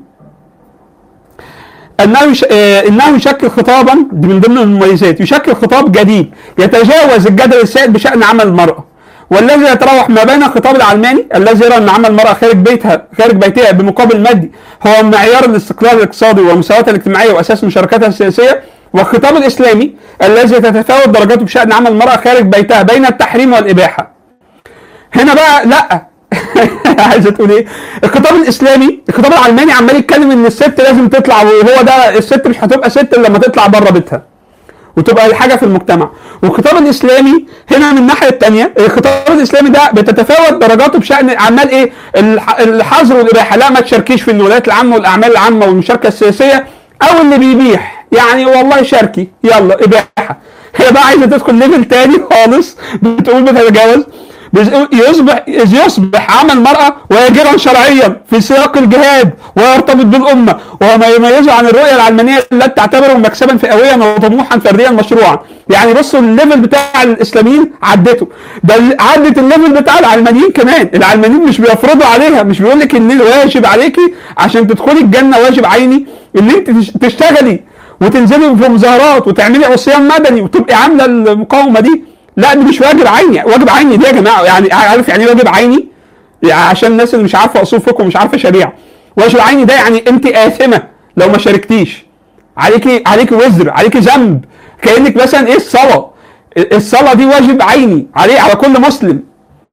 Speaker 1: انه يش... آه، انه يشكل خطابا دي من ضمن المميزات يشكل خطاب جديد يتجاوز الجدل السائد بشان عمل المراه والذي يتراوح ما بين الخطاب العلماني الذي يرى ان عمل المراه خارج بيتها خارج بيتها بمقابل مادي هو معيار الاستقلال الاقتصادي ومساواتها الاجتماعيه واساس مشاركتها السياسيه والخطاب الاسلامي الذي تتفاوت درجاته بشان عمل المراه خارج بيتها بين التحريم والاباحه هنا بقى لا عايزه تقول ايه؟ الخطاب الاسلامي الخطاب العلماني عمال يتكلم ان الست لازم تطلع وهو ده الست مش هتبقى ست الا لما تطلع بره بيتها وتبقى حاجه في المجتمع والخطاب الاسلامي هنا من الناحيه الثانيه الخطاب الاسلامي ده بتتفاوت درجاته بشان عمال ايه الح- الحظر والاباحه لا ما تشاركيش في الولايات العامه والاعمال العامه والمشاركه السياسيه او اللي بيبيح يعني والله شاركي يلا اباحه هي بقى عايزه تدخل ليفل تاني خالص بتقول بتتجاوز بز- يصبح يصبح عمل المرأة واجبا شرعيا في سياق الجهاد ويرتبط بالأمة وما يميزه عن الرؤية العلمانية التي تعتبره مكسبا فئويا وطموحا فرديا مشروعا يعني بصوا الليفل بتاع الإسلاميين عدته ده ال- عدت الليفل بتاع العلمانيين كمان العلمانيين مش بيفرضوا عليها مش بيقول لك ان واجب عليكي عشان تدخلي الجنة واجب عيني ان انت تش- تشتغلي وتنزلي في مظاهرات وتعملي عصيان مدني وتبقي عامله المقاومه دي لا دي مش واجب عيني واجب عيني دي يا جماعه يعني عارف يعني ايه واجب عيني يعني عشان الناس اللي مش عارفه اصول فقه ومش عارفه شريعه واجب عيني ده يعني انت اثمه لو ما شاركتيش عليكي عليكي وزر عليكي ذنب كانك مثلا ايه الصلاه الصلاه دي واجب عيني عليه على كل مسلم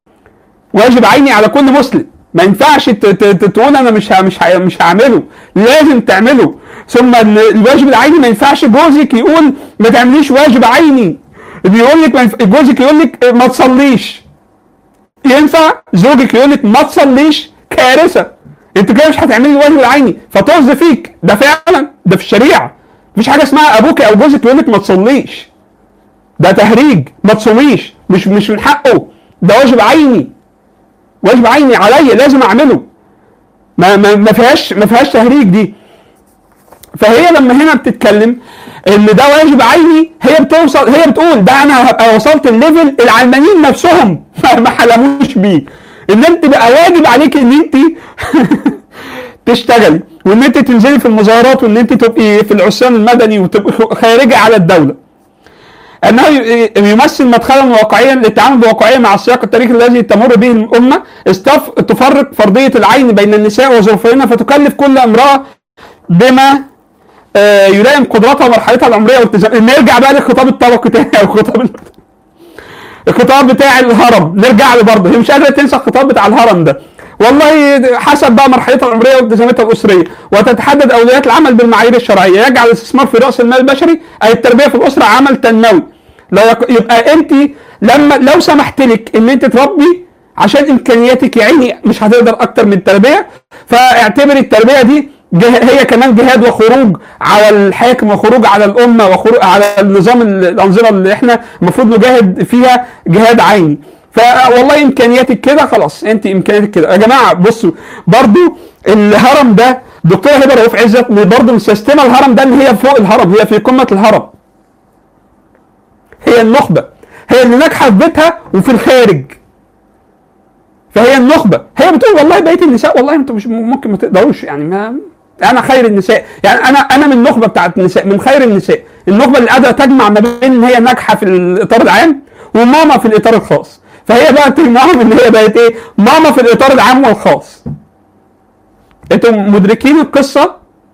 Speaker 1: واجب عيني على كل مسلم ما ينفعش ت- ت- ت- تقول انا مش ه- مش ه- مش هعمله لازم تعمله ثم ال- الواجب العيني ما ينفعش جوزك يقول ما تعمليش واجب عيني بيقول لك ما ينف- جوزك يقول لك ما تصليش ينفع زوجك يقول لك ما تصليش كارثه انت كده مش هتعملي الواجب العيني فطز فيك ده فعلا ده في الشريعه مفيش حاجه اسمها ابوك او جوزك يقول لك ما تصليش ده تهريج ما تصوميش مش مش من حقه ده واجب عيني واجب عيني عليا لازم اعمله ما ما ما فيهاش ما فيهاش تهريج دي فهي لما هنا بتتكلم ان ده واجب عيني هي بتوصل هي بتقول ده انا هبقى وصلت الليفل العلمانيين نفسهم ما حلموش بيه ان انت بقى واجب عليك ان انت تشتغلي وان انت تنزلي في المظاهرات وان انت تبقي في العصيان المدني وتبقي خارجه على الدوله انه يمثل مدخلا واقعيا للتعامل بواقعيه مع السياق التاريخي الذي تمر به الامه استف تفرق فرضيه العين بين النساء وظروفهن فتكلف كل امراه بما آه، يلائم قدراتها ومرحلتها العمريه والتزام نرجع بقى للخطاب الطبقي تاني او الخطاب الخطاب بتاع الهرم نرجع له برضه هي مش قادره تنسى الخطاب بتاع الهرم ده والله حسب بقى مرحلتها العمريه والتزاماتها الاسريه وتتحدد اولويات العمل بالمعايير الشرعيه يجعل الاستثمار في راس المال البشري اي التربيه في الاسره عمل تنموي لو يبقى انت لما لو سمحت لك ان انت تربي عشان امكانياتك يا عيني مش هتقدر اكتر من التربيه فاعتبري التربيه دي هي كمان جهاد وخروج على الحاكم وخروج على الامه وخروج على النظام الانظمه اللي احنا المفروض نجاهد فيها جهاد عيني فوالله امكانياتك كده خلاص انت امكانياتك كده يا جماعه بصوا برضو الهرم ده دكتوره هبه رؤوف عزت برضه مسيستمه الهرم ده ان هي فوق الهرم هي في قمه الهرم هي النخبه هي اللي ناجحه في بيتها وفي الخارج فهي النخبه هي بتقول والله بقيه النساء والله انتوا مش ممكن ما تقدروش يعني ما انا خير النساء يعني انا انا من النخبه بتاعت النساء من خير النساء النخبه اللي قادره تجمع ما بين ان هي ناجحه في الاطار العام وماما في الاطار الخاص فهي بقى تجمعهم ان هي بقت ايه ماما في الاطار العام والخاص انتوا مدركين القصه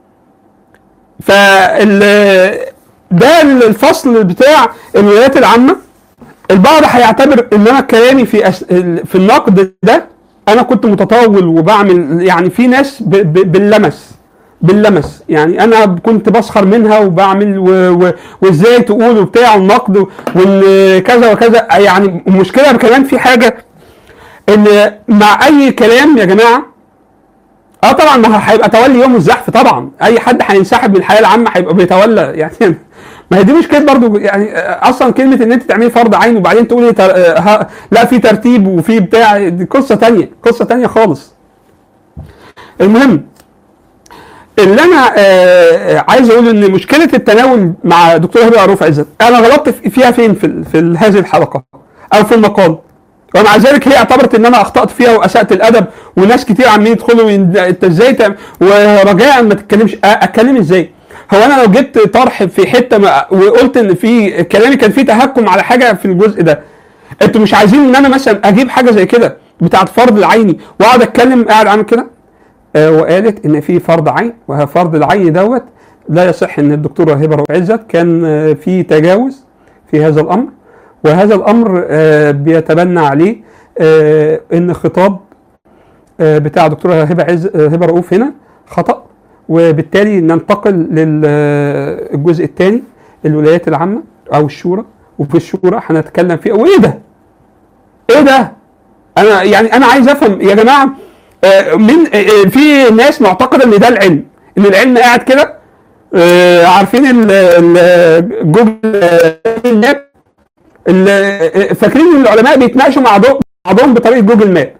Speaker 1: فال ده الفصل بتاع الولايات العامه البعض هيعتبر ان انا كلامي في أس... في النقد ده انا كنت متطاول وبعمل يعني في ناس ب... ب... باللمس باللمس يعني انا كنت بسخر منها وبعمل و... و... وازاي تقول وبتاع النقد وان كذا وكذا يعني المشكله كمان في حاجه ان مع اي كلام يا جماعه اه طبعا ما هيبقى تولي يوم الزحف طبعا اي حد هينسحب من الحياه العامه هيبقى بيتولى يعني ما هي دي مشكله برضو يعني اصلا كلمه ان انت تعملي فرض عين وبعدين تقولي تر... لا في ترتيب وفي بتاع دي قصه ثانيه قصه ثانيه خالص المهم اللي انا آه عايز اقول ان مشكله التناول مع دكتور هبه عروف عزت انا غلطت فيها فين في, في هذه الحلقه او في المقال ومع ذلك هي اعتبرت ان انا اخطات فيها واسات الادب وناس كتير عمالين يدخلوا انت ازاي ورجاء ما تتكلمش اتكلم ازاي؟ هو انا لو جبت طرح في حته ما وقلت ان في كلامي كان فيه تهكم على حاجه في الجزء ده انتوا مش عايزين ان انا مثلا اجيب حاجه زي كده بتاعت فرض العيني واقعد اتكلم قاعد عامل كده آه وقالت ان في فرض عين وفرض العين دوت لا يصح ان الدكتوره هبه عزت كان آه في تجاوز في هذا الامر وهذا الامر آه بيتبنى عليه آه ان خطاب آه بتاع دكتوره هبه عز هبه رؤوف هنا خطا وبالتالي ننتقل للجزء الثاني الولايات العامه او الشورى وفي الشورى هنتكلم فيه وايه ده؟ ايه ده؟ انا يعني انا عايز افهم يا جماعه من في ناس معتقده ان ده العلم ان العلم قاعد كده عارفين جوجل ماب فاكرين ان العلماء بيتناقشوا مع بعضهم بطريقه جوجل ماب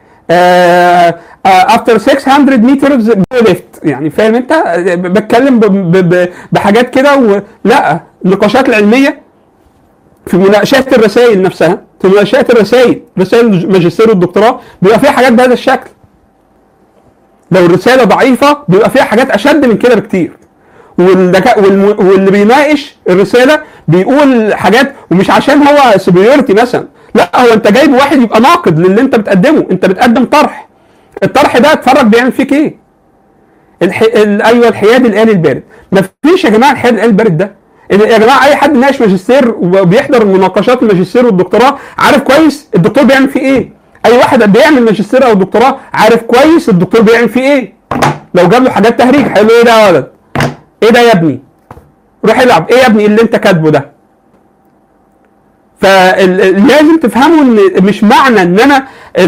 Speaker 1: افتر 600 مترز جو ليفت يعني فاهم انت بتكلم بحاجات كده لا النقاشات العلميه في مناقشات الرسائل نفسها في مناقشات الرسائل رسائل الماجستير والدكتوراه بيبقى فيها حاجات بهذا الشكل لو الرساله ضعيفه بيبقى فيها حاجات اشد من كده بكتير واللي بيناقش الرساله بيقول حاجات ومش عشان هو سوبريورتي مثلا لا هو انت جايب واحد يبقى ناقد للي انت بتقدمه انت بتقدم طرح الطرح ده اتفرج بيعمل فيك ايه الح... ال... ايوه الحياد الالي البارد ما فيش يا جماعه الحياد الالي البارد ده يا جماعه اي حد ناقش ماجستير وبيحضر مناقشات الماجستير والدكتوراه عارف كويس الدكتور بيعمل فيه ايه اي واحد بيعمل ماجستير او دكتوراه عارف كويس الدكتور بيعمل فيه ايه لو جاب له حاجات تهريج هيقول له ايه ده يا ولد ايه ده يا ابني روح العب ايه يا ابني اللي انت كاتبه ده فلازم تفهموا ان مش معنى ان انا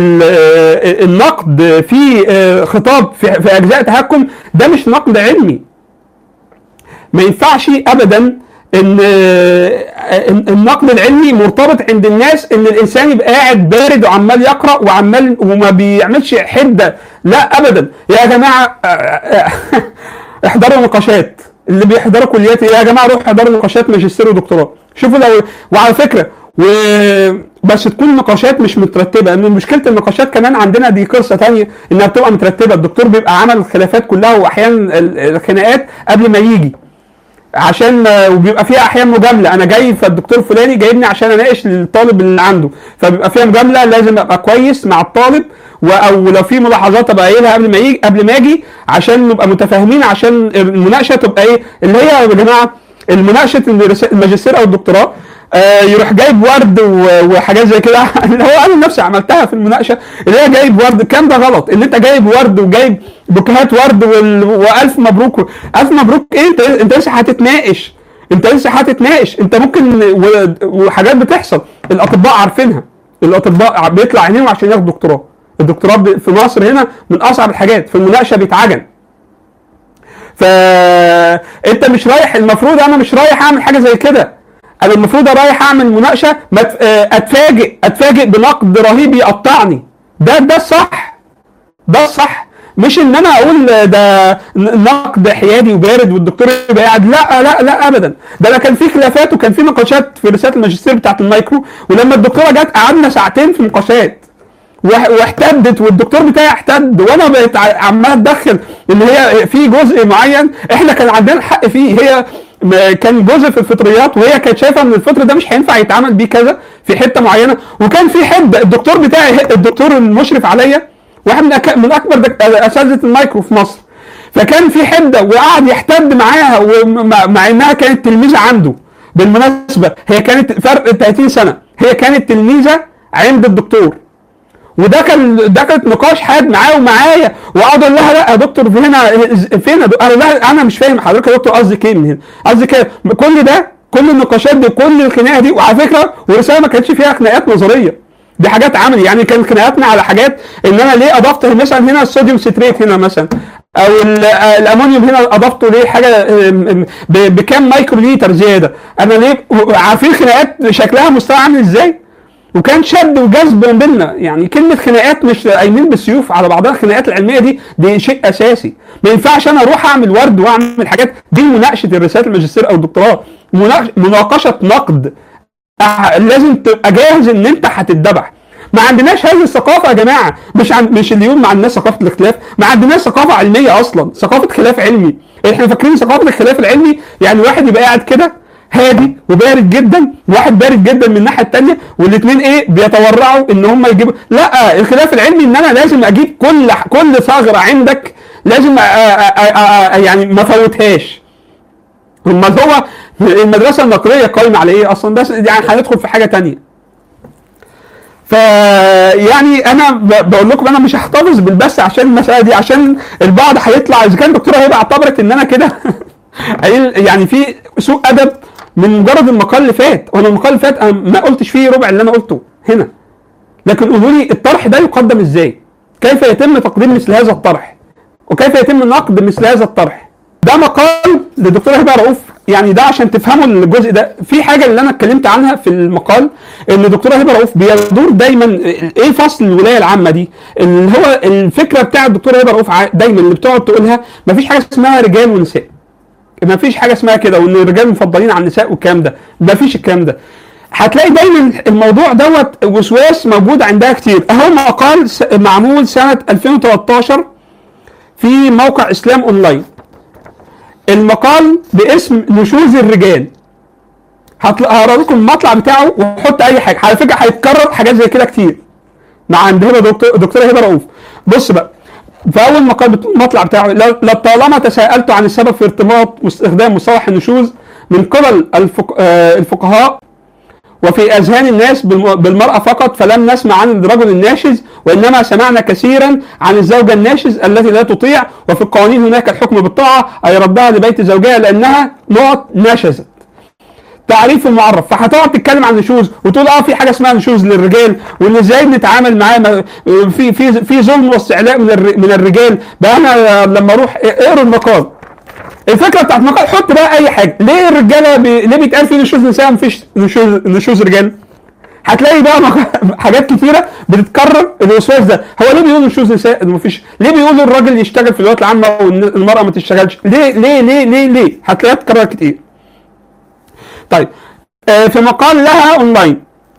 Speaker 1: النقد في خطاب في اجزاء تهكم ده مش نقد علمي ما ينفعش ابدا ان النقد العلمي مرتبط عند الناس ان الانسان يبقى قاعد بارد وعمال يقرا وعمال وما بيعملش حده لا ابدا يا جماعه احضروا نقاشات اللي بيحضروا كليات ايه يا جماعه روحوا احضروا نقاشات ماجستير ودكتوراه شوفوا لو وعلى فكره و بس تكون نقاشات مش مترتبه لان مشكله النقاشات كمان عندنا دي قصه تانية انها بتبقى مترتبه الدكتور بيبقى عمل الخلافات كلها واحيانا ال- الخناقات قبل ما يجي عشان وبيبقى فيها احيان مجامله انا جاي فالدكتور فلاني جايبني عشان اناقش الطالب اللي عنده فبيبقى فيها مجامله لازم ابقى كويس مع الطالب و- او لو في ملاحظات ابقى قايلها قبل ما يجي قبل ما اجي عشان نبقى متفاهمين عشان المناقشه تبقى ايه اللي هي يا جماعه المناقشه الرس- الماجستير او الدكتوراه آه، يروح جايب ورد و- وحاجات زي كده اللي هو انا نفسي عملتها في المناقشه اللي هي جايب ورد الكلام ده غلط اللي انت جايب ورد وجايب بوكيهات ورد وال- والف مبروك الف مبروك ايه انت انت لسه هتتناقش انت لسه هتتناقش انت ممكن و- وحاجات بتحصل الاطباء عارفينها الاطباء بيطلع عينيهم عشان ياخد دكتوراه الدكتوراه ب- في مصر هنا من اصعب الحاجات في المناقشه بيتعجن فانت مش رايح المفروض انا مش رايح اعمل حاجه زي كده انا المفروض رايح اعمل مناقشه ما ت- آه، اتفاجئ اتفاجئ بنقد رهيب يقطعني ده ده الصح ده الصح مش ان انا اقول ده نقد حيادي وبارد والدكتور يبقى قاعد لا لا لا ابدا ده انا كان في خلافات وكان في نقاشات في رساله الماجستير بتاعت المايكرو ولما الدكتوره جت قعدنا ساعتين في نقاشات واح- واحتدت والدكتور بتاعي احتد وانا بقيت ع- عمال اتدخل ان هي في جزء معين احنا كان عندنا الحق فيه هي م- كان جزء في الفطريات وهي كانت شايفه ان الفطر ده مش هينفع يتعمل بيه كذا في حته معينه وكان في حده الدكتور بتاعي الدكتور المشرف عليا واحد من أك- من اكبر دك- اساتذه المايكرو في مصر فكان في حده وقعد يحتد معاها ومع مع انها كانت تلميذه عنده بالمناسبه هي كانت فرق 30 سنه هي كانت تلميذه عند الدكتور وده كان ده كانت نقاش حاد معاه ومعايا واقعد اقول لها لا يا دكتور في هنا فين يا دكتور؟ انا لا انا مش فاهم حضرتك يا دكتور قصدك ايه من هنا قصدك ايه كل ده كل النقاشات دي كل الخناقه دي وعلى فكره ورساله ما كانتش فيها خناقات نظريه دي حاجات عملي يعني كانت خناقاتنا على حاجات ان انا ليه اضفت مثلا هنا الصوديوم ستريت هنا مثلا او ال- الامونيوم هنا اضفته ليه حاجه ام- ب- بكام مايكرو لتر زياده انا ليه عارفين خناقات شكلها مستوى عامل ازاي وكان شد وجذب ما بيننا يعني كلمه خناقات مش قايمين بالسيوف على بعضها الخناقات العلميه دي دي شيء اساسي ما ينفعش انا اروح اعمل ورد واعمل حاجات دي مناقشه الرساله الماجستير او الدكتوراه مناقش- مناقشه نقد أه، لازم تبقى جاهز ان انت هتتذبح ما عندناش هذه الثقافه يا جماعه مش عن... مش اليوم ما عندناش ثقافه الاختلاف ما عندناش ثقافه علميه اصلا ثقافه خلاف علمي احنا فاكرين ثقافه الخلاف العلمي يعني واحد يبقى قاعد كده هادي وبارد جدا واحد بارد جدا من الناحيه الثانيه والاثنين ايه بيتورعوا ان هم يجيبوا لا الخلاف العلمي ان انا لازم اجيب كل كل ثغره عندك لازم أ... أ... أ... أ... يعني ما فوتهاش امال هو المدرسه النقديه قايمه على ايه اصلا بس يعني هندخل في حاجه تانية ف يعني انا ب- بقول لكم انا مش هحتفظ بالبث عشان المساله دي عشان البعض هيطلع اذا كان الدكتوره هيبقى اعتبرت ان انا كده قايل- يعني في سوء ادب من مجرد المقال اللي فات وانا المقال اللي فات انا ما قلتش فيه ربع اللي انا قلته هنا لكن قولوا لي الطرح ده يقدم ازاي؟ كيف يتم تقديم مثل هذا الطرح؟ وكيف يتم نقد مثل هذا الطرح؟ ده مقال للدكتور هبه رؤوف يعني ده عشان تفهموا الجزء ده في حاجه اللي انا اتكلمت عنها في المقال ان الدكتوره هبه رؤوف بيدور دايما ايه فصل الولايه العامه دي اللي هو الفكره بتاع الدكتوره هبه رؤوف ع- دايما اللي بتقعد تقولها مفيش حاجه اسمها رجال ونساء ما فيش حاجه اسمها كده وان الرجال مفضلين عن النساء والكلام ده ما فيش الكلام ده هتلاقي دايما الموضوع دوت وسواس موجود عندها كتير اهو مقال س- معمول سنه 2013 في موقع اسلام اونلاين المقال باسم نشوز الرجال هطل- هقرا لكم المطلع بتاعه وحط اي حاجه على فكره هيتكرر حاجات زي كده كتير مع عند هبه دكتور دكتوره هبه رؤوف بص بقى في اول مقال بت- المطلع بتاعه لا- لطالما تساءلت عن السبب في ارتباط واستخدام مصطلح النشوز من قبل الفق... آه، الفقهاء وفي اذهان الناس بالم- بالمراه فقط فلم نسمع عن الرجل الناشز وانما سمعنا كثيرا عن الزوجه الناشز التي لا تطيع وفي القوانين هناك الحكم بالطاعه اي ردها لبيت زوجها لانها نقط نشزت تعريف المعرف فهتقعد تتكلم عن نشوز وتقول اه في حاجه اسمها نشوز للرجال وان ازاي بنتعامل معاه ما- في في في ظلم واستعلاء من الر- من الرجال بقى انا لما اروح اقرا المقال الفكره بتاعت المقال حط بقى اي حاجه ليه الرجاله بي... ليه بيتقال في نشوز نساء مفيش نشوز نشوز رجال هتلاقي بقى مق- حاجات كتيره بتتكرر الوسواس ده هو ليه بيقولوا شوز نساء مفيش ليه بيقولوا الراجل يشتغل في الولايات العامه والمراه ما تشتغلش ليه ليه ليه ليه ليه هتلاقيها بتتكرر كتير طيب آه في مقال لها اونلاين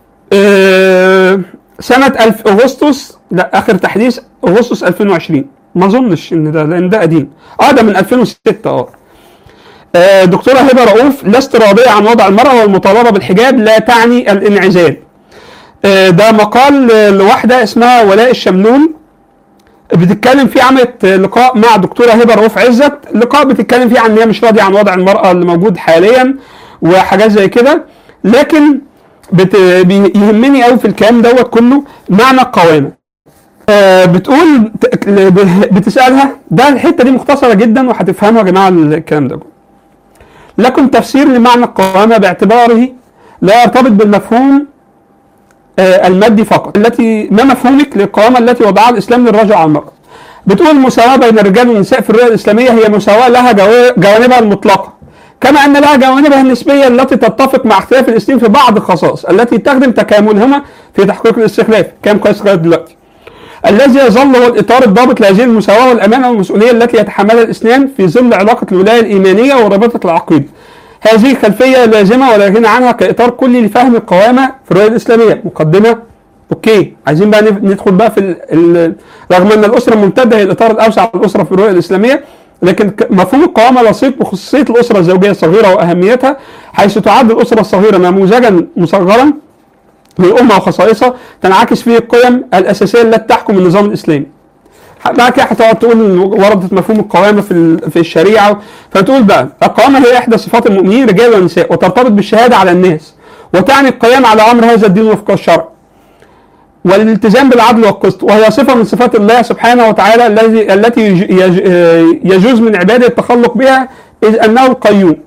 Speaker 1: آه سنه 1000 اغسطس لا اخر تحديث اغسطس 2020 ما اظنش ان ده لان ده قديم اه ده من 2006 اه آه، دكتورة هبة رؤوف لست راضية عن وضع المرأة والمطالبة بالحجاب لا تعني الانعزال آه، ده مقال آه، لواحدة اسمها ولاء الشملول بتتكلم فيه عملت آه، لقاء مع دكتورة هبة رؤوف عزت لقاء بتتكلم فيه عن ان هي مش راضية عن وضع المرأة اللي موجود حاليا وحاجات زي كده لكن بت... بي- يهمني قوي في الكلام دوت كله معنى القوامة آه، بتقول ت- بتسألها ده الحتة دي مختصرة جدا وهتفهموا يا جماعة الكلام ده لكم تفسير لمعنى القوامة باعتباره لا يرتبط بالمفهوم آه، المادي فقط التي ما مفهومك للقوامة التي وضعها الإسلام للرجل على المرأة بتقول المساواة بين الرجال والنساء في الرؤية الإسلامية هي مساواة لها جو- جوانبها المطلقة كما أن لها جوانبها النسبية التي تتفق مع اختلاف الاثنين في بعض الخصائص التي تخدم تكاملهما في تحقيق الاستخلاف كام كويس لغاية دلوقتي الذي يظل هو الإطار الضابط لهذه المساواة والأمانة والمسؤولية التي يتحملها الاثنان في ظل علاقة الولاية الإيمانية ورابطة العقيدة. هذه خلفية لازمة ولا غنى عنها كإطار كلي لفهم القوامة في الرؤية الإسلامية. مقدمة أوكي عايزين بقى نف- ندخل بقى في ال... ال... رغم أن الأسرة الممتدة هي الإطار الأوسع للأسرة في الرؤية الإسلامية لكن ك- مفهوم القوامة لصيق بخصوصية الأسرة الزوجية الصغيرة وأهميتها حيث تعد الأسرة الصغيرة نموذجا مصغرا للأمة وخصائصها تنعكس فيه القيم الأساسية التي تحكم النظام الإسلامي. بقى كده هتقعد تقول إن وردت مفهوم القوامة في ال- في الشريعة فتقول بقى القوامة هي إحدى صفات المؤمنين رجال ونساء وترتبط بالشهادة على الناس وتعني القيام على أمر هذا الدين وفق الشرع. والالتزام بالعدل والقسط وهي صفة من صفات الله سبحانه وتعالى الذي التي يج- يج- يجوز من عباده التخلق بها إذ أنه القيوم.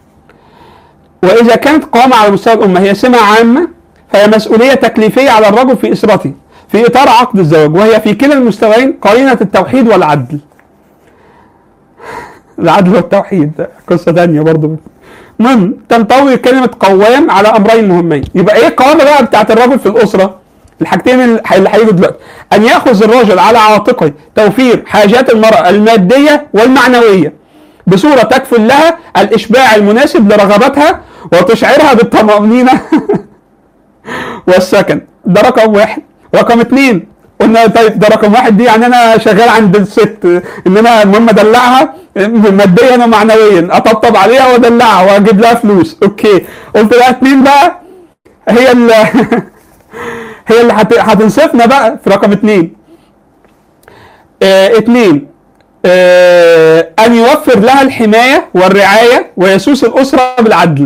Speaker 1: وإذا كانت القوامة على مستوى الأمة هي سمة عامة فهي مسؤولية تكليفية على الرجل في إسرته في إطار عقد الزواج وهي في كلا المستويين قرينة التوحيد والعدل. العدل والتوحيد ده قصة تانية برضه. المهم تنطوي كلمة قوام على أمرين مهمين، يبقى إيه القوامة بقى بتاعت الرجل في الأسرة؟ الحاجتين اللي اللي هيجوا دلوقتي، أن يأخذ الرجل على عاتقه توفير حاجات المرأة المادية والمعنوية بصورة تكفل لها الإشباع المناسب لرغباتها وتشعرها بالطمأنينة والسكن ده رقم واحد رقم اتنين قلنا طيب ده رقم واحد دي يعني انا شغال عند الست ان انا المهم ادلعها ماديا ومعنويا اطبطب عليها وادلعها واجيب لها فلوس اوكي قلت لها اتنين بقى هي اللي هي اللي هت- هتنصفنا بقى في رقم اتنين اه اتنين اه ان يوفر لها الحمايه والرعايه ويسوس الاسره بالعدل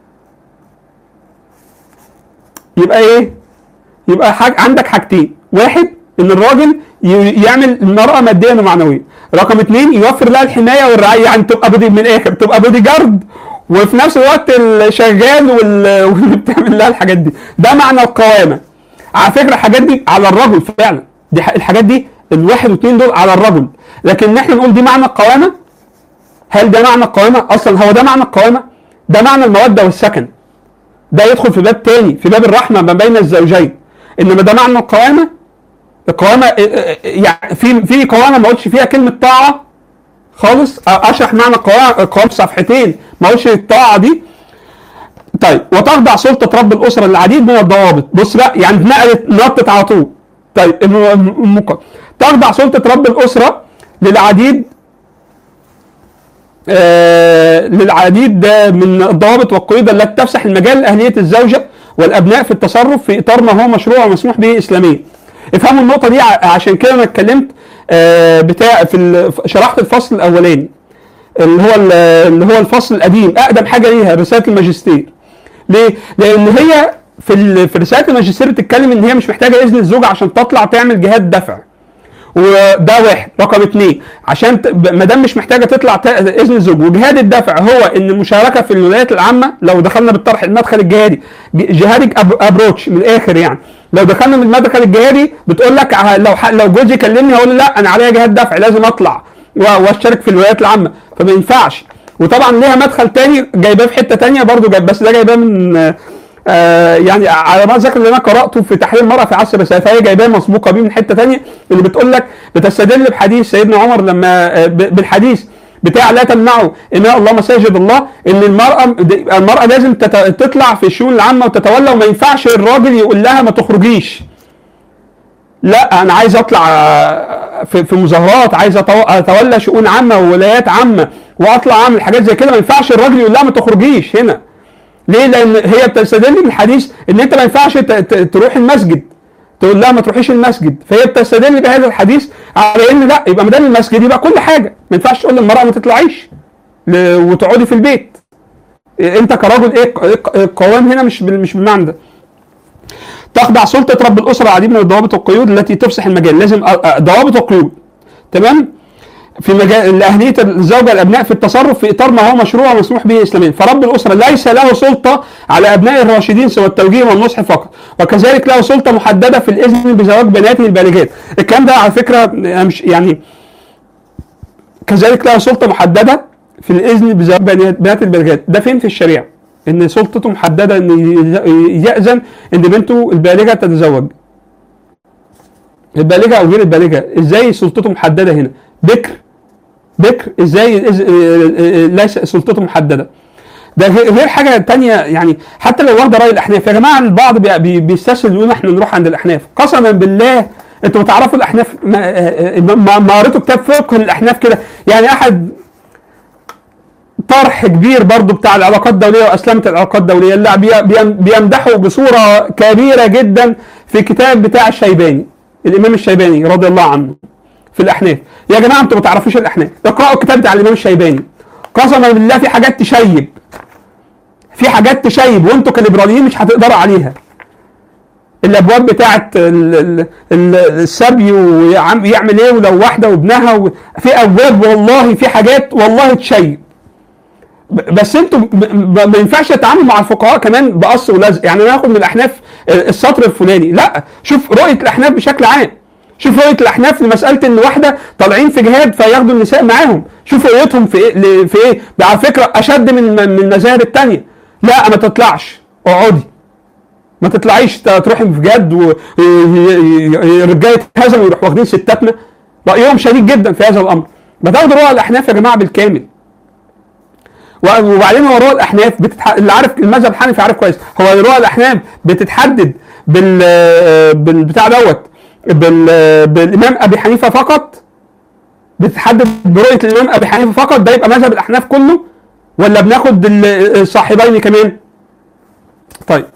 Speaker 1: يبقى ايه؟ يبقى حاج... عندك حاجتين، واحد ان الراجل ي... يعمل المرأة ماديا ومعنويا، رقم اثنين يوفر لها الحماية والرعاية يعني تبقى بودي من الاخر تبقى بودي جارد وفي نفس الوقت الشغال وال... واللي بتعمل لها الحاجات دي، ده معنى القوامة. على فكرة الحاجات دي على الرجل فعلا، دي ح... الحاجات دي الواحد واثنين دول على الرجل، لكن ان احنا نقول دي معنى القوامة هل ده معنى القوامة؟ أصلا هو ده معنى القوامة؟ ده معنى المودة والسكن. ده يدخل في باب تاني في باب الرحمه ما بين الزوجين انما ده معنى القوامه القوامه اه، اه، يعني في في قوامه ما قلتش فيها كلمه طاعه خالص اه، اشرح معنى القوامه القوامه في صفحتين ما قلتش الطاعه دي طيب وتخضع سلطه رب الاسره للعديد من الضوابط بص بقى يعني اتنقلت نطت على طول طيب الم- المقام تخضع سلطه رب الاسره للعديد آه، للعديد ده من الضوابط والقيود التي تفسح المجال لأهلية الزوجة والأبناء في التصرف في إطار ما هو مشروع ومسموح به إسلاميا. افهموا النقطة دي ع- عشان كده أنا اتكلمت آه، بتاع في ال- شرحت الفصل الأولاني اللي هو ال- اللي هو الفصل القديم أقدم حاجة ليها رسالة الماجستير. ليه؟ لأن هي في ال- في رسالة الماجستير بتتكلم إن هي مش محتاجة إذن الزوج عشان تطلع تعمل جهاد دفع. وده واحد رقم اثنين عشان ت- ب- ما دام مش محتاجه تطلع ت- اذن الزوج وجهاد الدفع هو ان المشاركه في الولايات العامه لو دخلنا بالطرح المدخل الجهادي ج- جهادك أب- ابروتش من الاخر يعني لو دخلنا من المدخل الجهادي بتقول لك ع- لو ح- لو جوزي كلمني هقول له لا انا عليا جهاد دفع لازم اطلع و- واشترك في الولايات العامه فما ينفعش وطبعا ليها مدخل تاني جايباه في حته تانيه برضو جايب بس ده جايباه من آه يعني على ما ذكر اللي انا قراته في تحرير المراه في عصر الرسائل فهي جايباه مسبوقه بيه من حته ثانيه اللي بتقول لك بتستدل بحديث سيدنا عمر لما آه ب- بالحديث بتاع لا تمنعوا اماء الله مساجد الله ان المراه المراه لازم تت- تطلع في الشؤون العامه وتتولى وما ينفعش الراجل يقول لها ما تخرجيش لا انا عايز اطلع آه، في, في مظاهرات عايز أتو- اتولى شؤون عامه وولايات عامه واطلع اعمل حاجات زي كده ما ينفعش الراجل يقول لها ما تخرجيش هنا ليه؟ لان هي بتستدل من الحديث ان انت ما ينفعش ت- ت- تروح المسجد تقول لها ما تروحيش المسجد فهي بتستدل بهذا الحديث على ان لا يبقى ما دام المسجد يبقى كل حاجه ما ينفعش تقول للمراه ما تطلعيش ل- وتقعدي في البيت انت كرجل ايه ق- القوام هنا مش بال- مش بالمعنى ده تخضع سلطه رب الاسره العديد من الضوابط والقيود التي تفسح المجال لازم أ- أ- ضوابط وقيود تمام في مجال لاهليه الزوجه الابناء في التصرف في اطار ما هو مشروع ومسموح به اسلاميا فرب الاسره ليس له سلطه على ابناء الراشدين سوى التوجيه والنصح فقط وكذلك له سلطه محدده في الاذن بزواج بناته البالغات الكلام ده على فكره أنا مش يعني كذلك له سلطه محدده في الاذن بزواج بنات بنات البالغات ده فين في الشريعه ان سلطته محدده ان ي- ياذن ان بنته البالغه تتزوج البالغه او غير البالغه ازاي سلطته محدده هنا بكر بكر ازاي إز- ليس سلطته محدده ده غير غير حاجه تانية يعني حتى لو واخده راي الاحناف يا جماعه البعض بي- بي- بيستسهل يقول احنا نروح عند الاحناف قسما بالله انتوا تعرفوا الاحناف ما, آه، آه، ما, ما قريتوا كتاب فقه الاحناف كده يعني احد طرح كبير برضو بتاع العلاقات الدوليه واسلمه العلاقات الدوليه اللي بي- بيم- بيمدحه بصوره كبيره جدا في كتاب بتاع الشيباني الامام الشيباني رضي الله عنه في الاحناف يا جماعه انتوا ما تعرفوش الاحناف اقراوا الكتاب بتاع الامام الشيباني قسما بالله في حاجات تشيب في حاجات تشيب وانتوا كليبراليين مش هتقدروا عليها الابواب بتاعت ال- ال- ال- السبي ويعمل ايه ولو واحده وابنها و... في ابواب والله في حاجات والله تشيب ب- بس انتوا ب- ب- ما ينفعش تتعاملوا مع الفقهاء كمان بقص ولزق يعني انا اخد من الاحناف السطر الفلاني لا شوف رؤيه الاحناف بشكل عام شوف رؤيه الاحناف لمساله ان واحده طالعين في جهاد فياخدوا النساء معاهم شوف رؤيتهم في ايه ل- في ايه ده على فكره اشد من من المذاهب الثانيه لا ما تطلعش اقعدي ما تطلعيش ت- تروحي في جد والرجاله يتهزموا ويروحوا واخدين ستاتنا رايهم شديد جدا في هذا الامر بتاخدوا رؤى الاحناف يا جماعه بالكامل و- وبعدين هو رؤى الاحناف بتتح... اللي عارف المذهب الحنفي عارف كويس هو رؤى الاحناف بتتحدد بال بالبتاع دوت بال... بالامام ابي حنيفه فقط بتتحدد برؤيه الامام ابي حنيفه فقط ده يبقى مذهب الاحناف كله ولا بناخد ال- الصاحبين كمان طيب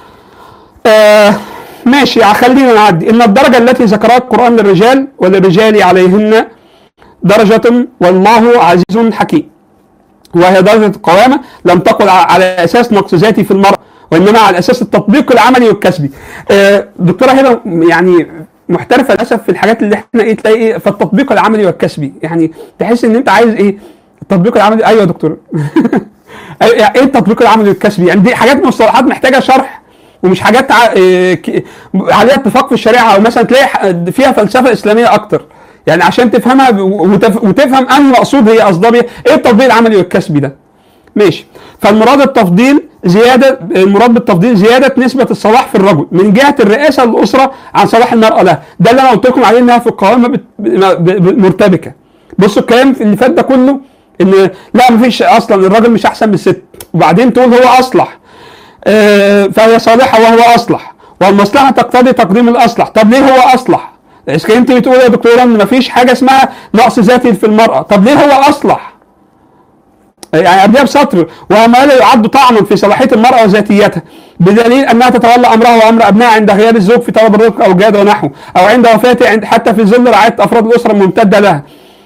Speaker 1: آه ماشي خلينا نعدي ان الدرجه التي ذكرها القران للرجال وللرجال عليهن درجه والله عزيز حكيم وهي درجة القوامة لم تقل ع- على أساس نقص ذاتي في المرأة وإنما على أساس التطبيق العملي والكسبي. آه، دكتورة هبة يعني محترفة للأسف في الحاجات اللي احنا ايه تلاقي ايه في التطبيق العملي والكسبي، يعني تحس إن أنت عايز ايه؟ التطبيق العملي أيوه يا دكتور. أيوة، يعني ايه التطبيق العملي والكسبي؟ يعني دي حاجات مصطلحات محتاجة شرح ومش حاجات ع- آه، ك- عليها اتفاق في الشريعة أو مثلا تلاقي ح- فيها فلسفة إسلامية أكتر. يعني عشان تفهمها ب- وتف- وتفهم انهي مقصود هي قصدها بيه ايه التطبيق العملي والكسبي ده ماشي فالمراد التفضيل زياده المراد بالتفضيل زياده نسبه الصلاح في الرجل من جهه الرئاسه للاسره عن صلاح المراه لها ده اللي انا قلت لكم عليه انها في القوامه بت- ب- ب- مرتبكه بصوا الكلام اللي فات ده كله ان لا مفيش اصلا الراجل مش احسن من الست وبعدين تقول هو اصلح آه، فهي صالحه وهو اصلح والمصلحه تقتضي تقديم الاصلح طب ليه هو اصلح اذا كنت بتقول يا دكتوره ان مفيش حاجه اسمها نقص ذاتي في المراه طب ليه هو اصلح يعني قبلها بسطر وما لا يعد طعنا في صلاحيه المراه وذاتيتها بدليل انها تتولى امرها وامر ابنائها عند غياب الزوج في طلب الرزق او الجهاد ونحوه او عند وفاته عند حتى في ظل رعايه افراد الاسره الممتده لها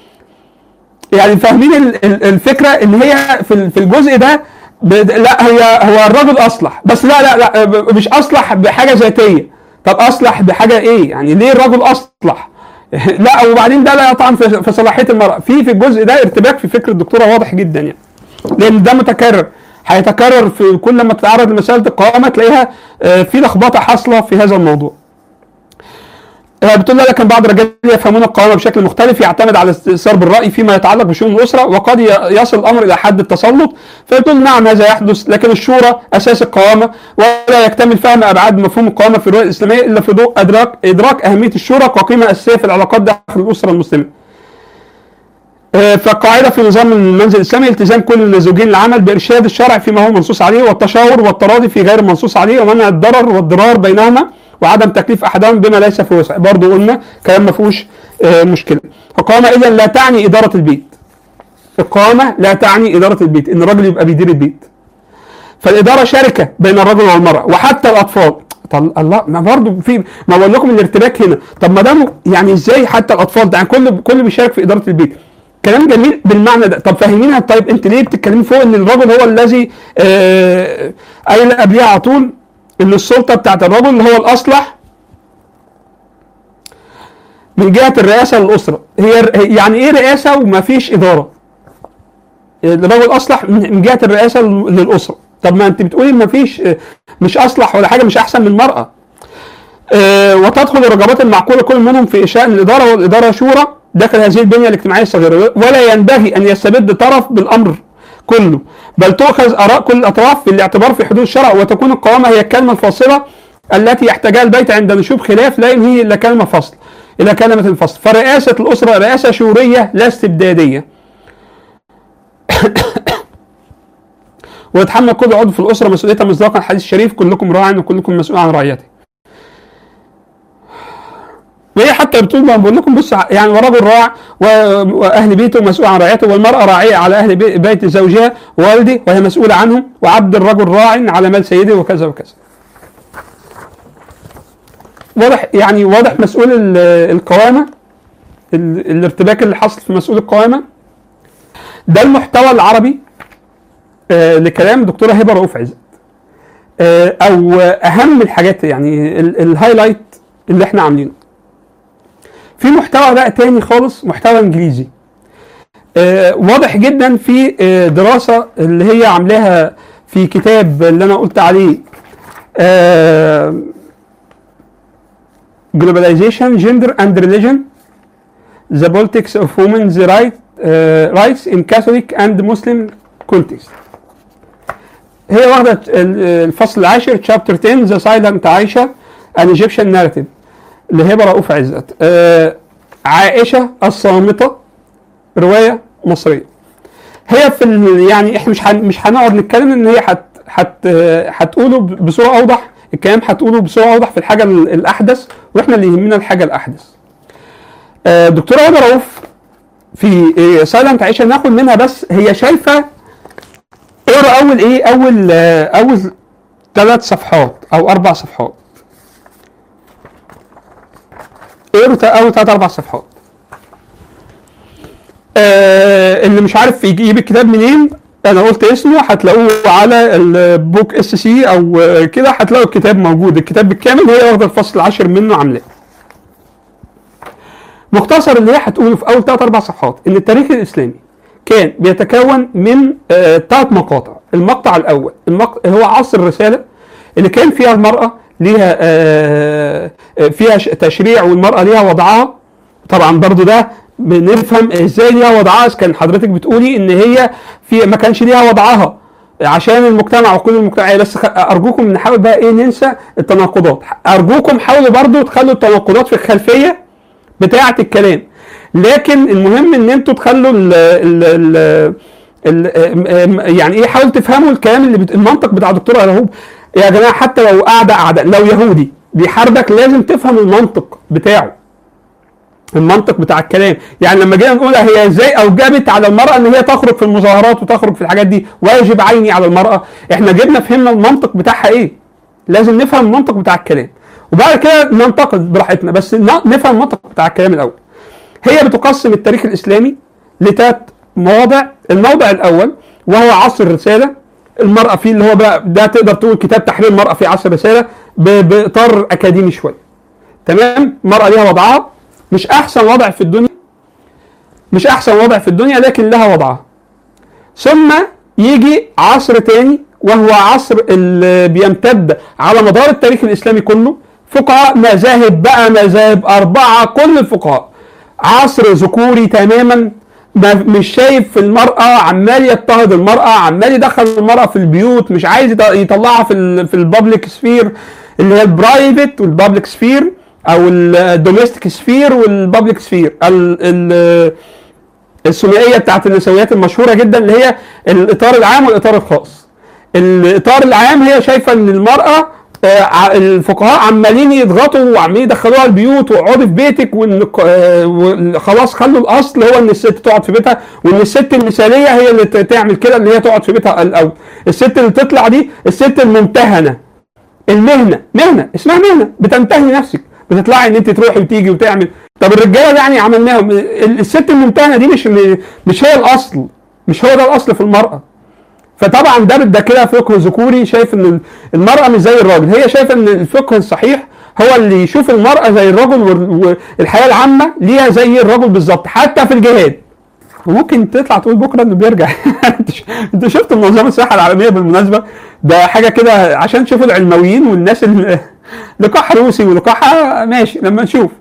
Speaker 1: يعني فاهمين ال- ال- الفكره ان هي في ال- في الجزء ده ب- لا هي هو الرجل اصلح بس لا لا لا ب- مش اصلح بحاجه ذاتيه طب اصلح بحاجه ايه يعني ليه الرجل اصلح لا وبعدين ده لا يطعن في في صلاحيه المراه في في الجزء ده ارتباك في فكر الدكتوره واضح جدا يعني لان ده متكرر هيتكرر في كل ما تتعرض لمساله القوامه تلاقيها آه، في لخبطه حاصله في هذا الموضوع آه، بتقول لا لكن بعض الرجال يفهمون القوامه بشكل مختلف يعتمد على الاستئثار بالراي فيما يتعلق بشؤون الاسره وقد ي- يصل الامر الى حد التسلط فبتقول نعم هذا يحدث لكن الشورى اساس القوامه ولا يكتمل فهم ابعاد مفهوم القوامه في الرؤيه الاسلاميه الا في ضوء ادراك ادراك اهميه الشورى كقيمه اساسيه في العلاقات داخل الاسره المسلمه. آه، فالقاعدة في نظام المنزل الإسلامي التزام كل الزوجين العمل بإرشاد الشرع فيما هو منصوص عليه والتشاور والتراضي في غير المنصوص عليه ومنع الضرر والضرار بينهما وعدم تكليف أحدهم بما ليس في وسعه برضه قلنا كلام ما فيهوش آه، مشكلة القوامة إذا لا تعني إدارة البيت القوامة لا تعني إدارة البيت إن الراجل يبقى بيدير البيت فالإدارة شركة بين الرجل والمرأة وحتى الأطفال طب الله ما برضه في ما بقول لكم الارتباك هنا طب ما دام يعني ازاي حتى الاطفال ده يعني كل كل بيشارك في اداره البيت كلام جميل بالمعنى ده طب فهمينا طيب انت ليه بتتكلمي فوق ان الرجل هو الذي آه قايله قبليها على طول ان السلطه بتاعت الرجل هو الاصلح من جهه الرئاسه للاسره هي يعني ايه رئاسه وما فيش اداره الرجل اصلح من من جهه الرئاسه للاسره طب ما انت بتقولي ما فيش مش اصلح ولا حاجه مش احسن من المراه آه، وتدخل الرغبات المعقوله كل منهم في شان الاداره والاداره شورى داخل هذه البنيه الاجتماعيه الصغيره ولا ينبغي ان يستبد طرف بالامر كله بل تؤخذ اراء كل الاطراف في الاعتبار في حدود الشرع وتكون القوامه هي الكلمه الفاصله التي يحتاجها البيت عند نشوب خلاف لا ينهي الا كلمه فصل الى كلمه الفصل فرئاسه الاسره رئاسه شوريه لا استبداديه ويتحمل كل عضو في الاسره مسؤوليته مصداقا الحديث الشريف كلكم راع وكلكم مسؤول عن رعيته وهي حتى بتقول ما بقول لكم بصوا يعني ورجل راع و- واهل بيته مسؤول عن رعيته والمراه راعيه على اهل بي- بيت زوجها ووالده وهي مسؤوله عنهم وعبد الرجل راع على مال سيده وكذا وكذا. واضح يعني واضح مسؤول ال- القوامه ال- الارتباك اللي حصل في مسؤول القوامه ده المحتوى العربي آه لكلام دكتوره هبه رؤوف عزت آه او اهم الحاجات يعني ال- الهايلايت اللي احنا عاملينه في محتوى بقى تاني خالص محتوى انجليزي آه واضح جدا في آه دراسه اللي هي عاملاها في كتاب اللي انا قلت عليه آه Globalization, Gender and Religion The Politics of Women's right, uh, Rights in Catholic and Muslim Context هي واخدة ال- الفصل العاشر chapter 10 The Silent عائشة An Egyptian Narrative لهبة رؤوف عزت آه عائشة الصامتة رواية مصرية هي في ال- يعني احنا مش هن- مش هنقعد نتكلم ان هي هت هت هتقوله ب- بصوره اوضح الكلام هتقوله بصوره اوضح في الحاجه ال- الاحدث واحنا اللي يهمنا الحاجه الاحدث. آه، دكتوره هبه رؤوف في سايلنت عائشه ناخد منها بس هي شايفه اقرا اول ايه اول آه، اول ثلاث صفحات او اربع صفحات اقرا تا- اول ثلاث اربع صفحات آه اللي مش عارف يجيب الكتاب منين انا قلت اسمه هتلاقوه على البوك اس سي او آه، كده هتلاقوا الكتاب موجود الكتاب بالكامل هي واخده الفصل العاشر منه عاملاه مختصر اللي هي هتقوله في اول ثلاث اربع صفحات ان التاريخ الاسلامي كان بيتكون من ثلاث مقاطع المقطع الاول المق... هو عصر الرساله اللي كان فيها المراه ليها آه، آه، فيها ش- تشريع والمراه ليها وضعها طبعا برضو ده بنفهم ازاي ليها وضعها إذا كان حضرتك بتقولي ان هي في ما كانش ليها وضعها عشان المجتمع وكل المجتمع بس خ- ارجوكم نحاول بقى ايه ننسى التناقضات ارجوكم حاولوا برضو تخلوا التناقضات في الخلفيه بتاعه الكلام لكن المهم ان انتوا تخلوا ال ال ال ال يعني ايه حاولوا تفهموا الكلام اللي بت... المنطق بتاع دكتور رهوب يا جماعه حتى لو قاعده قاعده لو يهودي بيحاربك لازم تفهم المنطق بتاعه المنطق بتاع الكلام يعني لما جينا نقول هي ازاي اوجبت على المراه ان هي تخرج في المظاهرات وتخرج في الحاجات دي واجب عيني على المراه احنا جبنا فهمنا المنطق بتاعها ايه لازم نفهم المنطق بتاع الكلام وبعد كده ننتقد براحتنا بس ن- نفهم المنطق بتاع الكلام الاول هي بتقسم التاريخ الاسلامي لثلاث مواضع الموضع الاول وهو عصر الرساله المراه فيه اللي هو بقى ده تقدر تقول كتاب تحرير المراه في عصر الرساله ب- باطار اكاديمي شويه تمام المراه ليها وضعها مش احسن وضع في الدنيا مش احسن وضع في الدنيا لكن لها وضعها ثم يجي عصر تاني وهو عصر اللي بيمتد على مدار التاريخ الاسلامي كله فقهاء مذاهب بقى مذاهب اربعه كل الفقهاء عصر ذكوري تماما ما- مش شايف في المرأة عمال يضطهد المرأة عمال يدخل المرأة في البيوت مش عايز يط- يطلعها في ال في البابليك سفير اللي هي البرايفت والبابليك سفير او الدوميستيك سفير والبابليك سفير ال ال الثنائيه بتاعت النسويات المشهوره جدا اللي هي الاطار العام والاطار الخاص. الاطار العام هي شايفه ان المراه آه، ع- الفقهاء عمالين يضغطوا وعمالين يدخلوها البيوت واقعدي في بيتك وان آه، و- خلاص خلوا الاصل هو ان الست تقعد في بيتها وان الست المثاليه هي اللي ت- تعمل كده اللي هي تقعد في بيتها الاول. الست اللي تطلع دي الست الممتهنه المهنه مهنه اسمها مهنه بتمتهني نفسك بتطلعي ان انت تروحي وتيجي وتعمل طب الرجاله يعني عملناهم ال- الست الممتهنه دي مش مش هي الاصل مش هو ده الاصل في المراه فطبعا ده ده كده فقه ذكوري شايف ان المراه مش زي الراجل هي شايفه ان الفقه الصحيح هو اللي يشوف المراه زي الرجل وال- والحياه العامه ليها زي الرجل بالظبط حتى في الجهاد وممكن تطلع تقول بكره انه بيرجع انت ش- انت شفت منظمه الصحه العالميه بالمناسبه ده حاجه كده عشان تشوفوا العلمويين والناس اللي لقاح روسي ولقاح ماشي لما نشوف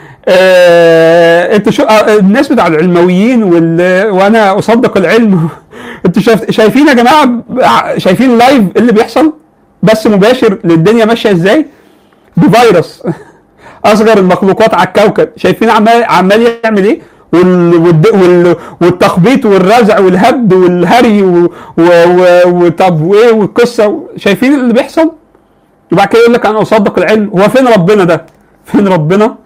Speaker 1: آه انت شو آه الناس بتاع العلمويين وال... وانا اصدق العلم انتوا شايف... شايفين يا جماعه ب- شايفين لايف إيه اللي بيحصل بس مباشر للدنيا ماشيه ازاي بفيروس اصغر المخلوقات على الكوكب شايفين عمال عمال يعمل ايه وال... والد... وال... والتخبيط والرزع والهبد والهري و... و... و... وطب وايه والقصه شايفين اللي بيحصل وبعد كده يقول لك انا اصدق العلم هو فين ربنا ده فين ربنا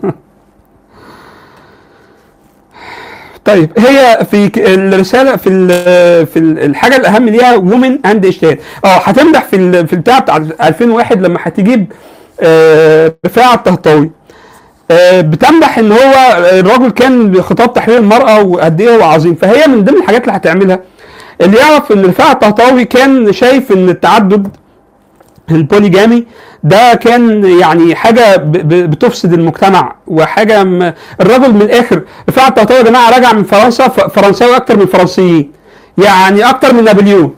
Speaker 1: طيب هي في ك- الرساله في ال- في ال- الحاجه الاهم ليها وومن اند اجتهاد اه هتمدح في ال- في البتاع بتاع 2001 لما هتجيب آه، رفاعه الطهطاوي آه، بتمدح ان هو الراجل كان خطاب تحرير المراه وقد ايه هو عظيم فهي من ضمن الحاجات اللي هتعملها اللي يعرف ان رفاعه الطهطاوي كان شايف ان التعدد البوليجامي ده كان يعني حاجه ب- ب- بتفسد المجتمع وحاجه م... الراجل من الاخر رفاعة الطهطاوي يا جماعه راجع من فرنسا ف- فرنساوي اكتر من فرنسيين يعني اكتر من نابليون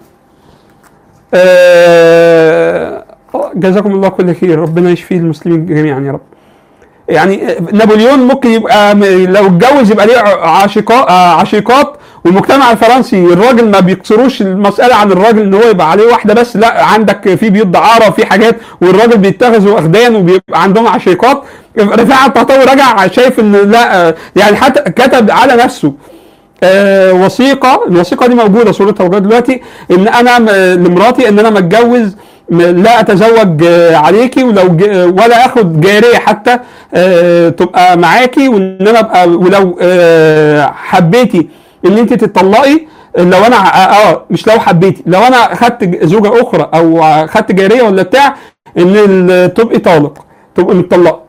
Speaker 1: آه... جزاكم الله كل خير ربنا يشفي المسلمين جميعا يا رب يعني نابليون ممكن يبقى م- لو اتجوز يبقى ليه عاشقات عشيقات والمجتمع الفرنسي الراجل ما بيقصروش المساله عن الراجل ان هو يبقى عليه واحده بس لا عندك في بيوت دعاره وفي حاجات والراجل بيتخذوا اخدان وبيبقى عندهم عشيقات رفاعة الطهطاوي رجع شايف ان لا يعني حتى كتب على نفسه آه وثيقه الوثيقه دي موجوده صورتها موجوده دلوقتي ان انا م- لمراتي ان انا متجوز م- لا اتزوج آه، عليكي ولو ج- ولا اخد جاريه حتى آه، تبقى معاكي وان انا ابقى ولو آه، حبيتي ان انت تطلقي لو انا ع- اه مش لو حبيتي لو انا خدت ج- زوجه اخرى او خدت جاريه ولا بتاع ان ال- تبقي طالق تبقي مطلقه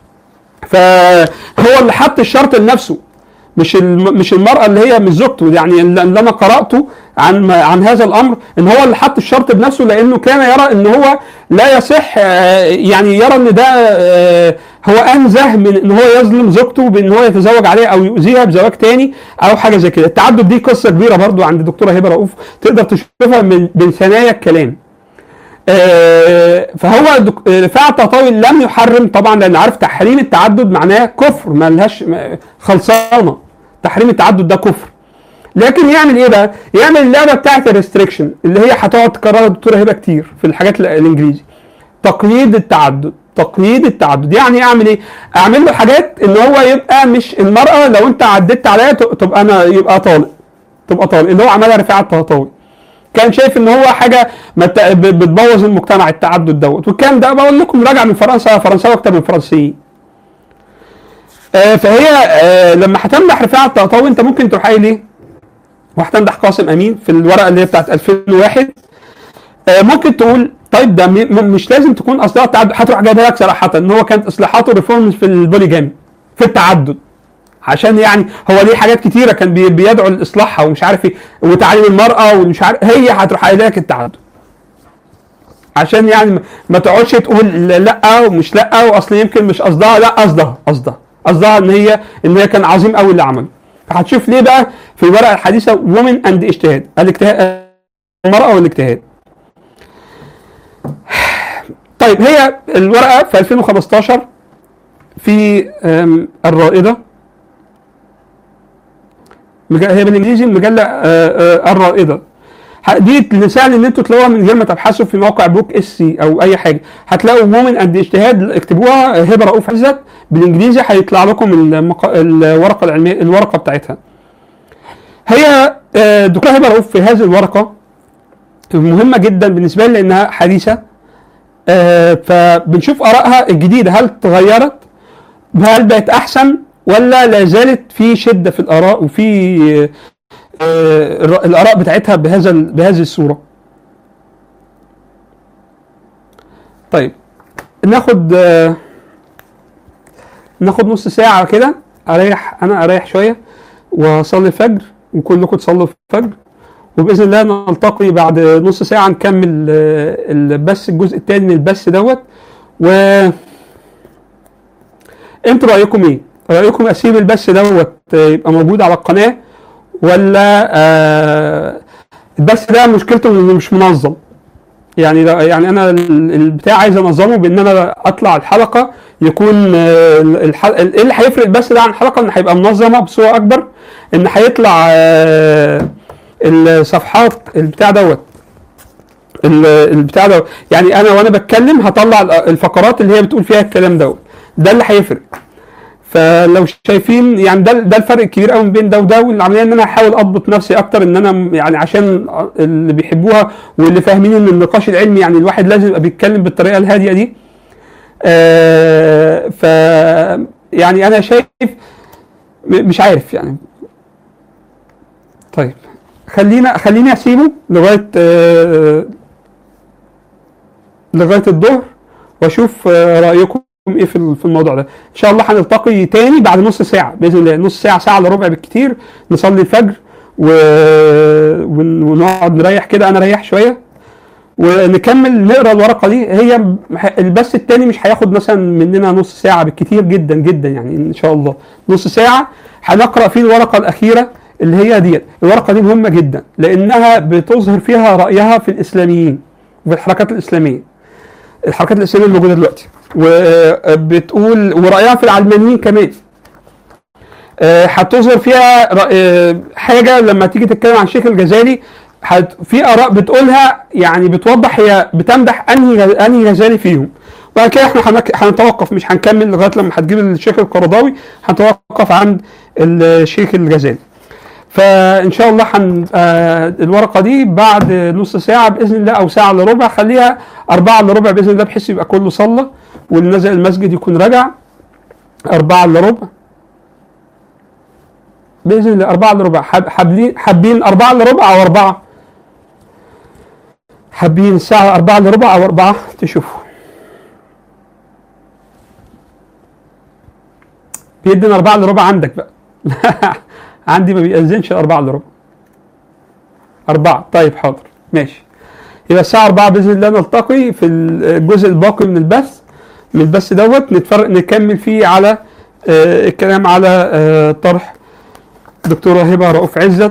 Speaker 1: فهو اللي حط الشرط لنفسه مش الم- مش المراه اللي هي مش زوجته يعني اللي اللي انا قراته عن عن هذا الامر ان هو اللي حط الشرط بنفسه لانه كان يرى ان هو لا يصح آه، يعني يرى ان ده آه، هو انزه من ان هو يظلم زوجته بان هو يتزوج عليها او يؤذيها بزواج تاني او حاجه زي كده التعدد دي قصه كبيره برضو عند الدكتوره هبه رؤوف تقدر تشوفها من من ثنايا الكلام آه، فهو دك- آه، رفاعة الطهطاوي لم يحرم طبعا لان عارف تحريم التعدد معناه كفر ما لهاش ما- خلصانه تحريم التعدد ده كفر لكن يعمل ايه بقى؟ يعمل اللعبه بتاعت الريستريكشن اللي هي هتقعد تكررها الدكتوره هبه كتير في الحاجات ال- الانجليزي تقييد التعدد تقييد التعدد يعني اعمل ايه؟ اعمل له حاجات ان هو يبقى مش المراه لو انت عديت عليها ت- تبقى انا يبقى طالق تبقى طالق اللي هو عملها رفاعة الطهطاوي كان شايف ان هو حاجه مت- ب- بتبوظ المجتمع التعدد دوت والكلام ده بقول لكم راجع من فرنسا فرنساوي اكتر من فرنسيين آه، فهي آه، لما هتمدح رفاعة الطهطاوي انت ممكن تروح قايل ايه؟ وهتمدح قاسم امين في الورقه اللي هي بتاعت 2001 آه، ممكن تقول طيب ده م- م- مش لازم تكون اصلاحات تعدد هتروح جايبها لك صراحه ان هو كانت اصلاحاته ريفورمز في البوليجامي في التعدد عشان يعني هو ليه حاجات كتيره كان بي- بيدعو لاصلاحها ومش عارف ايه وتعليم المراه ومش عارف هي هتروح قايله لك التعدد عشان يعني ما- ما تقعدش تقول لا ومش لا واصل يمكن مش قصدها لا قصدها قصدها قصدها ان هي ان هي كان عظيم قوي اللي عمله فهتشوف ليه بقى في الورقه الحديثه وومن اند اجتهاد الاجتهاد المراه والاجتهاد طيب هي الورقه في 2015 في آم، الرائده مج- هي بالانجليزي المجله آه، آه، الرائده ه- دي سهل ان انتوا تلاقوها من غير ما تبحثوا في موقع بوك اس سي او اي حاجه هتلاقوا مومن قد اجتهاد اكتبوها هبه رؤوف عزت بالانجليزي هيطلع لكم المق... الورقه العلميه الورقه بتاعتها هي آه، دكتوره هبه رؤوف في هذه الورقه مهمه جدا بالنسبه لي لانها حديثه آه، فبنشوف ارائها الجديده هل تغيرت هل بقت احسن ولا لا زالت في شده في الاراء وفي آه، آه، الر- الاراء بتاعتها بهذا ال- بهذه الصوره طيب ناخد آه، ناخد نص ساعه كده اريح انا اريح شويه واصلي الفجر وكلكم تصلوا الفجر وباذن الله نلتقي بعد نص ساعه نكمل آه، البث الجزء الثاني من البث دوت و انتوا رايكم ايه؟ رايكم اسيب البث دوت آه، يبقى موجود على القناه ولا آه البث ده مشكلته انه مش منظم يعني لا- يعني انا ال- البتاع عايز انظمه بان انا اطلع الحلقه يكون آه، الح- ايه اللي هيفرق البث ده عن الحلقه ان هيبقى منظمه بصوره اكبر ان هيطلع آه، الصفحات البتاع دوت ال- البتاع ده يعني انا وانا بتكلم هطلع ال- الفقرات اللي هي بتقول فيها الكلام دوت ده اللي هيفرق فلو شايفين يعني ده ده الفرق الكبير قوي بين ده وده والعمليه ان انا احاول اضبط نفسي اكتر ان انا م- يعني عشان اللي بيحبوها واللي فاهمين ان النقاش العلمي يعني الواحد لازم يبقى بيتكلم بالطريقه الهاديه دي آه ف يعني انا شايف م- مش عارف يعني طيب خلينا خليني اسيبه لغايه آه لغايه الظهر واشوف آه، رايكم ايه في ال- في الموضوع ده ان شاء الله هنلتقي تاني بعد نص ساعه باذن الله نص ساعه ساعه الا ربع بالكتير نصلي الفجر و... ون- ونقعد نريح كده انا اريح شويه ونكمل نقرا الورقه دي هي م- البث التاني مش هياخد مثلا مننا نص ساعه بالكتير جدا جدا يعني ان شاء الله نص ساعه هنقرا فيه الورقه الاخيره اللي هي ديت الورقه دي مهمه جدا لانها بتظهر فيها رايها في الاسلاميين وفي الحركات الاسلاميه الحركات الاسلاميه الموجوده دلوقتي وبتقول ورايها في العلمانيين كمان آه، هتظهر فيها رأ- آه، حاجه لما تيجي تتكلم عن الشيخ الجزالي هت- في اراء بتقولها يعني بتوضح هي بتمدح انهي انهي غزالي فيهم وبعد كده احنا هنك- هنتوقف مش هنكمل لغايه لما هتجيب الشيخ القرضاوي هنتوقف عند الشيخ الجزالي فان شاء الله حن آه الورقه دي بعد نص ساعه باذن الله او ساعه الا ربع خليها أربعة الا ربع باذن الله بحيث يبقى كله صلى واللي نزل المسجد يكون رجع أربعة الا ربع باذن الله أربعة الا ربع حاب- حابين حابين أربعة الا ربع او أربعة حابين الساعه أربعة الا ربع او أربعة تشوفوا بيدن أربعة الا ربع عندك بقى عندي ما بيأذنش أربعة الا ربع أربعة طيب حاضر ماشي يبقى الساعة أربعة بإذن الله نلتقي في الجزء الباقي من البث من البث دوت نتفرق نكمل فيه على آه، الكلام على آه، طرح دكتورة هبة رؤوف عزت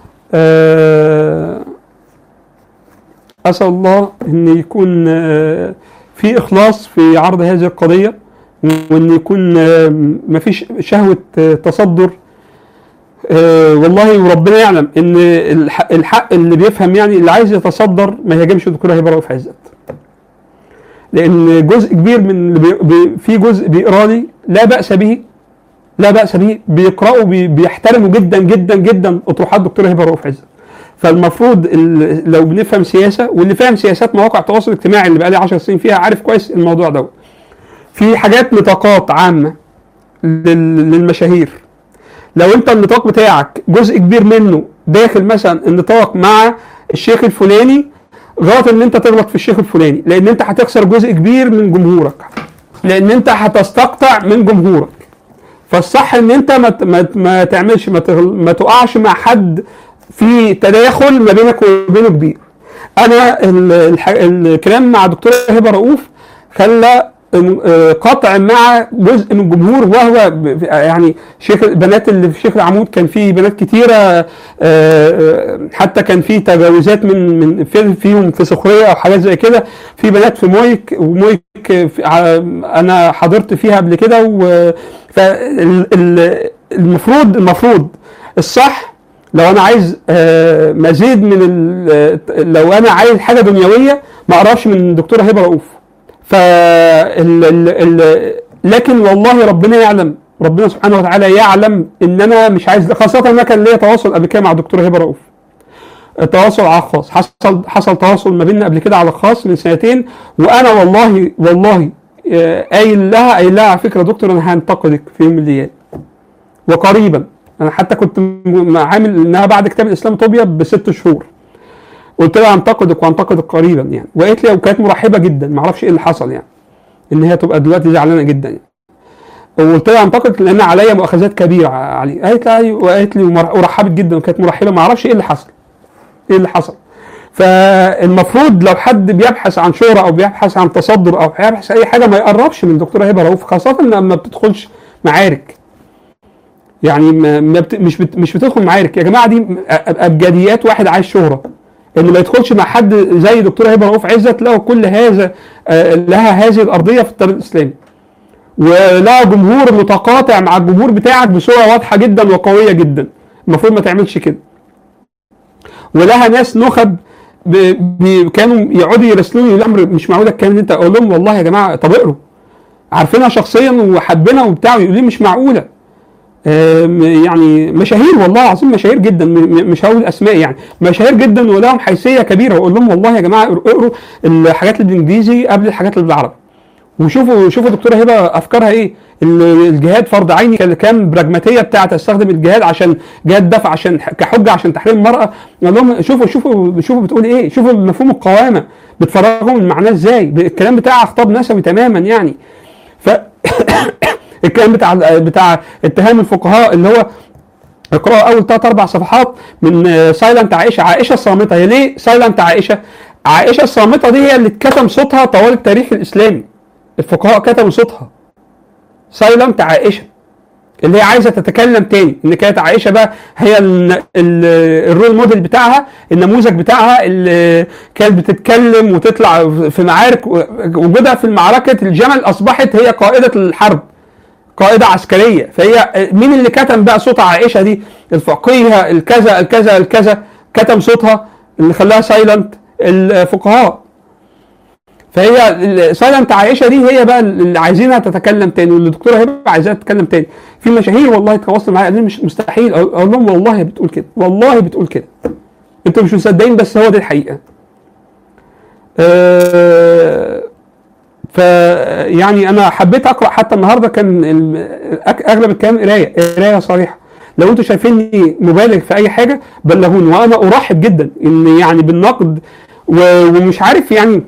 Speaker 1: آه، أسأل الله أن يكون آه، في إخلاص في عرض هذه القضية وأن يكون آه، مفيش شهوة آه، تصدر آه، والله وربنا يعلم ان الح- الحق اللي بيفهم يعني اللي عايز يتصدر ما يهاجمش الدكتوره هبه رؤوف عزت لان جزء كبير من اللي بي بي في جزء بيقرا لي لا باس به لا باس به بيقراوا بي بيحترموا جدا جدا جدا اطروحات الدكتوره هبه رؤوف عزت فالمفروض ال- لو بنفهم سياسه واللي فاهم سياسات مواقع التواصل الاجتماعي اللي بقالي 10 سنين فيها عارف كويس الموضوع دوت في حاجات نطاقات عامه لل- للمشاهير لو انت النطاق بتاعك جزء كبير منه داخل مثلا النطاق مع الشيخ الفلاني غلط ان انت تغلط في الشيخ الفلاني لان انت هتخسر جزء كبير من جمهورك لان انت هتستقطع من جمهورك فالصح ان انت ما ت- ما, ت- ما تعملش ما, تغل- ما تقعش مع حد في تداخل ما بينك وبينه كبير انا ال- الح- الكلام مع دكتوره هبه رؤوف خلى آه، قطع مع جزء من الجمهور وهو ب- يعني شيخ البنات اللي في شيخ العمود كان في بنات كتيره آه، آه، حتى كان في تجاوزات من من في- فيهم في سخريه او حاجات زي كده في بنات في مويك ومويك في- ع- انا حضرت فيها قبل كده و- فال- ال- المفروض المفروض الصح لو انا عايز آه، مزيد من ال- لو انا عايز حاجه دنيويه ما اقربش من دكتوره هبه رؤوف ف ال ال ال لكن والله ربنا يعلم ربنا سبحانه وتعالى يعلم ان انا مش عايز خاصه ان انا كان ليا تواصل قبل كده مع دكتوره هبه رؤوف التواصل على الخاص حصل حصل تواصل ما بيننا قبل كده على الخاص من سنتين وانا والله والله آه، قايل لها قايل لها على فكره يا دكتور انا هنتقدك في يوم من الايام وقريبا انا حتى كنت م- عامل انها بعد كتاب الاسلام طوبيا بست شهور قلت لها هنتقدك وهنتقدك قريبا يعني وقالت لي وكانت مرحبه جدا ما اعرفش ايه اللي حصل يعني ان هي تبقى دلوقتي زعلانه جدا يعني وقلت لها هنتقدك لان عليا مؤاخذات كبيره علي قالت لي أيوة، وقالت لي ومر- ورحبت جدا وكانت مرحبه ما اعرفش ايه اللي حصل ايه اللي حصل فالمفروض لو حد بيبحث عن شهرة او بيبحث عن تصدر او بيبحث اي حاجه ما يقربش من دكتوره هبه رؤوف خاصه لما بتدخلش معارك يعني ما ما بت مش بت مش بتدخل معارك يا جماعه دي م- أ- ابجديات واحد عايز شهره ان ما يدخلش مع حد زي دكتوره هبه رؤوف عزت له كل هذا آه، لها هذه الارضيه في الطريق الاسلامي ولها جمهور متقاطع مع الجمهور بتاعك بصوره واضحه جدا وقويه جدا المفروض ما تعملش كده ولها ناس نخب ب... ب... كانوا يقعدوا يرسلوني الامر مش معقول الكلام اللي انت اقول لهم والله يا جماعه طب اقروا عارفينها شخصيا وحابينها وبتاع يقولوا لي مش معقوله آم، يعني مشاهير والله العظيم مشاهير جدا م- م- مش هقول اسماء يعني مشاهير جدا ولهم حيثيه كبيره واقول لهم والله يا جماعه اقروا اقروا الحاجات اللي بالانجليزي قبل الحاجات اللي بالعربي وشوفوا شوفوا دكتوره هبه افكارها ايه ال- الجهاد فرض عيني كان كام براجماتيه بتاعه تستخدم الجهاد عشان جهاد دفع عشان كحجه عشان تحرير المراه قال لهم شوفوا شوفوا شوفوا بتقول ايه شوفوا مفهوم القوامه بتفرغوا من معناه ازاي الكلام بتاعها خطاب نسوي تماما يعني ف الكلام بتاع بتاع اتهام الفقهاء اللي هو اقراوا اول ثلاث اربع صفحات من سايلنت عائشه عائشه الصامته هي ليه سايلنت عائشه عائشه الصامته دي هي اللي اتكتم صوتها طوال التاريخ الاسلامي الفقهاء كتموا صوتها سايلنت عائشه اللي هي عايزه تتكلم تاني ان كانت عائشه بقى هي ال- ال- الرول موديل بتاعها النموذج بتاعها اللي كانت بتتكلم وتطلع في معارك وجودها في معركه الجمل اصبحت هي قائده الحرب قائده عسكريه فهي مين اللي كتم بقى صوت عائشه دي الفقيه الكذا الكذا الكذا كتم صوتها اللي خلاها سايلنت الفقهاء فهي سايلنت عائشه دي هي بقى اللي عايزينها تتكلم تاني واللي الدكتوره هبه عايزاها تتكلم تاني في مشاهير والله تواصلوا معايا قالوا لي مش مستحيل اقول لهم والله بتقول كده والله بتقول كده انتوا مش مصدقين بس هو دي الحقيقه أه ف يعني انا حبيت اقرا حتى النهارده كان ال- أك- اغلب الكلام قرايه قرايه صريحه لو انتوا شايفيني مبالغ في اي حاجه بلغوني وانا ارحب جدا ان يعني بالنقد و- ومش عارف يعني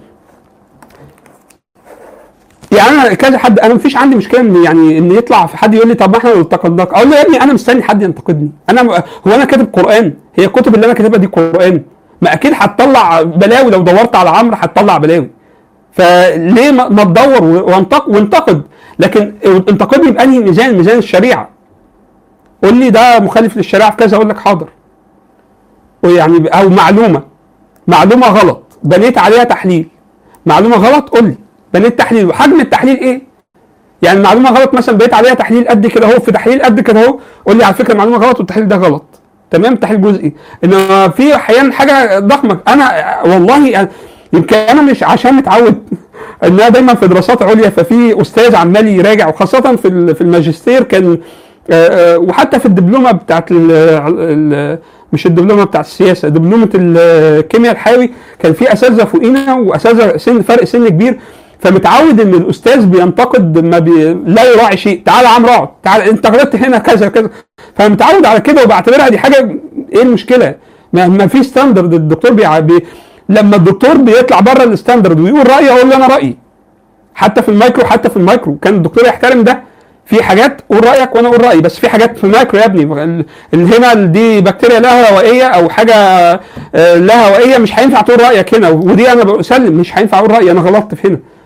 Speaker 1: يعني انا كذا حد انا مفيش عندي مشكله ان يعني ان يطلع في حد يقول لي طب ما احنا لو انتقدناك اقول له يا ابني انا مستني حد ينتقدني انا م- هو انا كاتب قران هي الكتب اللي انا كاتبها دي قران ما اكيد هتطلع بلاوي لو دورت على عمرو هتطلع بلاوي فليه ما ما تدور و- وانتق وانتقد لكن انتقدني بانهي ميزان ميزان الشريعه قول لي ده مخالف للشريعه في كذا اقول لك حاضر ويعني او معلومه معلومه غلط بنيت عليها تحليل معلومه غلط قول لي بنيت تحليل وحجم التحليل ايه يعني معلومه غلط مثلا بقيت عليها تحليل قد كده اهو في تحليل قد كده اهو قول لي على فكره معلومه غلط والتحليل ده غلط تمام تحليل جزئي انما في احيانا حاجه ضخمه انا والله أنا- يمكن انا مش عشان متعود ان انا دايما في دراسات عليا ففي استاذ عمال يراجع وخاصه في ال- في الماجستير كان آه، آه، وحتى في الدبلومه بتاعت ال ال مش الدبلومه بتاعت السياسه دبلومه الكيمياء الحيوي كان في اساتذه فوقينا واساتذه سن فرق سن كبير فمتعود ان الاستاذ بينتقد ما بي لا يراعي شيء تعال يا عمرو اقعد تعال انت غلطت هنا كذا كذا فمتعود على كده وبعتبرها دي حاجه ايه المشكله ما, ما في ستاندرد الدكتور بيع بي لما الدكتور بيطلع بره الستاندرد ويقول رايي اقول له انا رايي حتى في المايكرو حتى في المايكرو كان الدكتور يحترم ده في حاجات قول رايك وانا اقول رايي بس في حاجات في المايكرو يا ابني ال- اللي هنا دي بكتيريا لها هوائيه او حاجه آه، لها هوائيه مش هينفع تقول رايك هنا ودي انا بسلم مش هينفع اقول رايي انا غلطت في هنا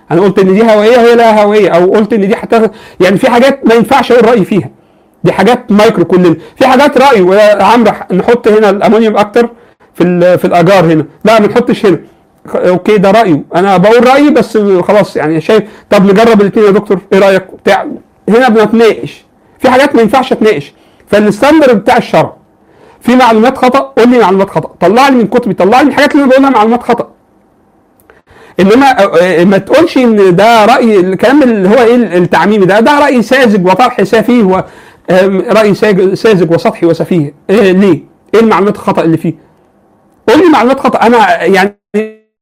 Speaker 1: انا قلت ان دي هوائيه وهي لا هوائيه او قلت ان دي حتى يعني في حاجات ما ينفعش اقول رايي فيها دي حاجات مايكرو كلنا في حاجات راي ويا عمرو نحط هنا الامونيوم اكتر في ال- في الاجار هنا لا ما نحطش هنا خ- اوكي ده رايه انا بقول رايي بس خلاص يعني شايف طب نجرب الاثنين يا دكتور ايه رايك بتاع هنا بنتناقش في حاجات ما ينفعش اتناقش فالستاندرد بتاع الشرع في معلومات خطا قول لي معلومات خطا طلع لي من كتبي طلع لي من الحاجات اللي انا بقولها معلومات خطا انما آه، ما تقولش ان ده راي الكلام اللي هو ايه التعميمي ده ده راي ساذج وطرح سفيه و آم، راي ساج- ساذج وسطحي وسفيه إيه ليه؟ ايه المعلومات الخطا اللي فيه؟ قول لي معلومات خطا انا يعني